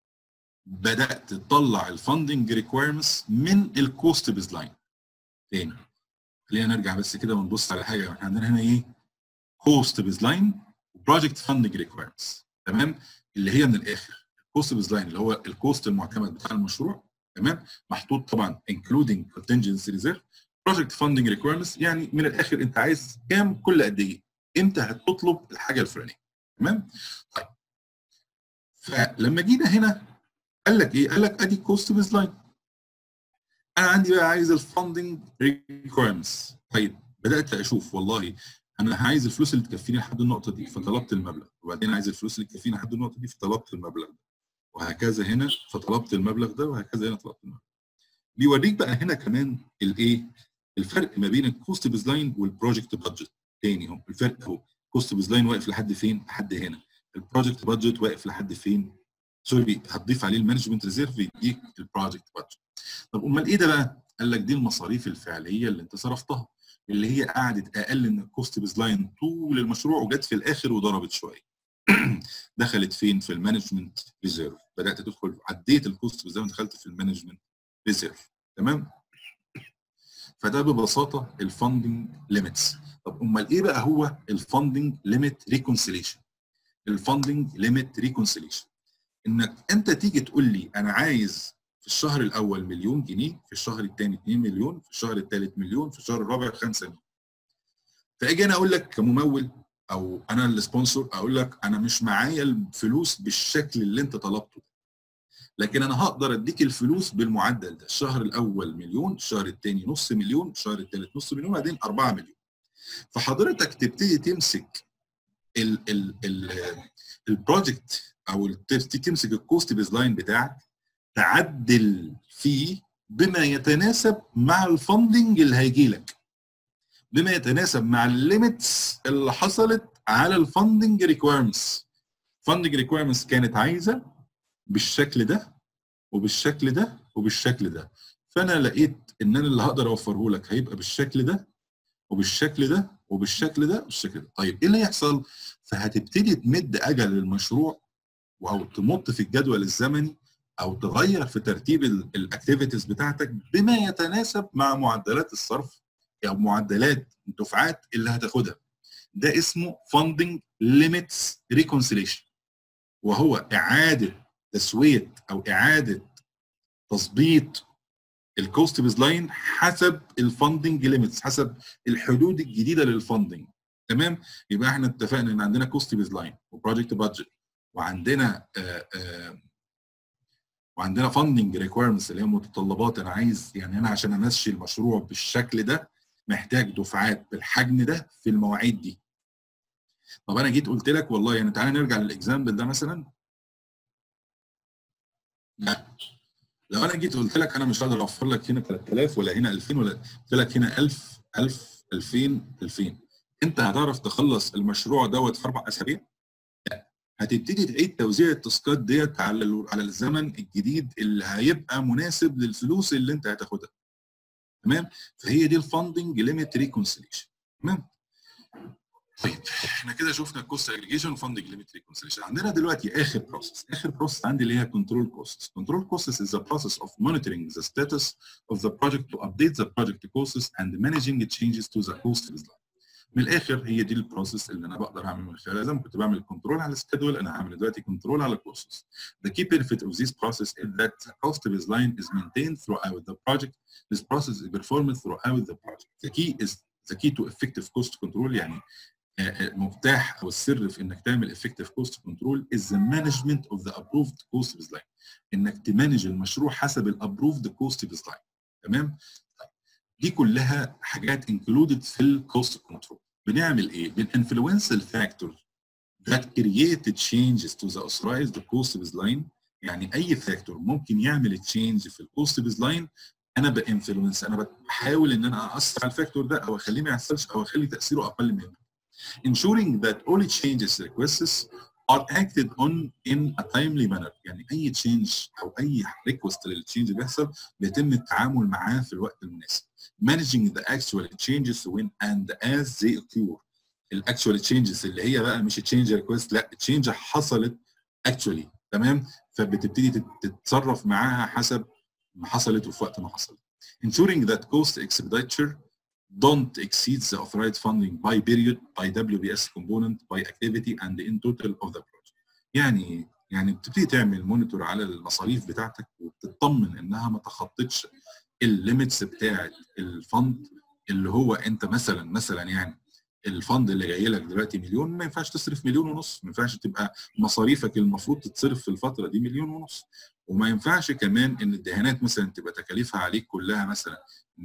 بدات تطلع الفاندنج ريكويرمنتس من الكوست بيز لاين تاني خلينا نرجع بس كده ونبص على حاجه احنا عندنا هنا ايه كوست بيز لاين وبروجكت فاندنج ريكويرمنتس تمام اللي هي من الاخر الكوست بيز لاين اللي هو الكوست المعتمد بتاع المشروع تمام محطوط طبعا including contingency reserve project funding requirements يعني من الاخر انت عايز كام كل قد ايه امتى هتطلب الحاجه الفلانيه تمام طيب فلما جينا هنا قال لك ايه قال لك ادي كوست بيز لاين انا عندي بقى عايز الفاندنج ريكويرمنتس طيب بدات اشوف والله انا عايز الفلوس اللي تكفيني لحد النقطه دي فطلبت المبلغ وبعدين عايز الفلوس اللي تكفيني لحد النقطه دي فطلبت المبلغ ده وهكذا هنا فطلبت المبلغ ده وهكذا هنا طلبت المبلغ بيوريك بقى هنا كمان الايه الفرق ما بين الكوست بيز لاين والبروجكت بادجت تاني اهو الفرق اهو كوست بيز لاين واقف لحد فين؟ لحد هنا البروجكت بادجت واقف لحد فين؟ سوري هتضيف عليه المانجمنت ريزيرف يديك البروجكت بادجت طب امال ايه ده بقى؟ قال لك دي المصاريف الفعليه اللي انت صرفتها اللي هي قعدت اقل من الكوست بيز لاين طول المشروع وجت في الاخر وضربت شويه دخلت فين؟ في المانجمنت ريزيرف بدات تدخل عديت الكوست بيز لاين دخلت في المانجمنت ريزيرف تمام؟ فده ببساطه الفاندنج ليميتس طب امال ايه بقى هو الفاندنج ليميت ريكونسيليشن الفاندنج ليميت ريكونسيليشن انك انت تيجي تقول لي انا عايز في الشهر الاول مليون جنيه في الشهر الثاني 2 مليون في الشهر الثالث مليون في الشهر الرابع 5 مليون فاجي انا اقول لك كممول او انا السبونسور اقول لك انا مش معايا الفلوس بالشكل اللي انت طلبته لكن انا هقدر اديك الفلوس بالمعدل ده الشهر الاول مليون الشهر الثاني نص مليون الشهر الثالث نص مليون وبعدين 4 مليون فحضرتك تبتدي تمسك ال ال ال البروجكت او تمسك الكوست بيز لاين بتاعك تعدل فيه بما يتناسب مع الفندنج اللي هيجي لك بما يتناسب مع الليميتس اللي حصلت على الفندنج ريكويرمنتس فندنج ريكويرمنتس كانت عايزه بالشكل ده وبالشكل ده وبالشكل ده فانا لقيت ان انا اللي هقدر اوفره لك هيبقى بالشكل ده وبالشكل ده وبالشكل ده والشكل ده طيب ايه اللي يحصل فهتبتدي تمد اجل المشروع او تمط في الجدول الزمني او تغير في ترتيب الاكتيفيتيز بتاعتك بما يتناسب مع معدلات الصرف او معدلات الدفعات اللي هتاخدها ده اسمه funding limits reconciliation وهو اعاده تسويه او اعاده تظبيط الكوست بيز لاين حسب الفندنج ليميتس حسب الحدود الجديده للفندنج تمام يبقى احنا اتفقنا ان عندنا كوست بيز لاين وبروجكت بادجت وعندنا آآ آآ وعندنا فاندنج ريكويرمنتس اللي هي متطلبات انا عايز يعني انا عشان امشي المشروع بالشكل ده محتاج دفعات بالحجم ده في المواعيد دي طب انا جيت قلت لك والله يعني تعالى نرجع للاكزامبل ده مثلا لا لو انا جيت قلت لك انا مش هقدر اوفر لك هنا 3000 ولا هنا 2000 ولا قلت لك هنا 1000 1000 2000 2000 انت هتعرف تخلص المشروع دوت في اربع اسابيع؟ لا هتبتدي تعيد توزيع التاسكات ديت على على الزمن الجديد اللي هيبقى مناسب للفلوس اللي انت هتاخدها تمام فهي دي الفاندنج ليميت ريكونسيليشن تمام طيب احنا كده شفنا الكوست اجريجيشن وفاندنج ليميت ريكونسيليشن عندنا دلوقتي اخر بروسيس اخر بروسيس عندي اللي هي كنترول كوست كنترول كوست is the process of monitoring the status of the project to update the project costs and managing changes to the cost baseline من الاخر هي دي البروسيس اللي انا بقدر اعمل من خلالها زي ما كنت بعمل كنترول على السكادول انا هعمل دلوقتي كنترول على الكوستس. The key benefit of this process is that the cost baseline is maintained throughout the project. This process is performed throughout the project. The key is the key to effective cost control يعني مفتاح او السر في انك تعمل effective cost control is the management of the approved cost baseline. انك تمانج المشروع حسب الابروفد cost baseline. تمام؟ دي كلها حاجات انكلودد في الكوست كنترول بنعمل ايه بنانفلونس الفاكتور that created changes to the authorized cost baseline يعني اي فاكتور ممكن يعمل تشينج في الكوست بيزلاين انا بانفلونس انا بحاول ان انا اثر على الفاكتور ده او اخليه ما يحصلش او اخلي تاثيره اقل منه ensuring that all changes requests are acted on in a timely manner يعني اي تشينج او اي ريكوست للتشينج بيحصل بيتم التعامل معاه في الوقت المناسب managing the actual changes when and as they occur الاكشوال تشينجز اللي هي بقى مش تشينج ريكوست لا تشينج حصلت اكشولي تمام فبتبتدي تتصرف معاها حسب ما حصلت وفي وقت ما حصلت ensuring that cost expenditure don't exceed the authorized funding by period by WBS component by activity and in total of the project يعني يعني بتبتدي تعمل مونيتور على المصاريف بتاعتك وتطمن انها ما تخطتش الليميتس بتاعت الفند اللي هو انت مثلا مثلا يعني الفند اللي جاي لك دلوقتي مليون ما ينفعش تصرف مليون ونص ما ينفعش تبقى مصاريفك المفروض تتصرف في الفتره دي مليون ونص وما ينفعش كمان ان الدهانات مثلا تبقى تكاليفها عليك كلها مثلا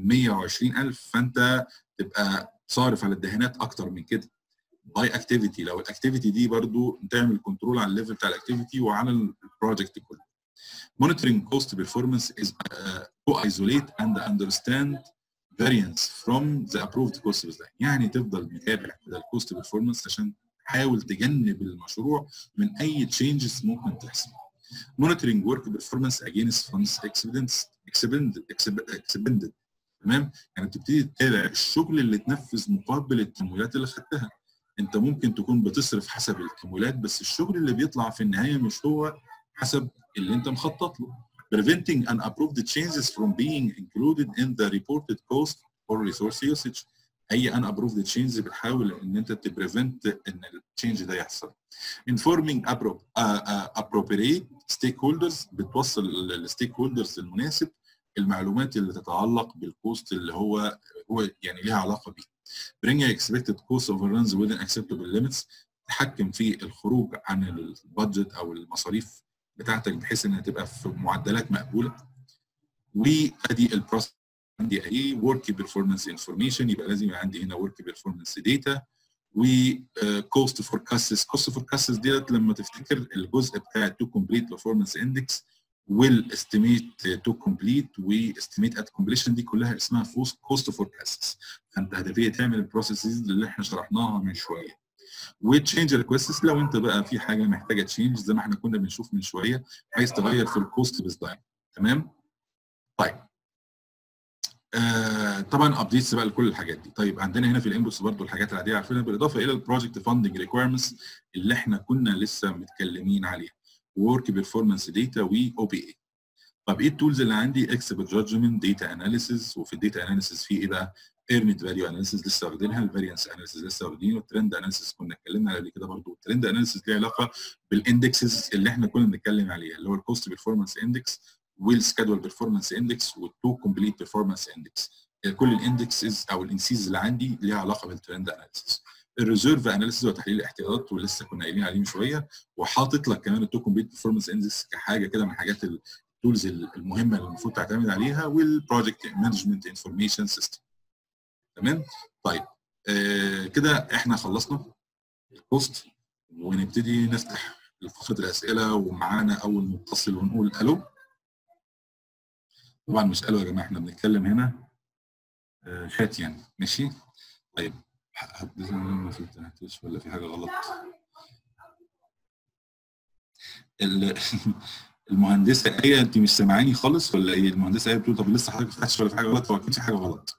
120000 فانت تبقى صارف على الدهانات اكتر من كده باي اكتيفيتي لو الاكتيفيتي دي برضو تعمل كنترول على الليفل بتاع الاكتيفيتي وعلى البروجكت كله monitoring cost performance is uh, to isolate and understand variance from the approved cost baseline يعني تفضل متابع كده الكوست performance عشان تحاول تجنب المشروع من اي changes ممكن تحصل monitoring work performance against funds expended expended expended تمام يعني بتبتدي تتابع الشغل اللي اتنفذ مقابل التمويلات اللي خدتها انت ممكن تكون بتصرف حسب التمويلات بس الشغل اللي بيطلع في النهايه مش هو حسب اللي انت مخطط له preventing unapproved changes from being included in the reported cost or resource usage اي unapproved changes بتحاول ان انت تبريفنت ان التشينج ده يحصل informing appropriate stakeholders بتوصل للستيك هولدرز المناسب المعلومات اللي تتعلق بالكوست اللي هو هو يعني ليها علاقه بيه bring expected cost overruns within acceptable limits تحكم في الخروج عن البادجت او المصاريف بتاعتك بحيث انها تبقى في معدلات مقبوله وادي البروسيس عندي اهي ورك بيرفورمانس انفورميشن يبقى لازم يبقى عندي هنا ورك بيرفورمانس داتا وكوست فوركاستس كوست فوركاستس ديت لما تفتكر الجزء بتاع تو كومبليت بيرفورمانس اندكس والاستيميت تو كومبليت واستيميت ات كومبليشن دي كلها اسمها كوست فوركاستس فانت هتبتدي تعمل البروسيسز اللي احنا شرحناها من شويه وتشينج ريكويستس لو انت بقى في حاجه محتاجه تشينج زي ما احنا كنا بنشوف من شويه عايز تغير في الكوست بيز لاين تمام طيب آه طبعا ابديتس بقى لكل الحاجات دي طيب عندنا هنا في الانبوكس برضو الحاجات العاديه عارفينها بالاضافه الى البروجكت فاندنج ريكويرمنتس اللي احنا كنا لسه متكلمين عليها وورك بيرفورمانس داتا واو بي اي طب ايه التولز اللي عندي اكسبت جادجمنت داتا اناليسيز وفي الداتا اناليسيز في ايه بقى ايرنت فاليو اناليسيز لسه واخدينها الفاريانس اناليسيز لسه واخدينه الترند اناليسيز كنا اتكلمنا عليه كده برضه الترند اناليسيز ليه علاقه بالاندكسز اللي احنا كنا بنتكلم عليها اللي هو الكوست بيرفورمانس اندكس والسكادول بيرفورمانس اندكس والتو كومبليت بيرفورمانس اندكس كل الاندكسز او الانسيز اللي عندي ليها علاقه بالترند اناليسيز الريزيرف اناليسيز وتحليل الاحتياطات ولسه كنا قايلين عليه من شويه وحاطط لك كمان التو كومبليت بيرفورمانس اندكس كحاجه كده من حاجات التولز المهمه اللي المفروض تعتمد عليها والبروجكت مانجمنت انفورميشن سيستم تمام طيب آه كده احنا خلصنا البوست ونبتدي نفتح فقره الاسئله ومعانا اول متصل ونقول الو طبعا مش الو يا جماعه احنا بنتكلم هنا آه شات يعني ماشي طيب ما فتحتش ولا في حاجه غلط المهندسه ايه انت مش سامعاني خالص ولا ايه المهندسه ايه بتقول طب لسه حضرتك ما فتحتش ولا في حاجه غلط هو اكيد في حاجه غلط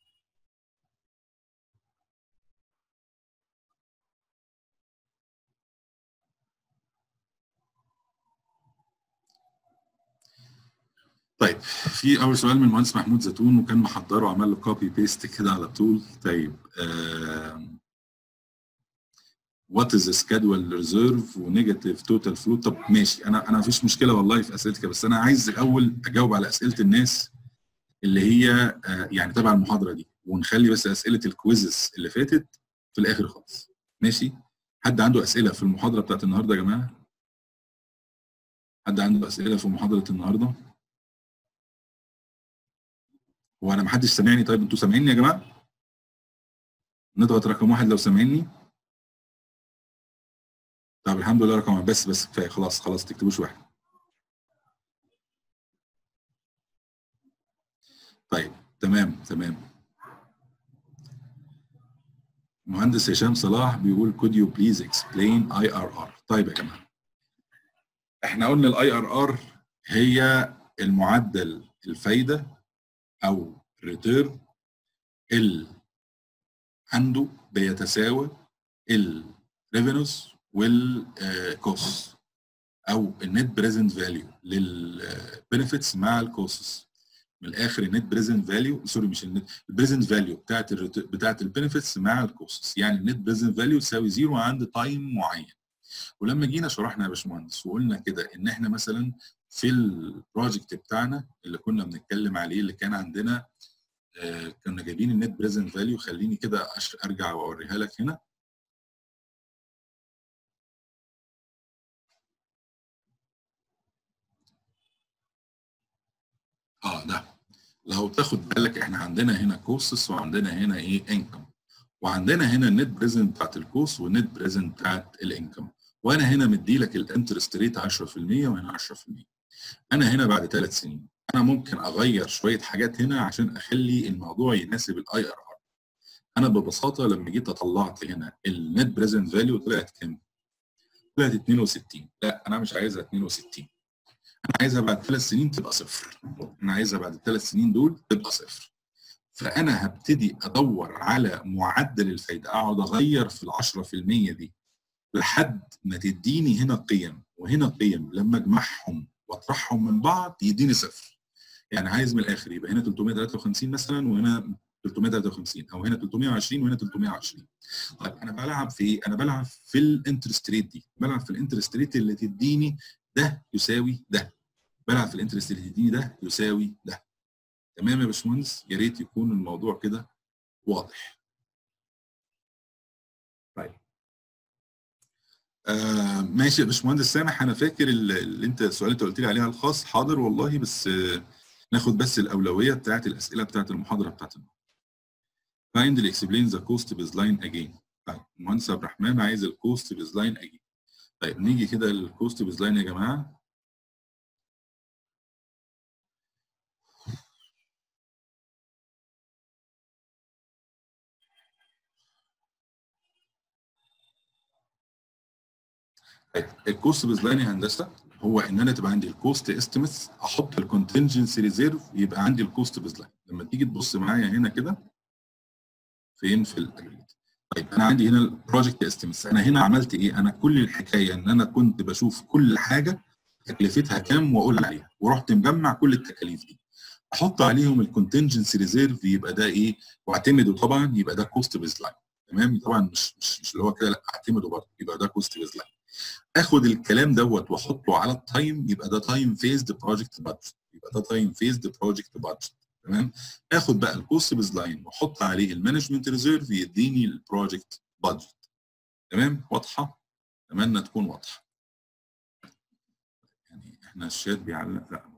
طيب في اول سؤال من المهندس محمود زيتون وكان محضره وعمل له كوبي بيست كده على طول طيب وات از سكادول ريزيرف ونيجاتيف توتال فلو طب ماشي انا انا مفيش مشكله والله في اسئلتك بس انا عايز الاول اجاوب على اسئله الناس اللي هي آه يعني تبع المحاضره دي ونخلي بس اسئله الكويزز اللي فاتت في الاخر خالص ماشي حد عنده اسئله في المحاضره بتاعت النهارده يا جماعه حد عنده اسئله في محاضره النهارده هو انا محدش سامعني طيب انتوا سامعيني يا جماعه نضغط رقم واحد لو سامعيني طب الحمد لله رقم واحد بس بس كفايه خلاص خلاص تكتبوش واحد طيب تمام تمام مهندس هشام صلاح بيقول could you please explain IRR طيب يا جماعه احنا قلنا الاي ار ار هي المعدل الفايده او ريتيرن اللي عنده بيتساوى الريفينوز والكوست او النت بريزنت فاليو للبنفيتس مع الكوستس من الاخر النت بريزنت فاليو سوري مش النت البريزنت فاليو بتاعت بتاعت البنفيتس مع الكوستس يعني النت بريزنت فاليو تساوي زيرو عند تايم معين ولما جينا شرحنا يا باشمهندس وقلنا كده ان احنا مثلا في البروجكت بتاعنا اللي كنا بنتكلم عليه اللي كان عندنا آه كنا جايبين النت بريزنت فاليو خليني كده ارجع واوريها لك هنا اه ده لو تاخد بالك احنا عندنا هنا كوستس وعندنا هنا ايه انكم وعندنا هنا النت بريزنت بتاعت الكوست والنت بريزنت بتاعت الانكم وانا هنا مدي لك الانترست ريت 10% وهنا 10% انا هنا بعد ثلاث سنين انا ممكن اغير شويه حاجات هنا عشان اخلي الموضوع يناسب الاي ار ار انا ببساطه لما جيت طلعت هنا النت بريزنت فاليو طلعت كام؟ طلعت 62 لا انا مش عايزها 62 انا عايزها بعد ثلاث سنين تبقى صفر انا عايزها بعد الثلاث سنين دول تبقى صفر فانا هبتدي ادور على معدل الفايده اقعد اغير في ال 10% دي لحد ما تديني هنا قيم وهنا قيم لما اجمعهم واطرحهم من بعض يديني صفر يعني عايز من الاخر يبقى هنا 353 مثلا وهنا 353 او هنا 320 وهنا 320 طيب انا بلعب في ايه؟ انا بلعب في الانترست ريت دي بلعب في الانترست ريت اللي تديني ده يساوي ده بلعب في الانترست اللي تديني ده يساوي ده تمام يا باشمهندس يا ريت يكون الموضوع كده واضح طيب آه ماشي يا باشمهندس سامح انا فاكر اللي انت السؤال اللي انت قلت لي عليها الخاص حاضر والله بس آه ناخد بس الاولويه بتاعت الاسئله بتاعت المحاضره بتاعت النهارده. Kindly explain the cost baseline again. طيب المهندس عبد الرحمن عايز الكوست بيزلاين again. طيب نيجي كده للكوست بيزلاين يا جماعه. الكوست بيزلاين يا هندسه هو ان انا تبقى عندي الكوست استيميتس احط الكونتنجنسي ريزيرف يبقى عندي الكوست بيزلاين لما تيجي تبص معايا هنا كده فين في الاجريت طيب انا عندي هنا البروجكت استيميتس انا هنا عملت ايه انا كل الحكايه ان انا كنت بشوف كل حاجه تكلفتها كام واقول عليها ورحت مجمع كل التكاليف دي احط عليهم الكونتنجنسي ريزيرف يبقى ده ايه واعتمده طبعا يبقى ده كوست بيز لاين تمام طبعا مش مش مش اللي هو كده لا اعتمده برضه يبقى ده كوست بيز لاين اخد الكلام دوت واحطه على التايم يبقى ده تايم فيزد بروجكت بادجت يبقى ده تايم فيزد بروجكت بادجت تمام اخد بقى الكوست بيز لاين واحط عليه المانجمنت ريزيرف يديني البروجكت بادجت تمام واضحه اتمنى تكون واضحه يعني احنا الشات بيعلق لا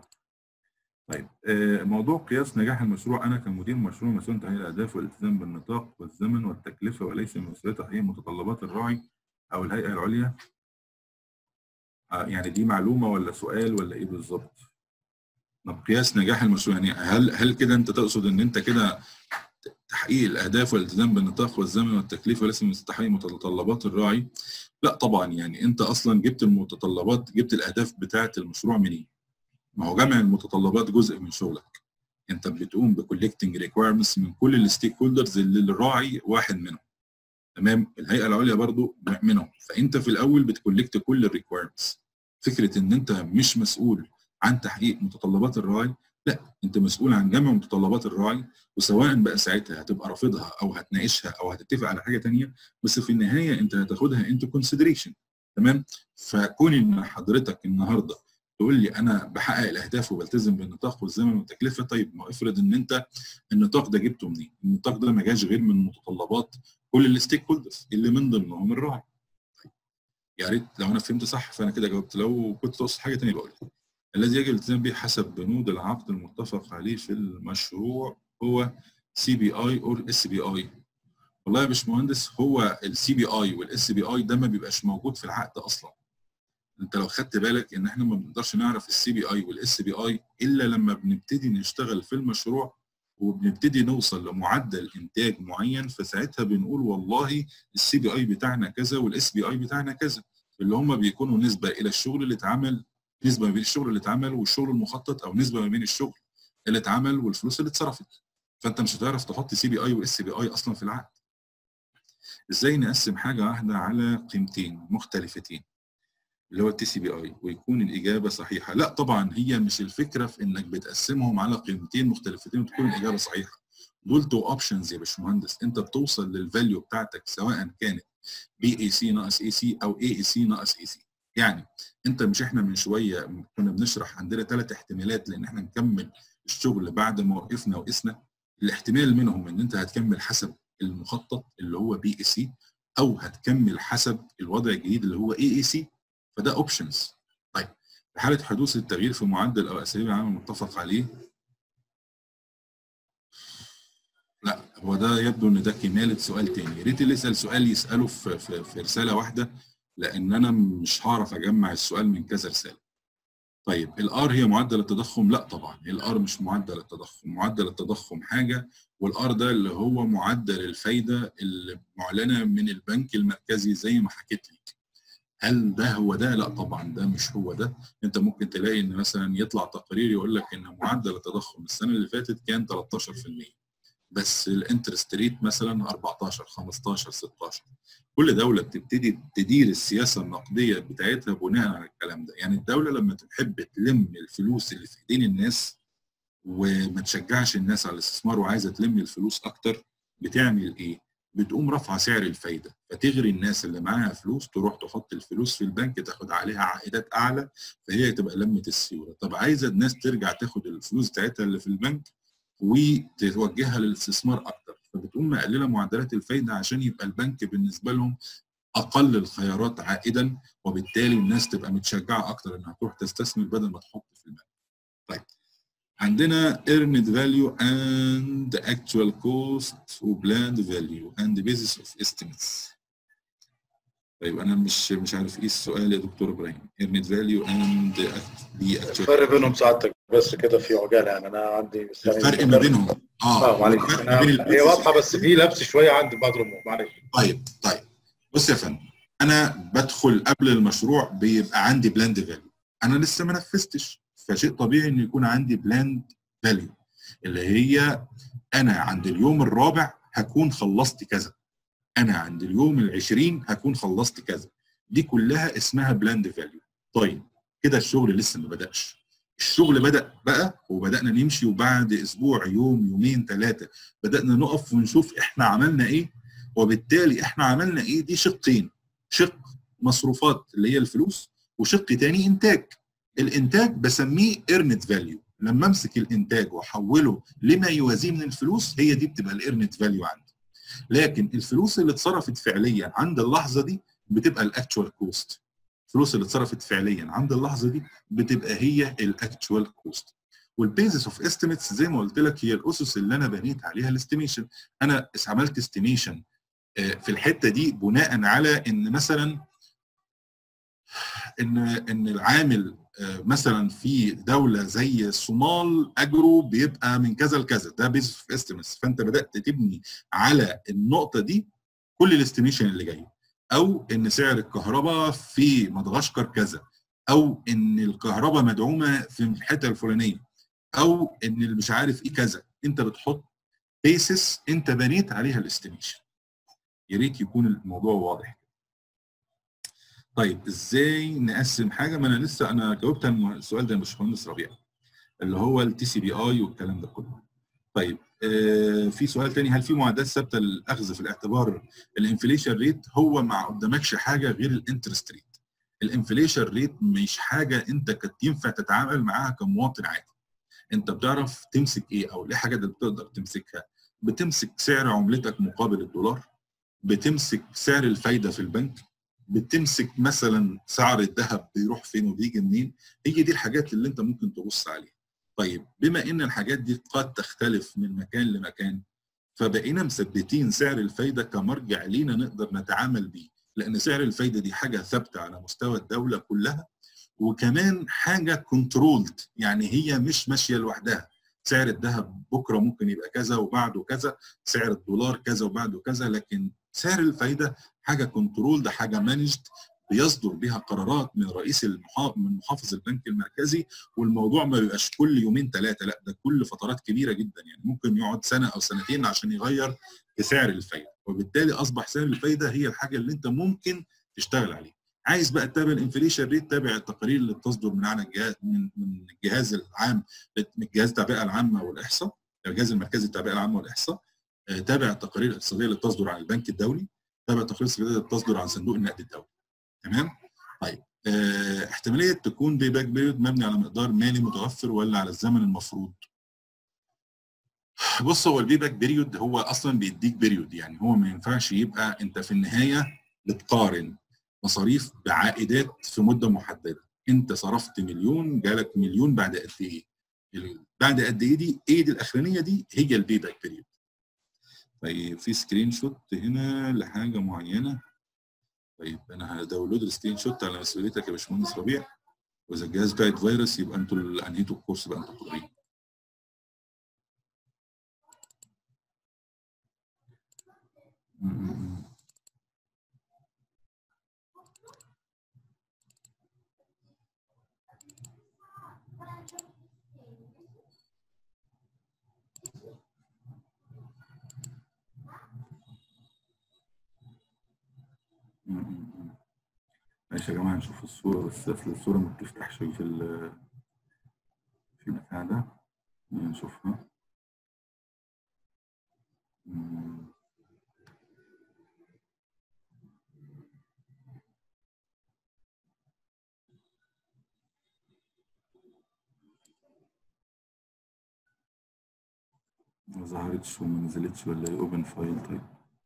طيب آه، موضوع قياس نجاح المشروع انا كمدير مشروع مسؤول تحقيق الاهداف والالتزام بالنطاق والزمن والتكلفه وليس من مسؤوليه تحقيق متطلبات الراعي او الهيئه العليا آه، يعني دي معلومه ولا سؤال ولا ايه بالظبط؟ طب قياس نجاح المشروع يعني هل هل كده انت تقصد ان انت كده تحقيق الاهداف والالتزام بالنطاق والزمن والتكلفه وليس من تحقيق متطلبات الراعي؟ لا طبعا يعني انت اصلا جبت المتطلبات جبت الاهداف بتاعه المشروع منين؟ ما هو جمع المتطلبات جزء من شغلك انت بتقوم بكولكتنج ريكويرمنتس من كل الستيك هولدرز اللي الراعي واحد منهم تمام الهيئه العليا برضو منهم فانت في الاول بتكولكت كل الريكويرمنتس فكره ان انت مش مسؤول عن تحقيق متطلبات الراعي لا انت مسؤول عن جمع متطلبات الراعي وسواء بقى ساعتها هتبقى رافضها او هتناقشها او هتتفق على حاجه ثانيه بس في النهايه انت هتاخدها انتو كونسيدريشن تمام فكون ان حضرتك النهارده تقول لي انا بحقق الاهداف وبلتزم بالنطاق والزمن والتكلفه طيب ما افرض ان انت النطاق ده جبته منين؟ النطاق ده ما جاش غير من متطلبات كل الستيك هولدرز اللي من ضمنهم الراعي. طيب يا ريت لو انا فهمت صح فانا كده جاوبت لو كنت تقصد حاجه ثانيه بقول الذي يجب الالتزام به حسب بنود العقد المتفق عليه في المشروع هو سي بي اي اور اس بي اي والله يا باشمهندس هو السي بي اي والاس بي اي ده ما بيبقاش موجود في العقد اصلا انت لو خدت بالك ان احنا ما بنقدرش نعرف السي بي اي والاس بي اي الا لما بنبتدي نشتغل في المشروع وبنبتدي نوصل لمعدل انتاج معين فساعتها بنقول والله السي بي اي بتاعنا كذا والاس بي اي بتاعنا كذا اللي هم بيكونوا نسبه الى الشغل اللي اتعمل نسبه ما بين الشغل اللي اتعمل والشغل المخطط او نسبه ما بين الشغل اللي اتعمل والفلوس اللي اتصرفت فانت مش هتعرف تحط سي بي اي واس بي اي اصلا في العقد ازاي نقسم حاجه واحده على قيمتين مختلفتين اللي هو التي سي بي اي ويكون الاجابه صحيحه لا طبعا هي مش الفكره في انك بتقسمهم على قيمتين مختلفتين وتكون الاجابه صحيحه دول تو اوبشنز يا باشمهندس انت بتوصل للفاليو بتاعتك سواء كانت بي اي سي ناقص اي سي او اي اي سي ناقص اي سي يعني انت مش احنا من شويه كنا بنشرح عندنا ثلاث احتمالات لان احنا نكمل الشغل بعد ما وقفنا وقسنا الاحتمال منهم ان انت هتكمل حسب المخطط اللي هو بي اي سي او هتكمل حسب الوضع الجديد اللي هو اي اي سي فده اوبشنز طيب في حاله حدوث التغيير في معدل او اساليب العمل المتفق عليه لا هو ده يبدو ان ده كماله سؤال تاني يا ريت اللي يسال سؤال يساله في, في, في رساله واحده لان انا مش هعرف اجمع السؤال من كذا رساله طيب الار هي معدل التضخم لا طبعا الار مش معدل التضخم معدل التضخم حاجه والار ده اللي هو معدل الفايده المعلنه من البنك المركزي زي ما حكيت لك هل ده هو ده؟ لا طبعا ده مش هو ده، انت ممكن تلاقي ان مثلا يطلع تقرير يقول لك ان معدل التضخم السنه اللي فاتت كان 13% بس الانترست ريت مثلا 14 15 16 كل دوله بتبتدي تدير السياسه النقديه بتاعتها بناء على الكلام ده، يعني الدوله لما تحب تلم الفلوس اللي في ايدين الناس وما تشجعش الناس على الاستثمار وعايزه تلم الفلوس اكتر بتعمل ايه؟ بتقوم رافعه سعر الفايده فتغري الناس اللي معاها فلوس تروح تحط الفلوس في البنك تاخد عليها عائدات اعلى فهي تبقى لمه السيوله طب عايزه الناس ترجع تاخد الفلوس بتاعتها اللي في البنك وتوجهها للاستثمار اكتر فبتقوم مقلله معدلات الفايده عشان يبقى البنك بالنسبه لهم اقل الخيارات عائدا وبالتالي الناس تبقى متشجعه اكتر انها تروح تستثمر بدل ما تحط في البنك. طيب عندنا earned value and actual cost و planned value and basis of estimates. طيب انا مش مش عارف ايه السؤال يا دكتور ابراهيم earned value and the actual الفرق بينهم سعادتك بس كده في عجاله يعني انا عندي بس يعني الفرق ما بينهم اه معلش الفرق أنا ما بين هي واضحه بس في لبس شويه عند بعض الامور معلش طيب طيب بص يا فندم انا بدخل قبل المشروع بيبقى عندي بلاند فاليو انا لسه ما نفذتش فشيء طبيعي ان يكون عندي بلاند فاليو اللي هي انا عند اليوم الرابع هكون خلصت كذا انا عند اليوم ال 20 هكون خلصت كذا دي كلها اسمها بلاند فاليو طيب كده الشغل لسه ما بداش الشغل بدا بقى وبدانا نمشي وبعد اسبوع يوم يومين ثلاثه بدانا نقف ونشوف احنا عملنا ايه وبالتالي احنا عملنا ايه دي شقين شق مصروفات اللي هي الفلوس وشق تاني انتاج الانتاج بسميه ايرنت فاليو لما امسك الانتاج واحوله لما يوازيه من الفلوس هي دي بتبقى الايرنت فاليو عندي لكن الفلوس اللي اتصرفت فعليا عند اللحظه دي بتبقى الاكتشوال كوست الفلوس اللي اتصرفت فعليا عند اللحظه دي بتبقى هي الاكتشوال كوست والبيزس اوف استيميتس زي ما قلت لك هي الاسس اللي انا بنيت عليها الاستيميشن انا عملت استيميشن في الحته دي بناء على ان مثلا ان ان العامل مثلا في دوله زي الصومال اجره بيبقى من كذا لكذا ده بيز اوف استيميتس فانت بدات تبني على النقطه دي كل الاستيميشن اللي جاي او ان سعر الكهرباء في مدغشقر كذا او ان الكهرباء مدعومه في الحته الفلانيه او ان اللي مش عارف ايه كذا انت بتحط بيسس انت بنيت عليها الاستيميشن يا ريت يكون الموضوع واضح طيب ازاي نقسم حاجه ما انا لسه انا جاوبت السؤال ده يا باشمهندس ربيع اللي هو التي سي بي اي والكلام ده كله طيب آه في سؤال تاني هل في معدات ثابته للاخذ في الاعتبار الانفليشن ريت هو ما قدامكش حاجه غير الانترست ريت الانفليشن ريت مش حاجه انت كنت ينفع تتعامل معاها كمواطن عادي انت بتعرف تمسك ايه او ايه حاجه اللي بتقدر تمسكها بتمسك سعر عملتك مقابل الدولار بتمسك سعر الفايده في البنك بتمسك مثلا سعر الذهب بيروح فين وبيجي منين هي دي الحاجات اللي انت ممكن تبص عليها طيب بما ان الحاجات دي قد تختلف من مكان لمكان فبقينا مثبتين سعر الفايده كمرجع لينا نقدر نتعامل بيه لان سعر الفايده دي حاجه ثابته على مستوى الدوله كلها وكمان حاجه كنترولد يعني هي مش ماشيه لوحدها سعر الذهب بكره ممكن يبقى كذا وبعده كذا سعر الدولار كذا وبعده كذا لكن سعر الفايده حاجه كنترول ده حاجه مانجد بيصدر بها قرارات من رئيس المحافظ من محافظ البنك المركزي والموضوع ما بيبقاش كل يومين ثلاثه لا ده كل فترات كبيره جدا يعني ممكن يقعد سنه او سنتين عشان يغير في سعر الفايده وبالتالي اصبح سعر الفايده هي الحاجه اللي انت ممكن تشتغل عليها عايز بقى تتابع الانفليشن ريت تابع التقارير اللي بتصدر من على الجهاز من من الجهاز العام من جهاز التعبئه العامه والاحصاء الجهاز المركزي للتعبئه العامه والاحصاء تابع التقارير الاقتصاديه اللي بتصدر عن البنك الدولي تابع التقارير الاقتصاديه اللي بتصدر عن صندوق النقد الدولي تمام طيب اه احتماليه تكون بي باك بيريود مبني على مقدار مالي متوفر ولا على الزمن المفروض بص هو البي باك بيريود هو اصلا بيديك بيريود يعني هو ما ينفعش يبقى انت في النهايه بتقارن مصاريف بعائدات في مده محدده انت صرفت مليون جالك مليون بعد قد ايه بعد قد ايه دي ايه دي الاخرانيه دي هي البي باك بيريود طيب في سكرين شوت هنا لحاجه معينه طيب انا هداونلود السكرين شوت على مسؤوليتك يا باشمهندس ربيع واذا الجهاز بتاعت فيروس يبقى انتوا اللي انهيتوا الكورس بقى انتوا حرين ماشي يا جماعه نشوف الصوره بس اصل الصوره ما بتفتحش في ال في البتاع ده نشوفها ما ظهرتش وما نزلتش ولا ايه اوبن فايل طيب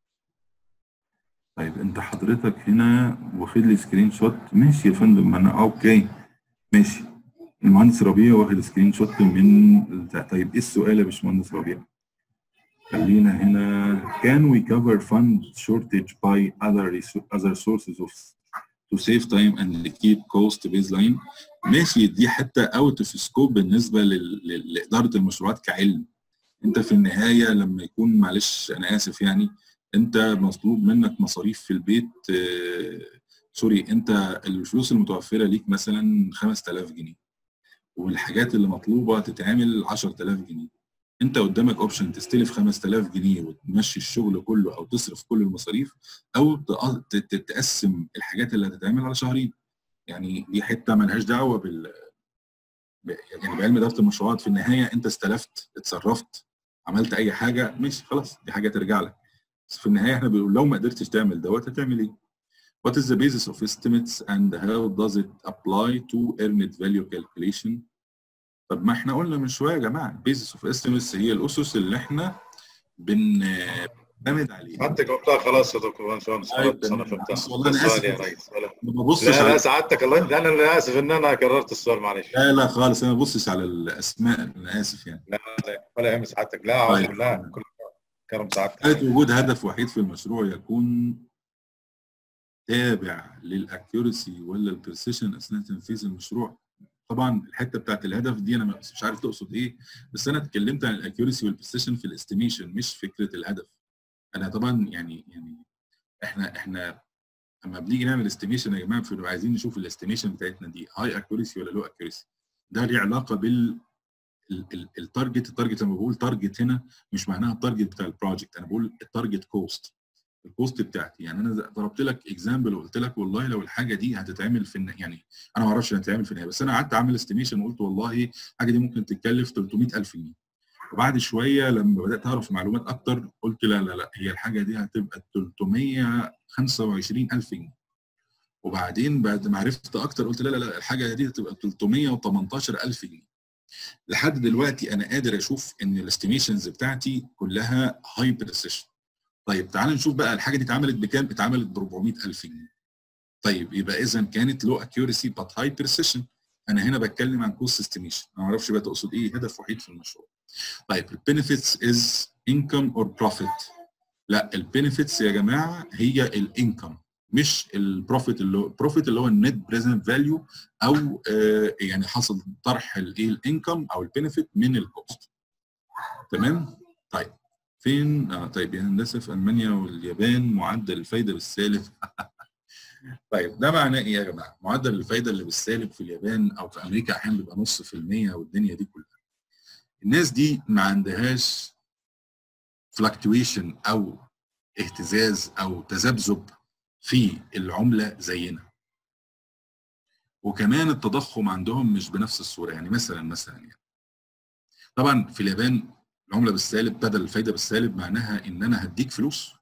طيب انت حضرتك هنا واخد لي سكرين شوت ماشي يا فندم انا اوكي ماشي المهندس ربيع واخد سكرين شوت من طيب ايه السؤال يا باشمهندس ربيع؟ خلينا هنا can we cover fund shortage by other other sources of to save time and keep cost baseline ماشي دي حتى اوت اوف سكوب بالنسبه لاداره المشروعات كعلم انت في النهايه لما يكون معلش انا اسف يعني انت مطلوب منك مصاريف في البيت آه سوري انت الفلوس المتوفره ليك مثلا 5000 جنيه والحاجات اللي مطلوبه تتعمل 10000 جنيه انت قدامك اوبشن تستلف 5000 جنيه وتمشي الشغل كله او تصرف كل المصاريف او تق- ت- ت- تقسم الحاجات اللي هتتعمل على شهرين يعني دي حته ملهاش دعوه بال ب- يعني بعلم اداره المشروعات في النهايه انت استلفت اتصرفت عملت اي حاجه مش خلاص دي حاجه ترجع لك بس في النهايه احنا بنقول لو ما قدرتش تعمل دوت هتعمل ايه؟ What is the basis of estimates and how does it apply to earned value calculation؟ طب ما احنا قلنا من شويه يا جماعه basis of estimates هي الاسس اللي احنا بنعتمد عليها سعادتك قلتها خلاص يا دكتور باشمهندس طيب، خلاص انا فهمتها بس والله أنا السؤال آسف. يا ريس ولا- ما ببصش لا على لا سعادتك الله يهديك. انا اللي اسف ان انا كررت السؤال معلش لا لا خالص انا ما ببصش على الاسماء انا اسف يعني لا لا ولا يهم سعادتك لا اعوذ طيب. بالله كل كرم سعادتك حالة وجود هدف وحيد في المشروع يكون تابع للاكيورسي ولا البريسيشن اثناء تنفيذ المشروع طبعا الحته بتاعت الهدف دي انا مش عارف تقصد ايه بس انا اتكلمت عن الاكيورسي والبريسيشن في الاستيميشن مش فكره الهدف انا طبعا يعني يعني احنا احنا اما بنيجي نعمل استيميشن يا جماعه بنبقى عايزين نشوف الاستيميشن بتاعتنا دي هاي اكيورسي ولا لو اكيورسي ده ليه علاقه بال ال- ال- التارجت التارجت لما بقول تارجت هنا مش معناها التارجت بتاع البروجكت انا بقول التارجت كوست الكوست بتاعتي يعني انا ضربت لك اكزامبل وقلت لك والله لو الحاجه دي هتتعمل في الن- يعني انا ما اعرفش هتتعمل في النهايه بس انا قعدت اعمل استيميشن وقلت والله الحاجه دي ممكن تتكلف 300000 جنيه وبعد شويه لما بدات اعرف معلومات اكتر قلت لا لا لا هي الحاجه دي هتبقى 325000 جنيه وبعدين بعد ما عرفت اكتر قلت لا لا لا الحاجه دي هتبقى 318000 جنيه لحد دلوقتي انا قادر اشوف ان الاستيميشنز بتاعتي كلها هاي بريسيشن طيب تعال نشوف بقى الحاجه دي اتعملت بكام اتعملت ب 400000 جنيه طيب يبقى اذا كانت لو اكيورسي بات هاي بريسيشن انا هنا بتكلم عن كوست استيميشن انا ما اعرفش بقى تقصد ايه هدف وحيد في المشروع طيب البنفيتس از انكم اور بروفيت لا البنفيتس يا جماعه هي الانكم مش البروفيت اللي هو البروفيت اللي هو النت بريزنت فاليو او آه يعني حصل طرح الايه الانكم او البنفيت من الكوست تمام طيب فين اه طيب يعني هندسه في المانيا واليابان معدل الفايده بالسالب طيب ده معناه ايه يا جماعه؟ معدل الفايده اللي بالسالب في اليابان او في امريكا احيانا بيبقى نص في المية والدنيا دي كلها. الناس دي ما عندهاش فلكتويشن او اهتزاز او تذبذب في العمله زينا. وكمان التضخم عندهم مش بنفس الصوره يعني مثلا مثلا يعني. طبعا في اليابان العمله بالسالب بدل الفايده بالسالب معناها ان انا هديك فلوس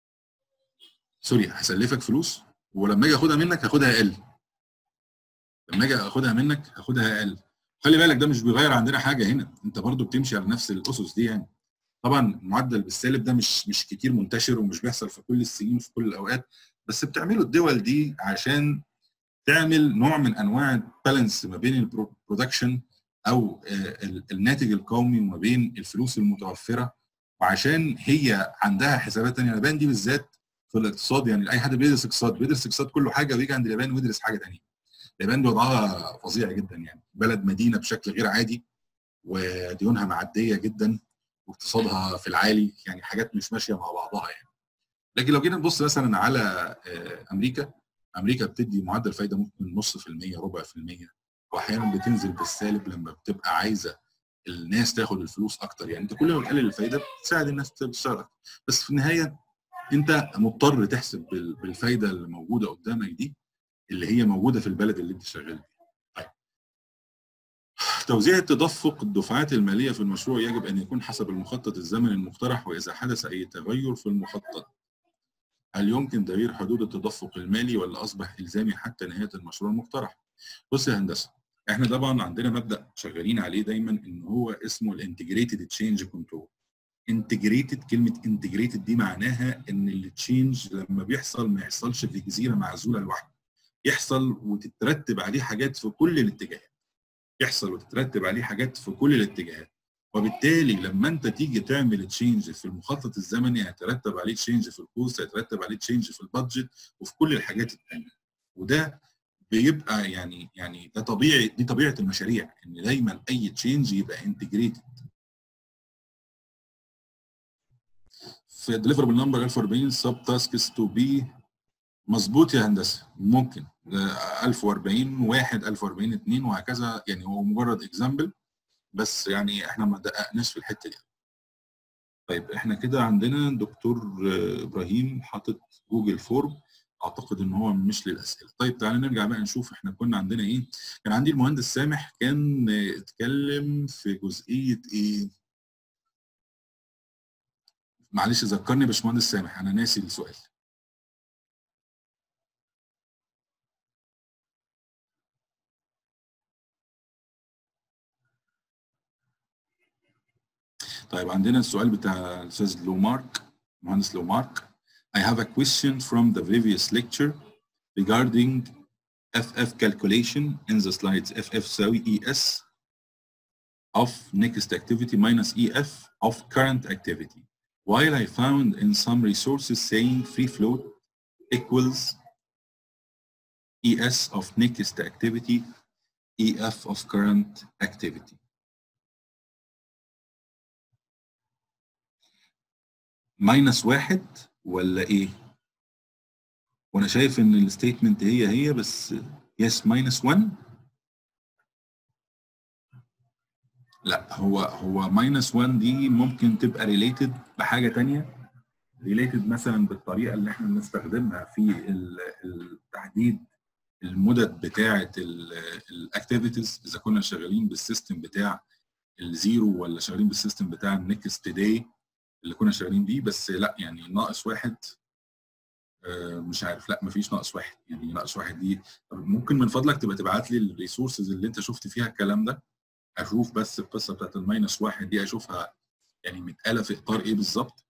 سوري هسلفك فلوس ولما اجي اخدها منك هاخدها اقل لما اجي اخدها منك هاخدها اقل خلي بالك ده مش بيغير عندنا حاجه هنا انت برضو بتمشي على نفس الاسس دي يعني طبعا المعدل بالسالب ده مش مش كتير منتشر ومش بيحصل في كل السنين وفي كل الاوقات بس بتعمله الدول دي عشان تعمل نوع من انواع البالانس ما بين البرودكشن او الناتج القومي وما بين الفلوس المتوفره وعشان هي عندها حسابات ثانيه اليابان دي بالذات في الاقتصاد يعني اي حد بيدرس اقتصاد بيدرس اقتصاد كله حاجه ويجي عند اليابان ويدرس حاجه ثانيه. اليابان دي وضعها فظيع جدا يعني بلد مدينه بشكل غير عادي وديونها معديه جدا واقتصادها في العالي يعني حاجات مش ماشيه مع بعضها يعني. لكن لو جينا نبص مثلا على امريكا امريكا بتدي معدل فايده ممكن نص في المية ربع في المية واحيانا بتنزل بالسالب لما بتبقى عايزه الناس تاخد الفلوس اكتر يعني انت كل ما بتقلل الفايده بتساعد الناس تشتغل اكتر بس في النهايه انت مضطر تحسب بالفايده اللي موجوده قدامك دي اللي هي موجوده في البلد اللي انت شغال فيه. طيب. توزيع تدفق الدفعات الماليه في المشروع يجب ان يكون حسب المخطط الزمني المقترح واذا حدث اي تغير في المخطط هل يمكن تغيير حدود التدفق المالي ولا اصبح الزامي حتى نهايه المشروع المقترح؟ بص يا هندسه احنا طبعا عندنا مبدا شغالين عليه دايما ان هو اسمه الانتجريتد تشينج كنترول انتجريتد كلمه انتجريتد دي معناها ان التشينج لما بيحصل ما يحصلش في جزيره معزوله لوحده يحصل وتترتب عليه حاجات في كل الاتجاهات يحصل وتترتب عليه حاجات في كل الاتجاهات وبالتالي لما انت تيجي تعمل تشينج في المخطط الزمني هيترتب عليه تشينج في الكوست هيترتب عليه تشينج في البادجت وفي كل الحاجات الثانيه وده بيبقى يعني يعني ده طبيعي دي طبيعه المشاريع ان دايما اي تشينج يبقى انتجريتد في ديليفربل نمبر 1040 سب تاسكس تو بي مظبوط يا هندسه ممكن 1040 1 1040 2 وهكذا يعني هو مجرد اكزامبل بس يعني احنا ما دققناش في الحته دي طيب احنا كده عندنا دكتور آه، ابراهيم حاطط جوجل فورم اعتقد ان هو مش للاسئله طيب تعالى نرجع بقى نشوف احنا كنا عندنا ايه كان عندي المهندس سامح كان آه، اتكلم في جزئيه ايه معلش ذكرني يا باشمهندس سامح انا ناسي السؤال طيب عندنا السؤال بتاع الاستاذ لومارك مهندس لومارك I have a question from the previous lecture regarding FF calculation in the slides FF تساوي ES of next activity minus EF of current activity while I found in some resources saying free float equals ES of next activity EF of current activity ماينس واحد ولا ايه؟ وانا شايف ان الستيتمنت هي هي بس يس ماينس 1 لا هو هو ماينس 1 دي ممكن تبقى ريليتد بحاجه تانية ريليتد مثلا بالطريقه اللي احنا بنستخدمها في ال- التحديد المدد بتاعه الاكتيفيتيز اذا كنا شغالين بالسيستم بتاع الزيرو ولا شغالين بالسيستم بتاع النكست داي اللي كنا شغالين بيه بس لا يعني ناقص واحد آه، مش عارف لا مفيش ناقص واحد يعني ناقص واحد دي طب ممكن من فضلك تبقى تبعت لي الريسورسز اللي انت شفت فيها الكلام ده اشوف بس القصه بتاعت الماينس واحد دي اشوفها يعني متقاله في اطار ايه بالظبط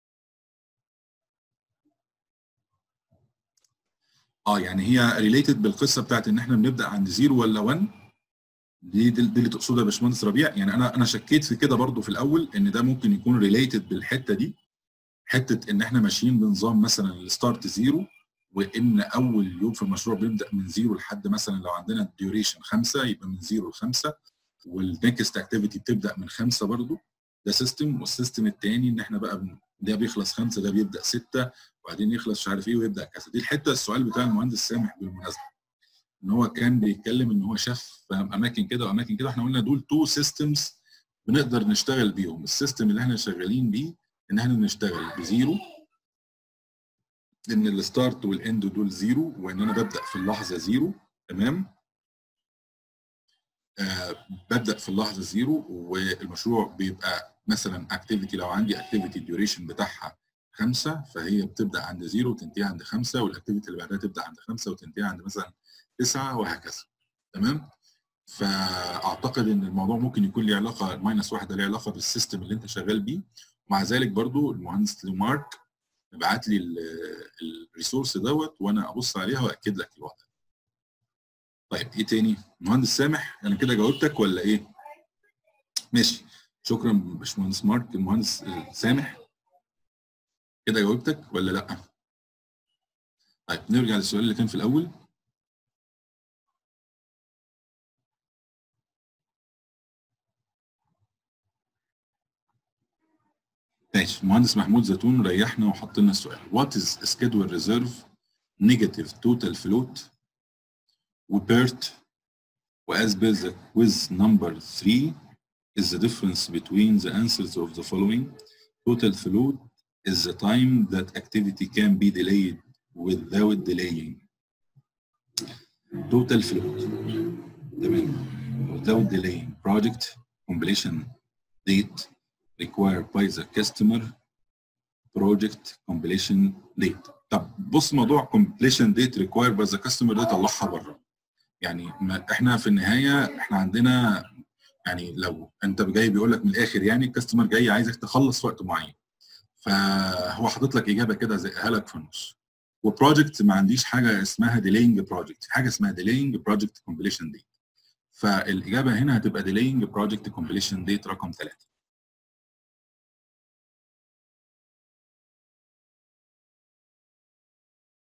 اه يعني هي ريليتد بالقصه بتاعت ان احنا بنبدا عند زيرو ولا 1 دي دي, دي اللي تقصدها يا باشمهندس ربيع يعني انا انا شكيت في كده برضو في الاول ان ده ممكن يكون ريليتد بالحته دي حته ان احنا ماشيين بنظام مثلا الستارت زيرو وان اول يوم في المشروع بيبدا من زيرو لحد مثلا لو عندنا الديوريشن خمسه يبقى من زيرو لخمسه والنكست اكتيفيتي بتبدا من خمسه برضو ده سيستم والسيستم الثاني ان احنا بقى بن- ده بيخلص خمسه ده بيبدا سته وبعدين يخلص مش عارف ايه ويبدا كذا دي الحته السؤال بتاع المهندس سامح بالمناسبه ان هو كان بيتكلم ان هو شاف اماكن كده واماكن كده احنا قلنا دول تو سيستمز بنقدر نشتغل بيهم السيستم اللي احنا شغالين بيه ان احنا نشتغل بزيرو ان الستارت والاند دول زيرو وان انا ببدا في اللحظه زيرو تمام آه ببدا في اللحظه زيرو والمشروع بيبقى مثلا اكتيفيتي لو عندي اكتيفيتي الديوريشن بتاعها خمسه فهي بتبدا عند زيرو وتنتهي عند خمسه والاكتيفيتي اللي بعدها تبدا عند خمسه وتنتهي عند مثلا تسعه وهكذا تمام فاعتقد ان الموضوع ممكن يكون له علاقه الماينس واحد ده له علاقه بالسيستم اللي انت شغال بيه ومع ذلك برضو المهندس لومارك بعت لي الريسورس دوت وانا ابص عليها واكد لك الوضع طيب ايه تاني مهندس سامح انا كده جاوبتك ولا ايه ماشي شكرا باشمهندس مارك المهندس سامح كده جاوبتك ولا لا طيب نرجع للسؤال اللي كان في الاول ماشي المهندس محمود زيتون ريحنا وحط لنا السؤال what is schedule reserve negative total float وبيرت وas per the quiz number 3 is the difference between the answers of the following total float is the time that activity can be delayed without delaying total float تمام without delaying project completion date required by the customer project completion date طب بص موضوع completion date required by the customer ده طلعها بره يعني ما احنا في النهايه احنا عندنا يعني لو انت جاي بيقول لك من الاخر يعني الكاستمر جاي عايزك تخلص في وقت معين فهو حاطط لك اجابه كده زقها لك في النص وبروجكت ما عنديش حاجه اسمها delaying project حاجه اسمها delaying project completion date فالاجابه هنا هتبقى delaying project completion date رقم ثلاثه